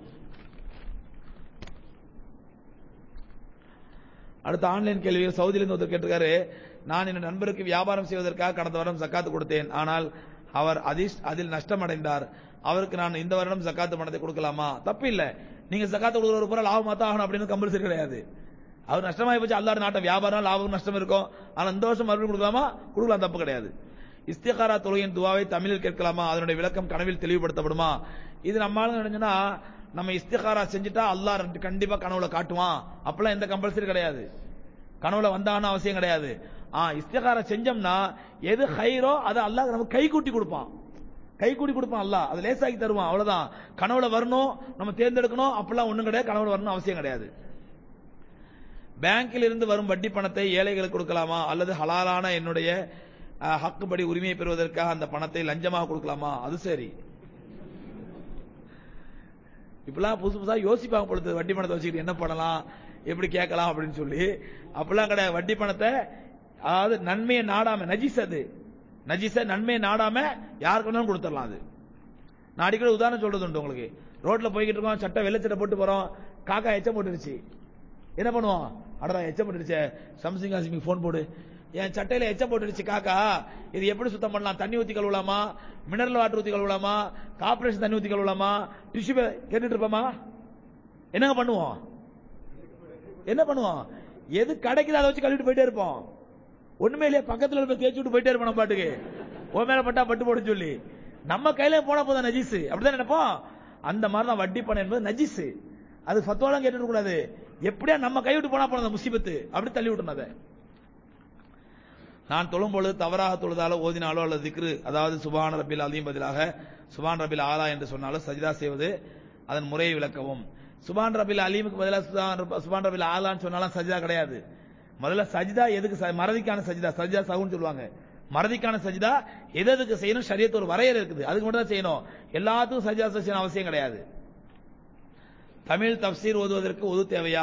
அடுத்த ஆன்லைன் கேள்வி சவுதியில இருந்து ஒருத்தர் கேட்டிருக்காரு நான் என் நண்பருக்கு வியாபாரம் செய்வதற்காக கடந்த வருடம் ஜக்காத்து கொடுத்தேன் ஆனால் அவர் அதிஷ் அதில் நஷ்டம் அடைந்தார் அவருக்கு நான் இந்த வருடம் ஜக்காத்து பணத்தை கொடுக்கலாமா தப்பு இல்ல நீங்க ஜக்காத்து கொடுக்குற ஒரு பொருள் லாபமா தான் ஆகணும் அப்படின்னு கம்பல்சரி கிடையாது அவர் நஷ்டமாயி போச்சு அல்லாட நாட்டம் வியாபாரம் லாபம் நஷ்டம் இருக்கும் ஆனா இந்த வருஷம் மறுபடியும் கொடுக்கலாமா கொடுக்கலாம் தப்பு கிடையாது இஸ்திகாரா தொழுகையின் துவாவை தமிழில் கேட்கலாமா அதனுடைய விளக்கம் கனவில் தெளிவுபடுத்தப்படுமா இது நம்மளால நினைஞ்சோன்னா நம்ம இஸ்திகாரா செஞ்சுட்டா அல்லாஹ் ரெண்டு- கண்டிப்பா கனவுல காட்டுவான் அப்பெல்லாம் எந்த கம்பல்சரி கிடையாது கனவுல வந்தான்னு அவசியம் கிடையாது ஆ இஸ்திகாரா செஞ்சோம்னா எது ஹைரோ அதை அல்லாஹ் நமக்கு கை கூட்டி கொடுப்பான் கை கூட்டி கொடுப்பான் அல்லாஹ் அது லேசாக்கி தருவான் அவ்வளவுதான் கனவுல வரணும் நம்ம தேர்ந்தெடுக்கணும் அப்பெல்லாம் ஒண்ணும் கிடையாது கனவுல வரணும் அவசியம் கிடையாது பேங்கில் இருந்து வரும் வட்டி பணத்தை ஏழைகளுக்கு கொடுக்கலாமா அல்லது ஹலாலான என்னுடைய அஹ், ஹக்குப்படி உரிமையை பெறுவதற்காக அந்த பணத்தை லஞ்சமாக கொடுக்கலாமா அது சரி இப்பெல்லாம் புதுசு புதுசா யோசிப்பாங்க பொழுது வட்டி பணத்தை வச்சுக்கிட்டு என்ன பண்ணலாம் எப்படி கேட்கலாம் அப்படின்னு சொல்லி அப்பெல்லாம் கிடையாது வட்டி பணத்தை அதாவது நன்மையை நாடாம நஜிஸ் அது நஜிஸ நன்மையை நாடாம யாருக்கு வேணாலும் கொடுத்துடலாம் அது நான் அடிக்கடி உதாரணம் சொல்றது உண்டு உங்களுக்கு ரோட்ல போய்கிட்டு இருக்கோம் சட்டை வெள்ளச்சட்டை போட்டு போறோம் காக்கா எச்சம் போட்டுருச்சு என்ன பண்ணுவோம் அடடா எச்சம் போட்டுருச்சு சம்சிங் ஆசிமிக்கு ஃபோன் போடு என் சட்டையில எச்சம் போட்டுருச்சு காக்கா இது எப்படி சுத்தம் பண்ணலாம் தண்ணி ஊத்தி கழுவலாமா மினரல் வாட்டர் ஊத்தி கழுவலாமா கார்பரேஷன் தண்ணி ஊத்தி கழுவலாமா டிஷ்யூ கேட்டுட்டு இருப்போமா என்னங்க பண்ணுவோம் என்ன பண்ணுவோம் எது கிடைக்குது அதை வச்சு கழுவிட்டு போயிட்டே இருப்போம் ஒண்ணுமே இல்லையா பக்கத்துல இருக்க தேய்ச்சி விட்டு போயிட்டே இருப்போம் நம்ம பாட்டுக்கு உன் மேல பட்டா பட்டு போட சொல்லி நம்ம கையில போனா போதும் நஜீஸ் அப்படிதான் நினைப்போம் அந்த மாதிரி தான் வட்டி பணம் என்பது நஜீஸ் அது ஃபத்வாலாம் கேட்டுட்டு கூடாது எப்படியா நம்ம கை விட்டு போனா போன அந்த முசீபத்து அப்படி தள்ளி விட்டணும் அதை நான் தொழும் பொழுது தவறாக தொழுதாலோ ஓதினாலோ அல்லது திக்ரு அதாவது சுபான ரபில் அதையும் பதிலாக சுபான் ரபில் ஆலா என்று சொன்னாலோ சஜிதா செய்வது அதன் முறையை விளக்கவும் சுபான் ரபில் அலீமுக்கு பதிலாக சுபான் ரப- சுபான் ரபில் ஆலான்னு சொன்னாலும் சஜிதா கிடையாது முதல்ல சஜிதா எதுக்கு ச- மறதிக்கான சஜிதா சஜிதா சகுன்னு சொல்லுவாங்க மறதிக்கான சஜிதா எது எதுக்கு செய்யணும் ஷரியத்து ஒரு வரையறை இருக்குது அதுக்கு மட்டும் தான் செய்யணும் எல்லாத்துக்கும் சஜிதா செய்யணும் அவசியம் கிடையாது தமிழ் தப்சீர் ஓதுவதற்கு ஒது தேவையா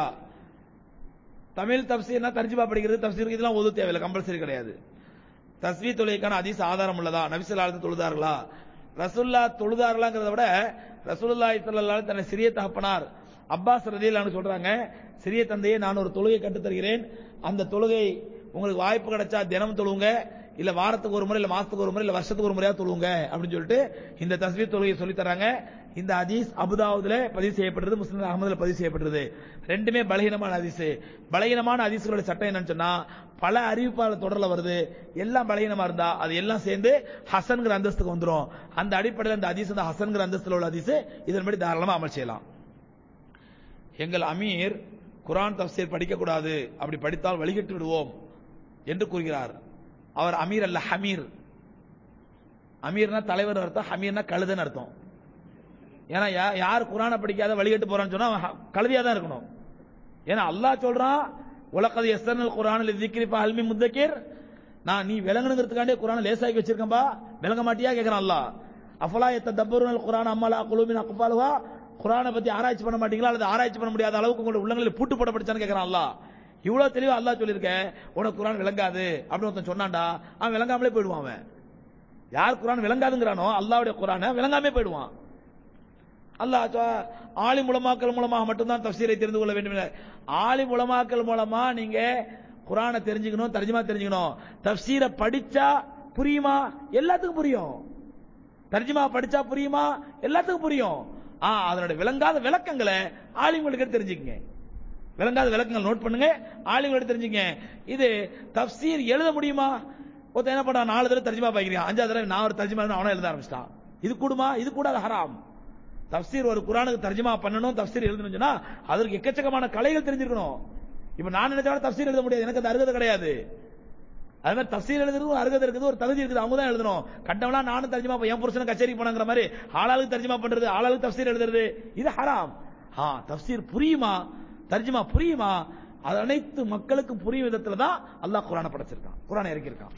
தமிழ் தப்சீர்னா தர்ஜிமா படிக்கிறது தப்சீருக்கு இதெல்லாம் ஒது தேவையில்லை கம்பல்சரி கிடையாது தஸ்மீ தொழுகைக்கான அதிச ஆதாரம் உள்ளதா நபிசல்லாத்து தொழுதார்களா ரசுல்லா தொழுதார்களாங்கிறத விட ரசூலுல்லாஹி ஸல்லல்லாஹு அலைஹி தன்னை சிறிய தகப்பனார் அப்பாஸ் ரதியல்லான்னு சொல்றாங்க சிறிய தந்தையே நான் ஒரு தொழுகை கற்றுத் தருகிறேன் அந்த தொழுகை உங்களுக்கு வாய்ப்பு கிடைச்சா தினம் தொழுவுங்க இல்ல வாரத்துக்கு ஒரு முறை இல்ல மாசத்துக்கு ஒரு முறை இல்ல வருஷத்துக்கு ஒரு முறையா தொழுவுங்க அப்படின்னு சொல்லிட்டு இந்த தஸ்மீர் தொழுகையை சொல்லி தராங்க இந்த ஹதீஸ் அபுதாவுதுல பதிவு செய்யப்பட்டது முஸ்லிம் அகமதுல பதிவு செய்யப்பட்டது ரெண்டுமே பலகீனமான ஹதீஸ் பலகீனமான ஹதீஸ்களோட சட்டம் என்னன்னு சொன்னா பல அறிவிப்பாளர் தொடர்ல வருது எல்லாம் பலகீனமா இருந்தா அது எல்லாம் சேர்ந்து ஹசன்கிற அந்தஸ்துக்கு வந்துரும் அந்த அடிப்படையில் அந்த ஹதீஸ் அந்த ஹசன்கிற அந்தஸ்துல உள்ள ஹதீஸ் இதன்படி தாராளமா அமல் செய்யலாம் எங்கள் அமீர் குர்ஆன் தஃப்சீர் படிக்கக்கூடாது அப்படி படித்தால் வழிகட்டு விடுவோம் என்று கூறுகிறார் அவர் அமீர் அல்ல ஹமீர் அமீர்னா தலைவர் அர்த்தம் ஹமீர்னா கழுதுன்னு அர்த்தம் ஏன்னா யா- யார் குரானை படிக்காத வழிகட்டு போறான்னு சொன்னா அவன் ஹ- கழுதியா தான் இருக்கணும் ஏன்னா அல்லாஹ் சொல்றான் உலகது எஸ்தர்னல் குரானில் திக்ரிப்பா அல்மி முத்தக்கீர் நான் நீ விளங்கணுங்கிறதுக்காண்டே குரானை லேசாக்கி வச்சிருக்கேன்பா விளங்க மாட்டியா கேட்கறான் அல்லாஹ் அஃபலா எத்த தப்பருனல் குரான் அம்மலா குழுமின் அக்குபாலுவா குரானை பத்தி ஆராய்ச்சி பண்ண மாட்டீங்களா அல்லது ஆராய்ச்சி பண்ண முடியாத அளவுக்கு உங்களுடைய உள்ளங்களில் பூட்டு போட படிச்சான்னு கேட்கறான் அல்லாஹ் இவ்வளவு தெளிவா அல்லாஹ் சொல்லியிருக்க உனக்கு குரான் விளங்காது அப்படின்னு ஒருத்தன் சொன்னான்டா அவன் விளங்காமலே போயிடுவான் அவன் யார் குரான் விளங்காதுங்கிறானோ அல்லாஹ்வுடைய குரானை விளங்காமே போயிடுவான் அல்லாஹ் சொ- ஆலிம் உலமாக்கள் மூலமாக மட்டும்தான் தஃசீரை தெரிந்து கொள்ள வேண்டும் இல்லை. ஆலிம் உலமாக்கள் மூலமா நீங்க குரானை தெரிஞ்சுக்கணும் தர்ஜுமா தெரிஞ்சுக்கணும் தஃசீரை படிச்சா புரியுமா எல்லாத்துக்கும் புரியும் தர்ஜுமா படிச்சா புரியுமா எல்லாத்துக்கும் புரியும் ஆ அதனுடைய விளங்காத விளக்கங்களை ஆலிம்களுக்கு தெரிஞ்சுக்கங்க விளங்காத விளக்கங்கள் நோட் பண்ணுங்க ஆலிம்களுக்கு தெரிஞ்சுங்க இது தஃசீர் எழுத முடியுமா ஒருத்தன் என்ன பண்ணா நாலு தடவை தர்ஜுமா பாய்க்கிறான் அஞ்சாவது தடவை நான் ஒரு தர்ஜுமா அவனை எழுத ஆரம்பிச்சிட்டான் இது கூடுமா இது கூடாது ஹராம் தஃசீர் ஒரு குரானுக்கு தர்ஜுமா பண்ணணும் தஃசீர் எழுதணும் சொன்னா அதற்கு எக்கச்சக்கமான கலைகள் தெரிஞ்சிருக்கணும் இப்ப நான் நினைச்சாலும் தஃசீர் எழுத முடியாது எனக்கு அந்த அருகதை கிடையாது அது மாதிரி தஃசீர் எழுதுறது ஒரு அருகதை இருக்குது ஒரு தகுதி இருக்குது அவங்க தான் எழுதணும் கண்டவனா நானும் தர்ஜுமா என் புருஷனும் கச்சேரி போனாங்கிற மாதிரி ஆளாளுக்கு தர்ஜுமா பண்றது ஆளாளுக்கு தஃசீர் எழுதுறது இது ஹராம் ஆ தஃசீர் புரியுமா தர்ஜுமா புரியுமா அது அனைத்து மக்களுக்கு புரியும் விதத்துல தான் அல்லாஹ் குரானை படைச்சிருக்கான் குரானை இறக்கியிருக்கான்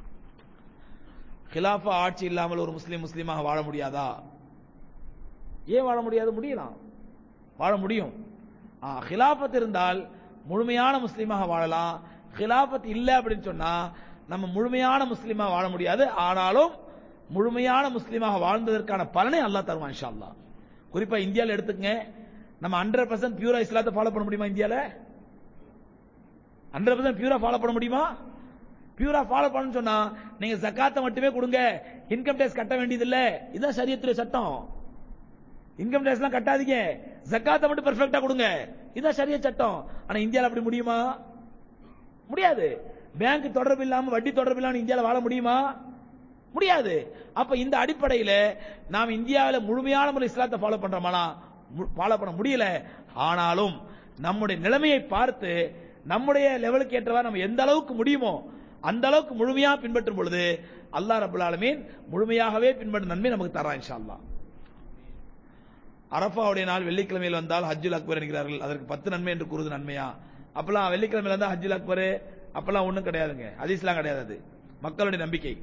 கிலாஃபா ஆட்சி இல்லாமல் ஒரு முஸ்லீம் முஸ்லீமாக வாழ முடியாதா ஏன் வாழ முடியாது முடியலாம் வாழ முடியும் ஆ, ஹிலாஃபத் இருந்தால் முழுமையான முஸ்லீமாக வாழலாம் ஹிலாஃபத் இல்ல அப்படின்னு சொன்னா நம்ம முழுமையான முஸ்லீமா வாழ முடியாது ஆனாலும் முழுமையான முஸ்லீமாக வாழ்ந்ததற்கான பலனை அல்லாஹ் தருவான் இன்ஷா அல்லாஹ் குறிப்பா இந்தியாவில் எடுத்துக்கங்க நம்ம ஹண்ட்ரட் பர்சன்ட் பியூரா இஸ்லாத்தை ஃபாலோ பண்ண முடியுமா இந்தியால ஹண்ட்ரட் பர்சன்ட் பியூரா ஃபாலோ பண்ண முடியுமா பியூரா ஃபாலோ பண்ணு சொன்னா நீங்க ஜக்காத்தை மட்டுமே கொடுங்க இன்கம் டேக்ஸ் கட்ட வேண்டியது இல்ல இதுதான் சரியத்துடைய சட்டம் இன்கம் டேக்ஸ் எல்லாம் கட்டாதீங்க ஜக்காத்தை மட்டும் பெர்ஃபெக்ட்டா கொடுங்க இதுதான் சரிய சட்டம் ஆனா இந்தியால அப்படி முடியுமா முடியாது பேங்க் தொடர்பு இல்லாம வட்டி தொடர்பு இல்லாம இந்தியால வாழ முடியுமா முடியாது அப்ப இந்த அடிப்படையில நாம் இந்தியாவில் முழுமையான முறை இஸ்லாத்தை ஃபாலோ பண்றோமானா ஃபாலோ பண்ண முடியல ஆனாலும் நம்முடைய நிலைமையை பார்த்து நம்முடைய லெவலுக்கு ஏற்றவாறு நம்ம எந்த அளவுக்கு முடியுமோ அந்த அளவுக்கு முழுமையா பின்பற்றும் பொழுது அல்லாஹ் ரபுல் ஆலமீன் முழுமையாகவே பின்பற்றும் நன்மை நமக்கு தரான் இன்ஷா அல்லாஹ் அரஃபாவுடைய நாள் வெள்ளிக்கிழமையில் வந்தால் ஹஜ்ஜுல் அக்பர் என்கிறார்கள் அதற்கு பத்து நன்மை என்று கூறுவது நன்மையா அப்பெல்லாம் வெள்ளிக்கிழமையில வந்தா ஹஜ்ஜுல் அக்பர் அப்பெல்லாம் ஒண்ணும் கிடையாதுங்க ஹதீஸ்லாம் கிடையாது அது மக்களுடைய நம்பிக்கை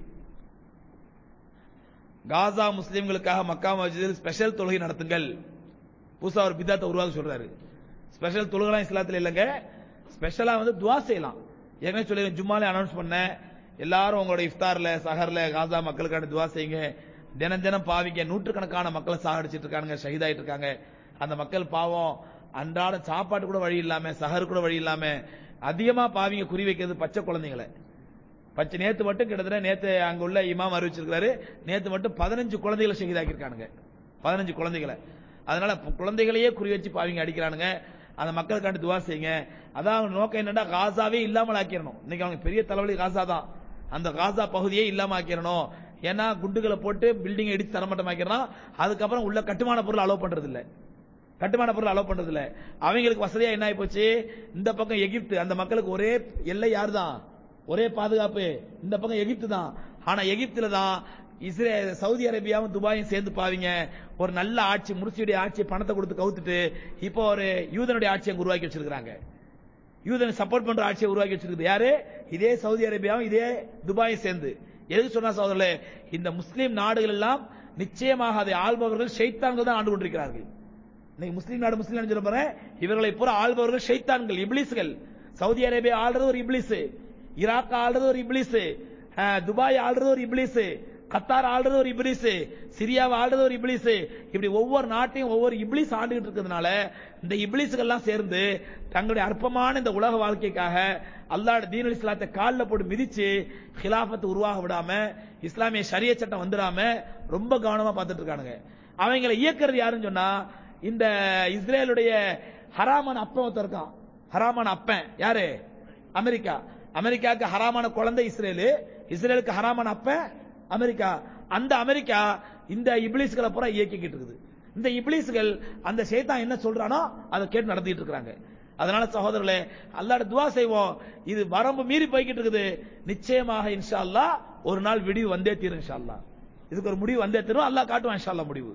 காசா முஸ்லிம்களுக்காக மக்கா மஸ்ஜிதில் ஸ்பெஷல் தொழுகை நடத்துங்கள் புதுசா ஒரு பிதாத்தை உருவாக்க சொல்றாரு ஸ்பெஷல் தொழுகைலாம் இஸ்லாத்துல இல்லைங்க ஸ்பெஷலா வந்து துவா செய்யலாம் ஏற்கனவே சொல்லி ஜும்மாலே அனௌன்ஸ் பண்ணேன் எல்லாரும் உங்களோட இஃப்தார்ல சஹர்ல காசா மக்களுக்கான துவா செய்யுங்க தினம் தினம் பாவிங்க நூற்றுக்கணக்கான மக்களை சாகடிச்சிட்டு இருக்காங்க ஷஹீதாயிட்டு இருக்காங்க அந்த மக்கள் பாவம் அன்றாட சாப்பாட்டு கூட வழி இல்லாம சஹர் கூட வழி இல்லாம அதிகமா பாவிங்க குறி வைக்கிறது பச்சை குழந்தைங்களை பச்சை நேத்து மட்டும் கிட்டத்தட்ட நேத்து அங்க உள்ள இமாம் அறிவிச்சிருக்காரு நேத்து மட்டும் பதினஞ்சு குழந்தைகளை ஷஹீதாக்கியிருக்கானுங்க பதினஞ்சு குழந்தைகளை அதனால பு- குழந்தைகளையே குறி வச்சு பாவிங்க அடிக்கிறானுங்க அந்த மக்களுக்காண்டி துவா செய்யுங்க அதான் அவங்க நோக்கம் என்னன்னா காசாவே இல்லாமல் ஆக்கிடணும் இன்னைக்கு அவங்க பெரிய தலைவலி காசா தான் அந்த காசா பகுதியே இல்லாம ஆக்கிடணும் ஏன்னா குண்டுகளை போட்டு பில்டிங் இடிச்சு தரமட்டமாக்கிறோம் அதுக்கப்புறம் உள்ள கட்டுமான பொருள் அலோவ் பண்றது இல்ல கட்டுமான பொருள் அலோவ் பண்றது இல்ல அவங்களுக்கு வசதியா என்ன ஆகி போச்சு இந்த பக்கம் எகிப்து அந்த மக்களுக்கு ஒரே எல்லை யார் தான் ஒரே பாதுகாப்பு இந்த பக்கம் எகிப்து தான் ஆனா எகிப்துல தான் இஸ்ரேல் சவுதி அரேபியாவும் துபாயும் சேர்ந்து பாவீங்க ஒரு நல்ல ஆட்சி முர்சியுடைய ஆட்சி பணத்தை கொடுத்து கவுத்துட்டு இப்போ ஒரு யூதனுடைய ஆட்சியை அங்க உருவாக்கி வச்சிருக்காங்க யூதனை சப்போர்ட் பண்ற ஆட்சியை உருவாக்கி வச்சிருக்குது யாரு இதே சவுதி அரேபியாவும் இதே துபாயும் சேர்ந்து எதுக்கு சொன்னா சகோதரர்களே இந்த முஸ்லீம் நாடுகள் எல்லாம் நிச்சயமாக அதை ஆள்பவர்கள் ஷைத்தான்கள் தான் ஆண்டு கொண்டிருக்கிறார்கள் இன்னைக்கு முஸ்லீம் நாடு முஸ்லீம் சொல்ல போறேன் இவர்களை பூரா ஆள்பவர்கள் ஷைத்தான்கள் இப்லீஸ்கள் சவுதி அரேபியா ஆள்றது ஒரு இப்லீஸ் ஈராக் ஆள்றது ஒரு இப்லீஸ் துபாய் ஆள்றது ஒரு இப்லீஸ் கத்தார் ஆள்றது ஒரு இப்லீஸ் சிரியாவை ஆள்றது ஒரு இப்லீஸ் இப்படி ஒவ்வொரு நாட்டையும் ஒவ்வொரு இப்லீஸ் ஆண்டுகிட்டு இருக்கிறதுனால இந்த இப்லீஸ்கள் எல்லாம் சேர்ந்து தங்களுடைய அற்பமான இந்த உலக வாழ்க்கைக்காக அல்லாஹ் தீனுல் இஸ்லாத்தை காலில் போட்டு மிதிச்சு ஹிலாஃபத்தை உருவாக விடாம இஸ்லாமிய ஷரிய சட்டம் வந்துடாம ரொம்ப கவனமா பார்த்துட்டு இருக்கானுங்க அவங்களை இயக்குறது யாருன்னு சொன்னா இந்த இஸ்ரேலுடைய ஹராமான அப்பன் ஒருத்தன் இருக்கான் ஹராமான அப்பன் யாரு அமெரிக்கா அமெரிக்காவுக்கு ஹராமான குழந்தை இஸ்ரேலு இஸ்ரேலுக்கு ஹராமான அப்பன் அமெரிக்கா அந்த அமெரிக்கா இந்த இப்லீஸ்களை பூரா இயக்கிக்கிட்டு இருக்குது இந்த இப்லீஸ்கள் அந்த ஷைத்தான் என்ன சொல்றானோ அதை கேட்டு நடத்திட்டு இருக்காங்க அதனால சகோதரர்களே அல்லாஹ்ட துவா செய்வோம் இது வரம்பு மீறி போய்கிட்டு இருக்குது நிச்சயமாக இன்ஷா அல்லாஹ் ஒரு நாள் விடிவு வந்தே தீரும் இன்ஷா அல்லாஹ் இதுக்கு ஒரு முடிவு வந்தே தீரும் அல்லாஹ் காட்டுவான் இன்ஷா அல்லாஹ் முடிவு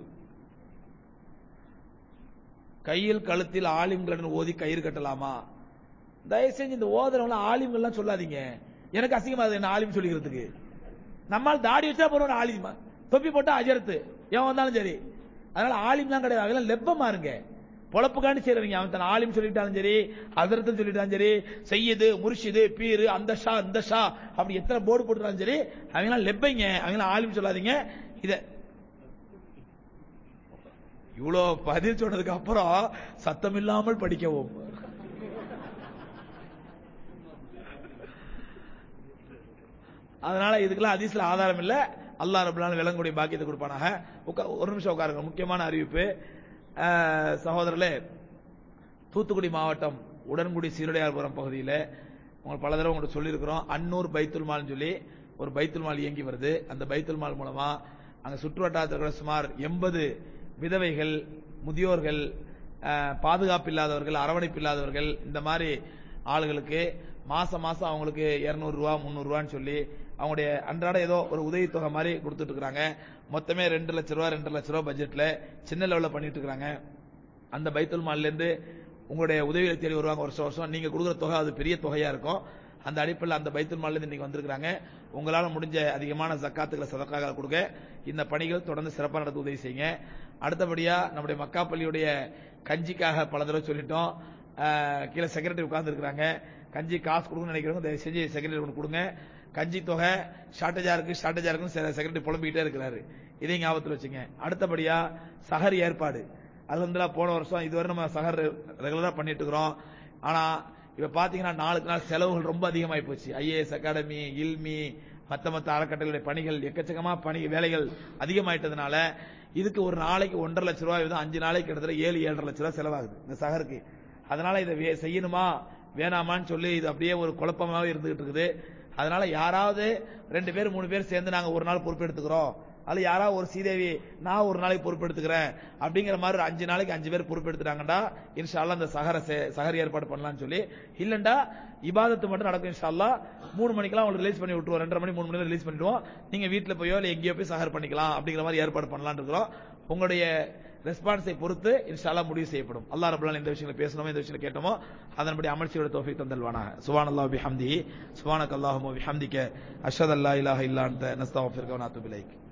கையில் கழுத்தில் ஆலிம்களுடன் ஓதி கயிறு கட்டலாமா தயவு செஞ்சு இந்த ஓதுறவங்க ஆலிம்கள்லாம் சொல்லாதீங்க எனக்கு அசிங்கமா இருக்கு என்ன ஆலிம் சொல்லிக்கிறதுக்கு நம்மால் தாடி வச்சா போறோம் ஆலிமா தொப்பி போட்டா அஜரத்து எவன் வந்தாலும் சரி அதனால ஆலிம்லாம் கிடையாது அதெல்லாம் லெப்பமா இருங்க பொழப்புக்காண்டி செய்றவங்க அவன் தன் ஆலிம் சொல்லிட்டாலும் சரி அதரத்தும் சொல்லிட்டாலும் சரி செய்யுது முர்ஷிது பீரு அந்த ஷா இந்த ஷா அப்படி எத்தனை போர்டு போட்டுறாலும் சரி அவங்களாம் லெப்பைங்க அவங்களாம் ஆலிம் சொல்லாதீங்க இத இவ்வளோ பதில் சொன்னதுக்கு அப்புறம் சத்தம் இல்லாமல் படிக்கவும் அதனால இதுக்கெல்லாம் அதிசல ஆதாரம் இல்ல அல்லாஹ் ரபுல்லான விலங்குடைய பாக்கியத்தை கொடுப்பானாக உக்கா- ஒரு நிமிஷம் உட்காருங்க முக்கியமான அறிவிப்பு அஹ், சகோதரர்களே தூத்துக்குடி மாவட்டம் உடன்குடி சீருடையார்புரம் பகுதியில் உங்களுக்கு பல தடவை உங்கள்கிட்ட சொல்லியிருக்கிறோம் அன்னூர் பைத்துல் மால்னு சொல்லி ஒரு பைத்துல் மால் இயங்கி வருது அந்த பைத்துல் மால் மூலமா அங்க சுற்று வட்டாரத்தில் இருக்கிற சுமார் எண்பது விதவைகள் முதியோர்கள் அஹ், பாதுகாப்பு இல்லாதவர்கள் அரவணைப்பு இல்லாதவர்கள் இந்த மாதிரி ஆளுகளுக்கு மாசம் மாசம் அவங்களுக்கு 200 ரூபா முந்நூறு ரூபான்னு சொல்லி அவங்களுடைய அன்றாட ஏதோ ஒரு உதவித்தொகை மாதிரி கொடுத்துட்டு இருக்காங்க மொத்தமே ரெண்டு லட்ச ரூபா ரெண்டு லட்ச ரூபா பட்ஜெட்ல சின்ன லெவலில் பண்ணிட்டு இருக்காங்க அந்த பைத்துல் மால்ல இருந்து உங்களுடைய உதவிகளை தேடி வருவாங்க வருஷம் வருஷம் நீங்க கொடுக்குற தொகை அது பெரிய தொகையா இருக்கும் அந்த அடிப்படையில் அந்த பைத்துல் மால்ல இருந்து இன்னைக்கு வந்திருக்காங்க உங்களால முடிஞ்ச அதிகமான ஜக்காத்துகளை சதக்காக கொடுங்க இந்த பணிகள் தொடர்ந்து சிறப்பாக நடத்த உதவி செய்யுங்க அடுத்தபடியா நம்முடைய மக்கா பள்ளியுடைய கஞ்சிக்காக பல தடவை சொல்லிட்டோம் கீழே செக்ரட்டரி உட்கார்ந்து இருக்கிறாங்க கஞ்சி காசு கொடுக்கணும்னு நினைக்கிறவங்க தயவு செஞ்சு செக்ரட்டரி கொண்டு கொடுங்க கஞ்சி தொகை ஷார்டேஜா இருக்கு ஷார்டேஜா இருக்குன்னு செக்ரட்டரி புலம்பிக்கிட்டே இருக்கிறாரு இதையும் ஞாபகத்தில் வச்சுங்க அடுத்தபடியா சஹர் ஏற்பாடு அல்ஹம்துலில்லாஹ் போன வருஷம் இதுவரை நம்ம சஹர் ரெகுலரா பண்ணிட்டு இருக்கிறோம் ஆனா இப்ப பாத்தீங்கன்னா நாளுக்கு நாள் செலவுகள் ரொம்ப அதிகமாகி போச்சு ஐஏஎஸ் அகாடமி இல்மி மத்த மத்த அறக்கட்டளையுடைய பணிகள் எக்கச்சக்கமா பணி வேலைகள் அதிகமாயிட்டதுனால இதுக்கு ஒரு நாளைக்கு ஒன்றரை லட்ச ரூபாய் வீதம் அஞ்சு நாளைக்கு கிட்டத்தட்ட ஏழு ஏழரை லட்ச ரூபாய் செலவாகுது இந்த சஹருக்கு அதனால இதை வே- செய்யணுமா வேணாமான்னு சொல்லி இது அப்படியே ஒரு குழப்பமாவே இருந்துகிட்டு இருக்குது அதனால யாராவது ரெண்டு பேர் மூணு பேர் சேர்ந்து நாங்க ஒரு நாள் பொறுப்பெடுத்துக்கிறோம் அல்ல யாராவது ஒரு சீதேவி நான் ஒரு நாளைக்கு பொறுப்பெடுத்துக்கிறேன் அப்படிங்கிற மாதிரி ஒரு அஞ்சு நாளைக்கு அஞ்சு பேர் பொறுப்பெடுத்துட்டாங்கடா இன்ஷா அல்லாஹ் அந்த சஹர சே- சஹர் ஏற்பாடு பண்ணலாம்னு சொல்லி இல்லண்டா இபாதத்து மட்டும் நடக்கும் இன்ஷா அல்லாஹ் மூணு மணிக்கெல்லாம் உங்களுக்கு ரிலீஸ் பண்ணி விட்டுருவோம் ரெண்டரை மணி மூணு மணி ரிலீஸ் பண்ணிடுவோம் நீங்க வீட்டுல போயோ இல்ல எங்கேயோ போய் சஹர் பண்ணிக்கலாம் அப்படிங்கிற மாதிரி ஏற்பாடு பண்ணலாம்னு இருக்கிறோம் உங்களுடைய ரெஸ்பான்ஸை பொறுத்து இன்ஷா அல்லாஹ் முடிவு செய்யப்படும் அல்லாஹ் ரபுல்லான் இந்த விஷயங்களை பேசணுமோ இந்த விஷயங்களை கேட்டோமோ அதன்படி அமல் செய்யோட தோஃபிக் தந்தல்வானாக சுபான் அல்லாஹ் பிஹம்தி சுபானக் அல்லாஹுமோ பிஹம்திக்க அஷத் அல்லா இலாஹ இல்லா அந்த நஸ்தாஃபிர்க வனாத்து பிலைக்